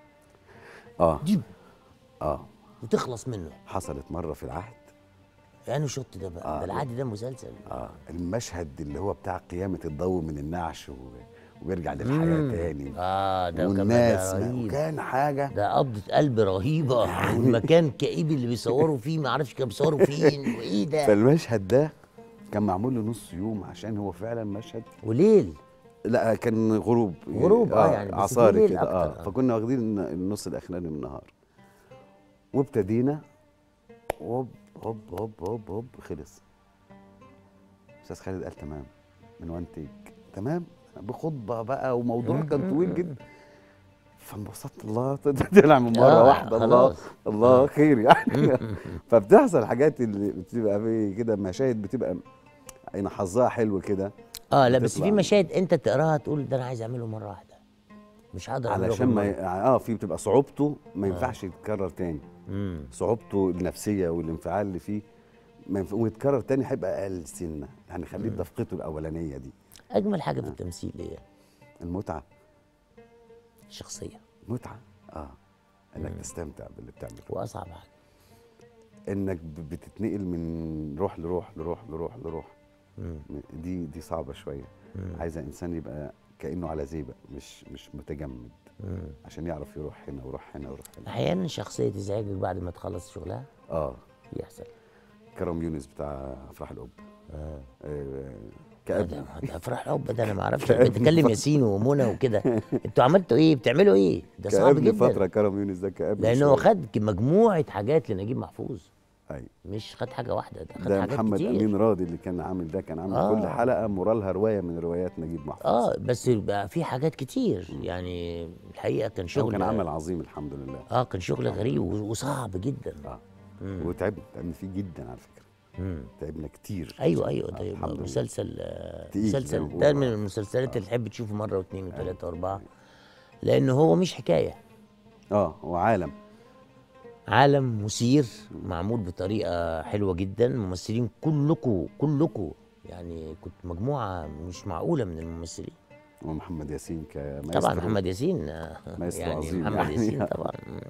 S14: اه
S1: جيب
S14: اه
S1: وتخلص منه
S14: حصلت مره في العهد
S1: يعني شوط ده بقى
S14: آه.
S1: ده العادي ده مسلسل
S14: اه المشهد اللي هو بتاع قيامه الضوء من النعش و... ويرجع للحياه
S1: مم.
S14: تاني
S1: اه ده كمان
S14: والناس
S1: ده رهيب
S14: كان حاجه
S1: ده قبضة قلب رهيبة والمكان كئيب اللي بيصوروا فيه ما اعرفش كانوا بيصوروا فين وايه ده
S14: فالمشهد ده كان معمول له نص يوم عشان هو فعلا مشهد
S1: وليل
S14: لا كان غروب
S1: غروب، آه، يعني بس في
S14: عصاري
S1: الليل
S14: كده
S1: أكتر،
S14: اه
S1: آه.
S14: فكنا واخدين النص الاخراني من النهار وابتدينا هوب هوب هوب هوب هوب خلص استاذ خالد قال تمام من وان تيك تمام بخطبه بقى وموضوع كان طويل جدا فانبسطت الله طلع من مره
S1: آه،
S14: واحده الله
S1: خلاص.
S14: الله خير يعني فبتحصل حاجات اللي بتبقى في كده مشاهد بتبقى يعني حظها حلو كده
S1: اه لا بس
S14: بتطلع
S1: في مشاهد انت تقراها تقول ده انا عايز اعمله مرة واحدة مش هقدر اعمله
S14: علشان
S1: غير
S14: ما
S1: مرة.
S14: ي- اه في بتبقى صعوبته ما ينفعش يتكرر تاني
S1: مم.
S14: صعوبته النفسيه والانفعال اللي فيه ما ينفع ويتكرر تاني هيبقى اقل سنه يعني خليه دفقته الاولانيه دي
S1: اجمل حاجة في التمثيل ايه
S14: المتعه
S1: الشخصية
S14: متعه اه انك تستمتع باللي بتعمله
S1: واصعب حاجة
S14: انك ب- بتتنقل من روح لروح لروح لروح لروح
S1: مم.
S14: دي دي صعبه شويه
S1: مم.
S14: عايزه انسان يبقى كانه على زيبق مش مش متجمد
S1: مم.
S14: عشان يعرف يروح هنا ويروح هنا ويروح هنا
S1: احيانا شخصية تزعجك بعد ما تخلص شغلها
S14: اه
S1: يحصل
S14: كرم يونس بتاع افراح القبه
S1: اه
S14: آه،
S1: ده-
S14: كأب
S1: ده افراح الحب ده انا ما اعرفش
S14: كأب
S1: بتكلم
S14: فترة.
S1: ياسين ومنى وكده انتوا عملتوا ايه بتعملوا ايه ده صعب
S14: كأب
S1: جدا
S14: فتره كرم يونس ده كأب
S1: لانه هو خد مجموعه حاجات لنجيب محفوظ
S14: ايوه
S1: مش خد حاجه واحده ده خد
S14: ده
S1: حاجات
S14: محمد
S1: كتير
S14: امين راضي اللي كان عامل ده كان عامل
S1: آه.
S14: كل حلقه مورالها روايه من روايات نجيب محفوظ
S1: اه بس بقى في حاجات كتير يعني الحقيقه كان
S14: هو
S1: شغل
S14: كان عمل عظيم الحمد لله
S1: اه كان شغل غريب و- وصعب جدا
S14: اه
S1: مم.
S14: وتعبنا تعبنا فيه جدا على فكره
S1: مم.
S14: تعبنا كتير
S1: ايوه ايوه
S14: آه،
S1: ده
S14: الحمد لله.
S1: مسلسل آه،
S14: تقيل زي ما
S1: مسلسل
S14: بيقولوا.
S1: ده من المسلسلات اللي تحب تشوفه مره واثنين وثلاثه واربعه لانه هو مش حكايه
S14: اه هو عالم
S1: عالم مثير معمول بطريقه حلوه جدا ممثلين كلكم كلكم يعني كنت مجموعه مش معقوله من الممثلين
S14: ومحمد ياسين كمايسترو
S1: طبعا محمد ياسين آه،
S14: مايسترو
S1: يعني
S14: عظيم
S1: محمد
S14: يعني.
S1: ياسين طبعا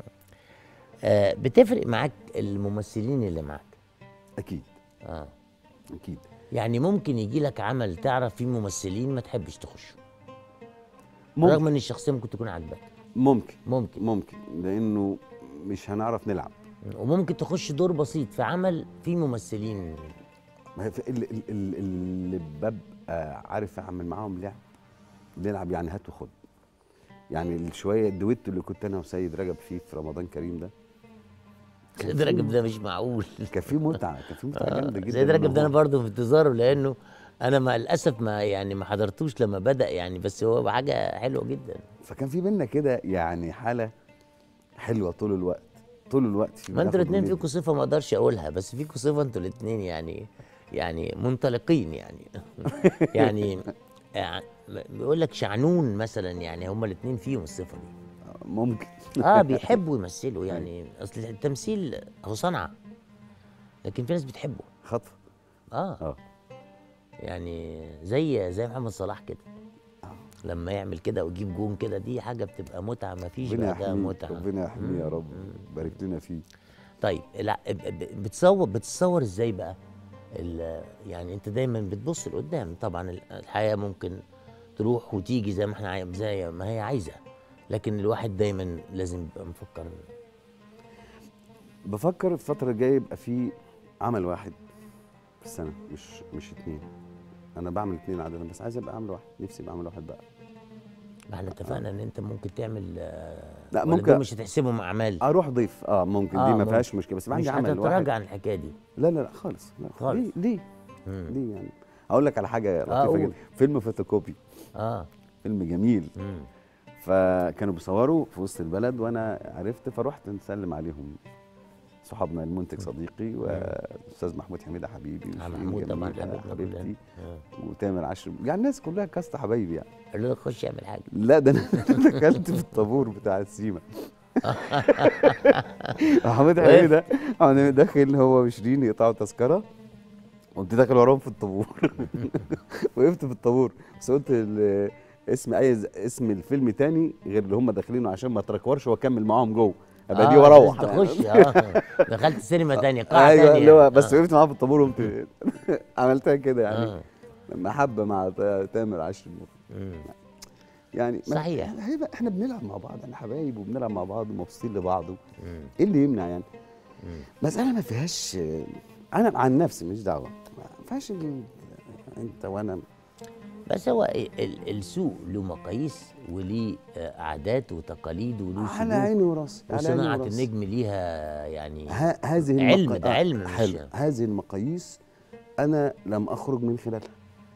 S1: آه بتفرق معاك الممثلين اللي معاك
S14: اكيد
S1: اه
S14: اكيد
S1: يعني ممكن يجي لك عمل تعرف فيه ممثلين ما تحبش تخشه
S14: ممكن.
S1: رغم ان الشخصيه ممكن تكون عاجباك
S14: ممكن
S1: ممكن
S14: ممكن لانه مش هنعرف نلعب
S1: وممكن تخش دور بسيط في عمل فيه ممثلين
S14: ما هي في- ال- ال- ال- اللي ببقى عارف اعمل معاهم لعب نلعب يعني هات وخد يعني شويه الدويتو اللي كنت انا وسيد رجب فيه في رمضان كريم ده كان
S1: سيد
S14: فيه-
S1: رجب ده مش معقول
S14: كان في متعه كان في متعه
S1: آه،
S14: جامده جدا
S1: سيد رجب ده انا
S14: الموضوع.
S1: برضه في انتظاره لانه انا مع الاسف ما يعني ما حضرتوش لما بدا يعني بس هو حاجه حلوه جدا
S14: فكان في بينا كده يعني حاله حلوه طول الوقت طول الوقت في
S1: ما انتوا
S14: بناخد
S1: الاثنين
S14: وندي.
S1: فيكم صفه ما اقدرش اقولها بس فيكم صفه انتوا الاثنين يعني يعني منطلقين يعني يعني يعني بيقول لك شعنون مثلا يعني هما الاثنين فيهم الصفه دي
S14: ممكن
S1: اه بيحبوا يمثلوا يعني اصل التمثيل هو صنعه لكن في ناس بتحبه
S14: خطف
S1: اه
S14: اه
S1: يعني زي زي محمد صلاح كده لما يعمل كده ويجيب جون كده دي حاجه بتبقى متعه ما فيش
S14: ربنا
S1: بعدها
S14: يحميه
S1: متعه
S14: ربنا يحميه يا رب بارك لنا فيه
S1: طيب لا ب- ب- بتصور بتتصور ازاي بقى ال- يعني انت دايما بتبص لقدام طبعا ال- الحياه ممكن تروح وتيجي زي ما احنا عاي- زي ما هي عايزه لكن الواحد دايما لازم يبقى مفكر
S14: بفكر الفترة الجاية يبقى في عمل واحد في السنة مش مش اتنين أنا بعمل اتنين عادة بس عايز أبقى أعمل واحد نفسي أبقى أعمل واحد بقى
S1: ما احنا اتفقنا ان انت ممكن تعمل آه،
S14: لا
S1: ولا
S14: ممكن
S1: دول مش هتحسبهم اعمال
S14: أروح ضيف أه ممكن
S1: آه،
S14: دي ما
S1: ممكن.
S14: فيهاش مشكلة بس يبقى عندي
S1: مش
S14: عمل
S1: هتتراجع
S14: واحد
S1: عن الحكايه دي
S14: لا لا لا خالص لا
S1: خالص.
S14: ليه ليه
S1: مم.
S14: ليه يعني أقول لك على حاجة
S1: آه،
S14: لطيفة
S1: قول.
S14: جدا فيلم فوتوكوبي
S1: اه
S14: فيلم جميل
S1: مم.
S14: فكانوا بيصوروا في وسط البلد وأنا عرفت فرحت نسلم عليهم صحابنا المنتج صديقي والاستاذ محمود حميده حبيبي
S1: آه،
S14: وشيرين
S1: محمود طبعا
S14: جميلة
S1: حبيبنا
S14: حبيبتي
S1: كلنا. آه.
S14: وتامر عشر يعني الناس كلها كاست حبايبي يعني
S1: قالوا لك خش اعمل حاجه
S14: لا ده انا دخلت في الطابور بتاع السيما محمود حميد ده انا داخل هو وشيرين يقطعوا تذكره قمت داخل وراهم في الطابور وقفت في الطابور بس قلت ال- اسم اي اسم الفيلم تاني غير اللي هم داخلينه عشان ما اتركورش واكمل معاهم جوه ابقى دي
S1: آه،
S14: واروح
S1: لازم تخش اه دخلت سينما تانية قاعة
S14: ايوه
S1: تانية
S14: اللي هو
S1: يعني.
S14: بس
S1: آه.
S14: وقفت معاه في الطابور وقمت عملتها كده يعني
S1: آه.
S14: محبه مع تا- تامر عشر
S1: مم.
S14: يعني ما-
S1: صحيح.
S14: احنا هيبقى- احنا بنلعب مع بعض احنا حبايب وبنلعب مع بعض ومبسوطين لبعض و- ايه اللي يمنع يعني مساله ما فيهاش انا عن نفسي مش دعوه ما فيهاش ال- انت وانا
S1: بس هو ال- ال- السوق له مقاييس وليه آه، عادات وتقاليد وله
S14: على
S1: سلوك
S14: عيني وراسي على عيني
S1: وصناعة
S14: وراسي.
S1: النجم ليها يعني
S14: ه- هذه
S1: علم
S14: المقا-
S1: ده
S14: آه،
S1: علم مش
S14: حلو هذه المقاييس انا لم اخرج من خلالها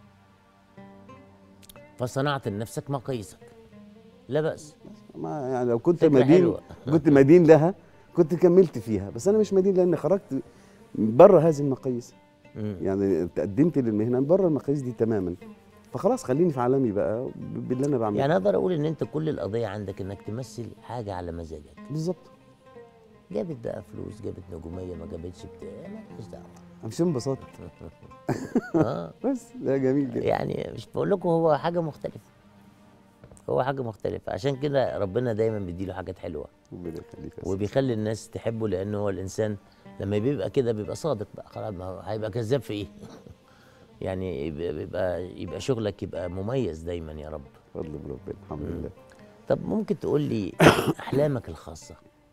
S1: فصنعت لنفسك مقاييسك لا بأس
S14: ما يعني لو كنت
S1: فكرة
S14: مدين
S1: حلوة.
S14: كنت مدين لها كنت كملت فيها بس انا مش مدين لان خرجت بره هذه المقاييس يعني تقدمت للمهنه بره المقاييس دي تماما فخلاص خليني في عالمي بقى ب- باللي انا بعمله
S1: يعني اقدر اقول ان انت كل القضيه عندك انك تمثل حاجه على مزاجك
S14: بالظبط
S1: جابت بقى فلوس جابت نجوميه ما جابتش بتاع مالهاش دعوه
S14: امشي انبساط
S1: اه
S14: بس ده جميل جدا
S1: يعني مش بقول لكم هو حاجه مختلفه هو حاجه مختلفه عشان كده ربنا دايما بيديله حاجات حلوه
S14: ربنا يخليك يا
S1: وبيخلي الناس تحبه لان هو الانسان لما بيبقى كده بيبقى صادق بقى خلاص ما هو هيبقى كذاب في ايه يعني يبقى بيبقى, يبقى شغلك يبقى مميز دايما يا رب
S14: فضل ربنا الحمد لله
S1: طب ممكن تقول لي احلامك الخاصه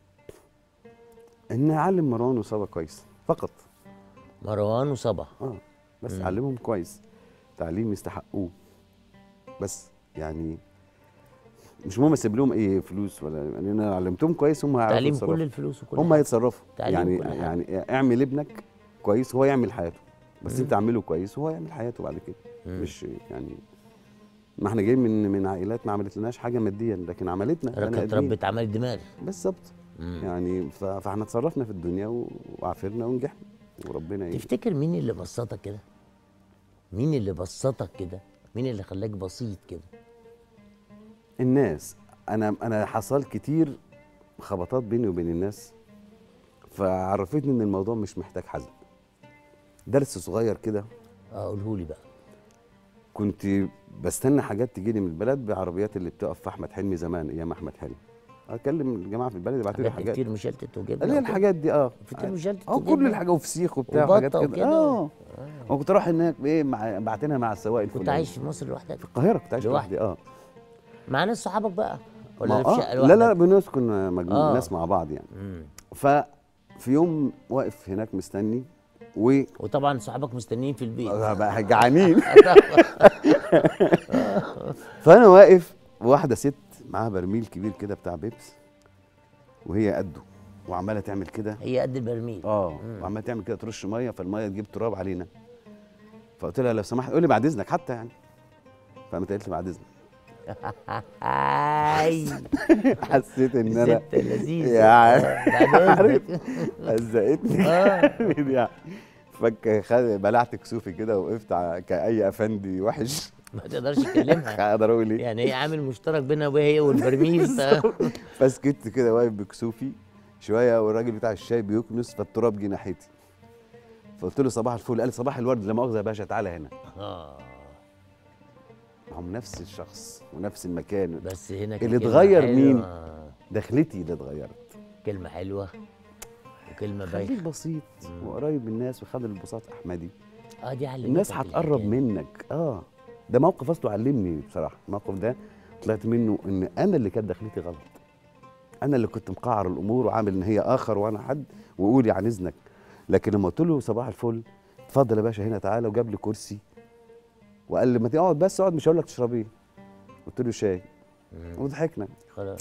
S14: ان اعلم مروان وصبا كويس فقط
S1: مروان وصبا
S14: اه بس
S1: مم.
S14: اعلمهم كويس تعليم يستحقوه بس يعني مش مهم اسيب لهم اي فلوس ولا يعني انا علمتهم كويس هم هيعرفوا
S1: تعليم
S14: يتصرفوا.
S1: كل الفلوس وكل
S14: هم
S1: حاجة.
S14: هيتصرفوا
S1: تعليم
S14: يعني
S1: كل حاجة.
S14: يعني اعمل ابنك كويس هو يعمل حياته بس
S1: مم.
S14: انت اعمله كويس وهو يعمل حياته بعد كده
S1: مم.
S14: مش يعني ما احنا جايين من من عائلات ما عملت لناش حاجه ماديا لكن عملتنا بني
S1: كانت
S14: آدمين.
S1: ربة عمل دماغ
S14: بالظبط يعني ف- فاحنا اتصرفنا في الدنيا و- وعافرنا ونجحنا وربنا ي-
S1: تفتكر مين اللي بسطك كده مين اللي بسطك كده مين اللي خلاك بسيط كده
S14: الناس انا انا حصل كتير خبطات بيني وبين الناس فعرفتني ان الموضوع مش محتاج حزم درس صغير كده
S1: اه قوله لي بقى
S14: كنت بستنى حاجات تجي لي من البلد بعربيات اللي بتقف في احمد حلمي زمان ايام احمد حلمي اكلم الجماعه في البلد يبعتوا لي
S1: حاجات
S14: حاجات
S1: كتير مشلتت وجبنه
S14: اللي هي
S1: وكده.
S14: الحاجات دي اه
S1: فطير مشلتت
S14: اه
S1: وجبنة.
S14: كل الحاجات وفسيخ وبتاع
S1: وبطة
S14: وحاجات كده
S1: وكده.
S14: اه وكنت اروح هناك ايه مع بعتنها مع السواق
S1: كنت
S14: الفلاني
S1: عايش في مصر لوحدك في
S14: القاهره كنت عايش
S1: لوحدك.
S14: لوحدي اه
S1: مع ناس صحابك بقى
S14: ما
S1: ولا في
S14: آه
S1: شقه
S14: لا لا
S1: لوحدك؟
S14: بنسكن مجموعة
S1: آه.
S14: ناس مع بعض يعني
S1: مم.
S14: ففي يوم واقف هناك مستني و
S1: وطبعا صحابك مستنيين في البيت
S14: بقى جعانين فانا واقف واحده ست معاها برميل كبير كده بتاع بيبس وهي قده وعماله تعمل كده
S1: هي قد البرميل
S14: اه وعماله تعمل كده ترش ميه فالميه تجيب تراب علينا فقلت لها لو سمحت قولي بعد اذنك حتى يعني فقامت قالت لي بعد اذنك
S1: اي
S14: حسيت ان انا
S1: ست لذيذة.
S14: يعني
S1: آه، بعد
S14: عارف
S1: إذنك.
S14: هزقتني
S1: آه.
S14: يعني فك خد بلعت كسوفي كده وقفت ع- كأي افندي وحش
S1: ما تقدرش تكلمها
S14: اقدر اقول ايه
S1: يعني هي عامل مشترك بينها وهي والبرميل ف-
S14: فسكت كده واقف بكسوفي شويه والراجل بتاع الشاي بيكنس فالتراب جه ناحيتي فقلت له صباح الفل قال لي صباح الورد لا مؤاخذه يا باشا تعالى هنا
S1: اه
S14: هم نفس الشخص ونفس المكان
S1: بس هنا كانت
S14: اللي
S1: كلمة
S14: اتغير
S1: حلوة.
S14: مين دخلتي اللي اتغيرت
S1: كلمة حلوة وكلمة
S14: خليك
S1: بايخة
S14: بسيط وقريب من الناس وخد البساط احمدي
S1: اه دي علمتك
S14: الناس هتقرب
S1: الحكاية.
S14: منك اه ده موقف اصله علمني بصراحه الموقف ده طلعت منه ان انا اللي كانت دخلتي غلط انا اللي كنت مقعر الامور وعامل ان هي اخر وانا حد وقولي عن اذنك لكن لما قلت له صباح الفل اتفضل يا باشا هنا تعالى وجاب لي كرسي وقال لي ما تقعد بس اقعد مش هقول لك تشرب ايه قلت له شاي وضحكنا
S1: خلاص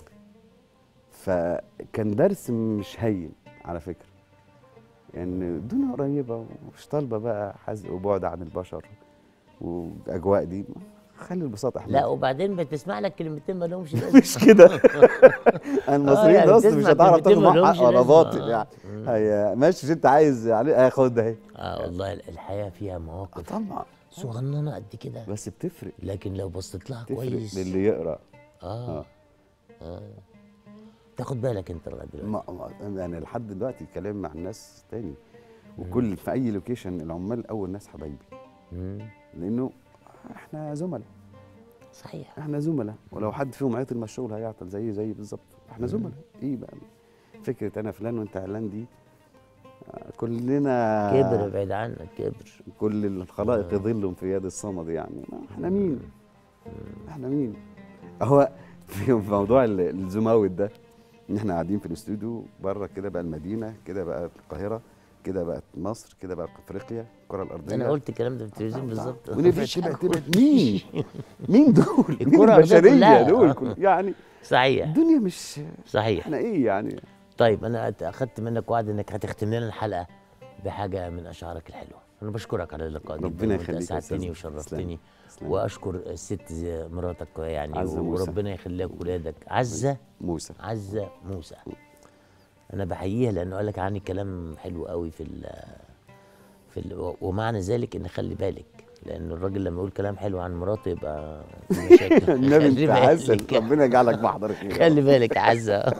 S14: فكان درس مش هين على فكره يعني الدنيا قريبه ومش طالبه بقى حزق وبعد عن البشر واجواء دي خلي البساطه احمد
S1: لا وبعدين بتسمع لك كلمتين ما لهمش لازمه
S14: مش كده المصريين
S1: يعني
S14: ده اصلا مش
S1: بتسمع
S14: هتعرف
S1: كلمتين
S14: تاخد
S1: ما
S14: معاه
S1: لهمش
S14: حق ولا
S1: لازمة.
S14: باطل
S1: آه.
S14: يعني
S1: مم.
S14: هي ماشي مش انت عايز عليه آه خد ده اهي
S1: اه والله الحياة فيها مواقف
S14: طبعا
S1: صغننة قد كده
S14: بس بتفرق
S1: لكن لو بصيت لها
S14: تفرق
S1: كويس
S14: للي يقرا
S1: اه اه تاخد بالك انت لغايه دلوقتي
S14: ما ما- يعني لحد دلوقتي كلام مع الناس تاني وكل في اي لوكيشن العمال اول ناس حبايبي
S1: مم.
S14: لانه احنا زملاء
S1: صحيح
S14: احنا زملاء ولو حد فيهم عطل ما الشغل هيعطل زي زي بالظبط احنا
S1: مم.
S14: زملاء ايه بقى فكره انا فلان وانت علان دي آه، كلنا
S1: كبر بعيد عنك كبر
S14: كل الخلائق
S1: آه.
S14: ظل في يد الصمد يعني ما احنا مين احنا مين هو في موضوع ال- الزماوت ده ان احنا قاعدين في الاستوديو بره كده بقى المدينه كده بقى القاهره كده بقت مصر كده بقى افريقيا الكره الارضيه
S1: انا قلت الكلام ده في التلفزيون بالظبط
S14: ونفسي بقى تبقى مين مين دول مين
S1: الكرة الأرضية
S14: البشريه
S1: كلها.
S14: دول كل- يعني
S1: صحيح
S14: الدنيا مش
S1: صحيح
S14: احنا ايه يعني
S1: طيب انا أت- اخدت منك وعد انك هتختم لنا الحلقه بحاجه من اشعارك الحلوه انا بشكرك على اللقاء جدا
S14: ربنا
S1: وأنت
S14: يخليك يا
S1: اسعدتني
S14: أستاذ.
S1: وشرفتني
S14: تسلم.
S1: واشكر الست زي مراتك يعني
S14: عزة موسى.
S1: وربنا يخليك ولادك عزه
S14: موسى
S1: عزه موسى انا بحييها لانه قال لك عني كلام حلو قوي في ال في ال ومعنى ذلك ان خلي بالك لان الراجل لما يقول كلام حلو عن مراته يبقى في مشاكل
S14: النبي
S1: خلي
S14: انت عسل
S1: بالك.
S14: ربنا يجعلك محضر خير
S1: خلي بالك يا عزه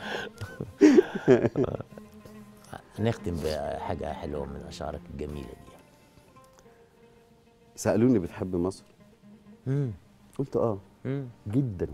S1: نختم بحاجه حلوه من اشعارك الجميله دي
S14: سالوني بتحب مصر
S1: مم.
S14: قلت اه
S1: مم.
S14: جدا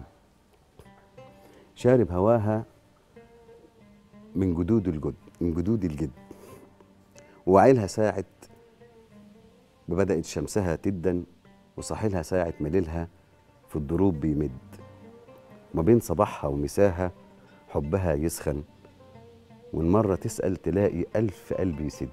S14: شارب هواها من جدود الجد من جدود الجد وعيلها ساعة بدأت شمسها تدن وصاحلها ساعة مليلها في الضروب بيمد ما بين صباحها ومساها حبها يسخن وإن مرة تسأل تلاقي ألف قلب يسد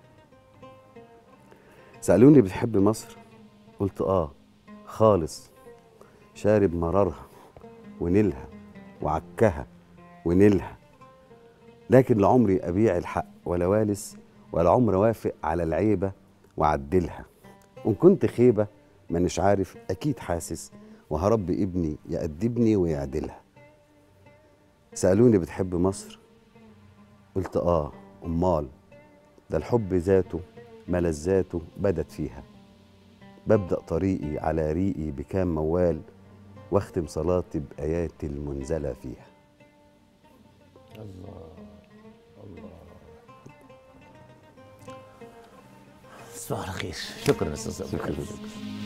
S14: سألوني بتحب مصر قلت آه خالص شارب مرارها ونيلها وعكها ونيلها لكن لعمري أبيع الحق ولا والس ولا عمر وافق على العيبة وعدلها وإن كنت خيبة مانيش عارف أكيد حاسس وهربي ابني يأدبني ويعدلها سألوني بتحب مصر قلت آه أمال ده الحب ذاته ملذاته بدت فيها ببدأ طريقي على ريقي بكام موال واختم صلاتي بآيات المنزلة فيها
S1: الله الله تصبح على خير شكرا استاذ أبو
S14: شكراً.
S1: خالد.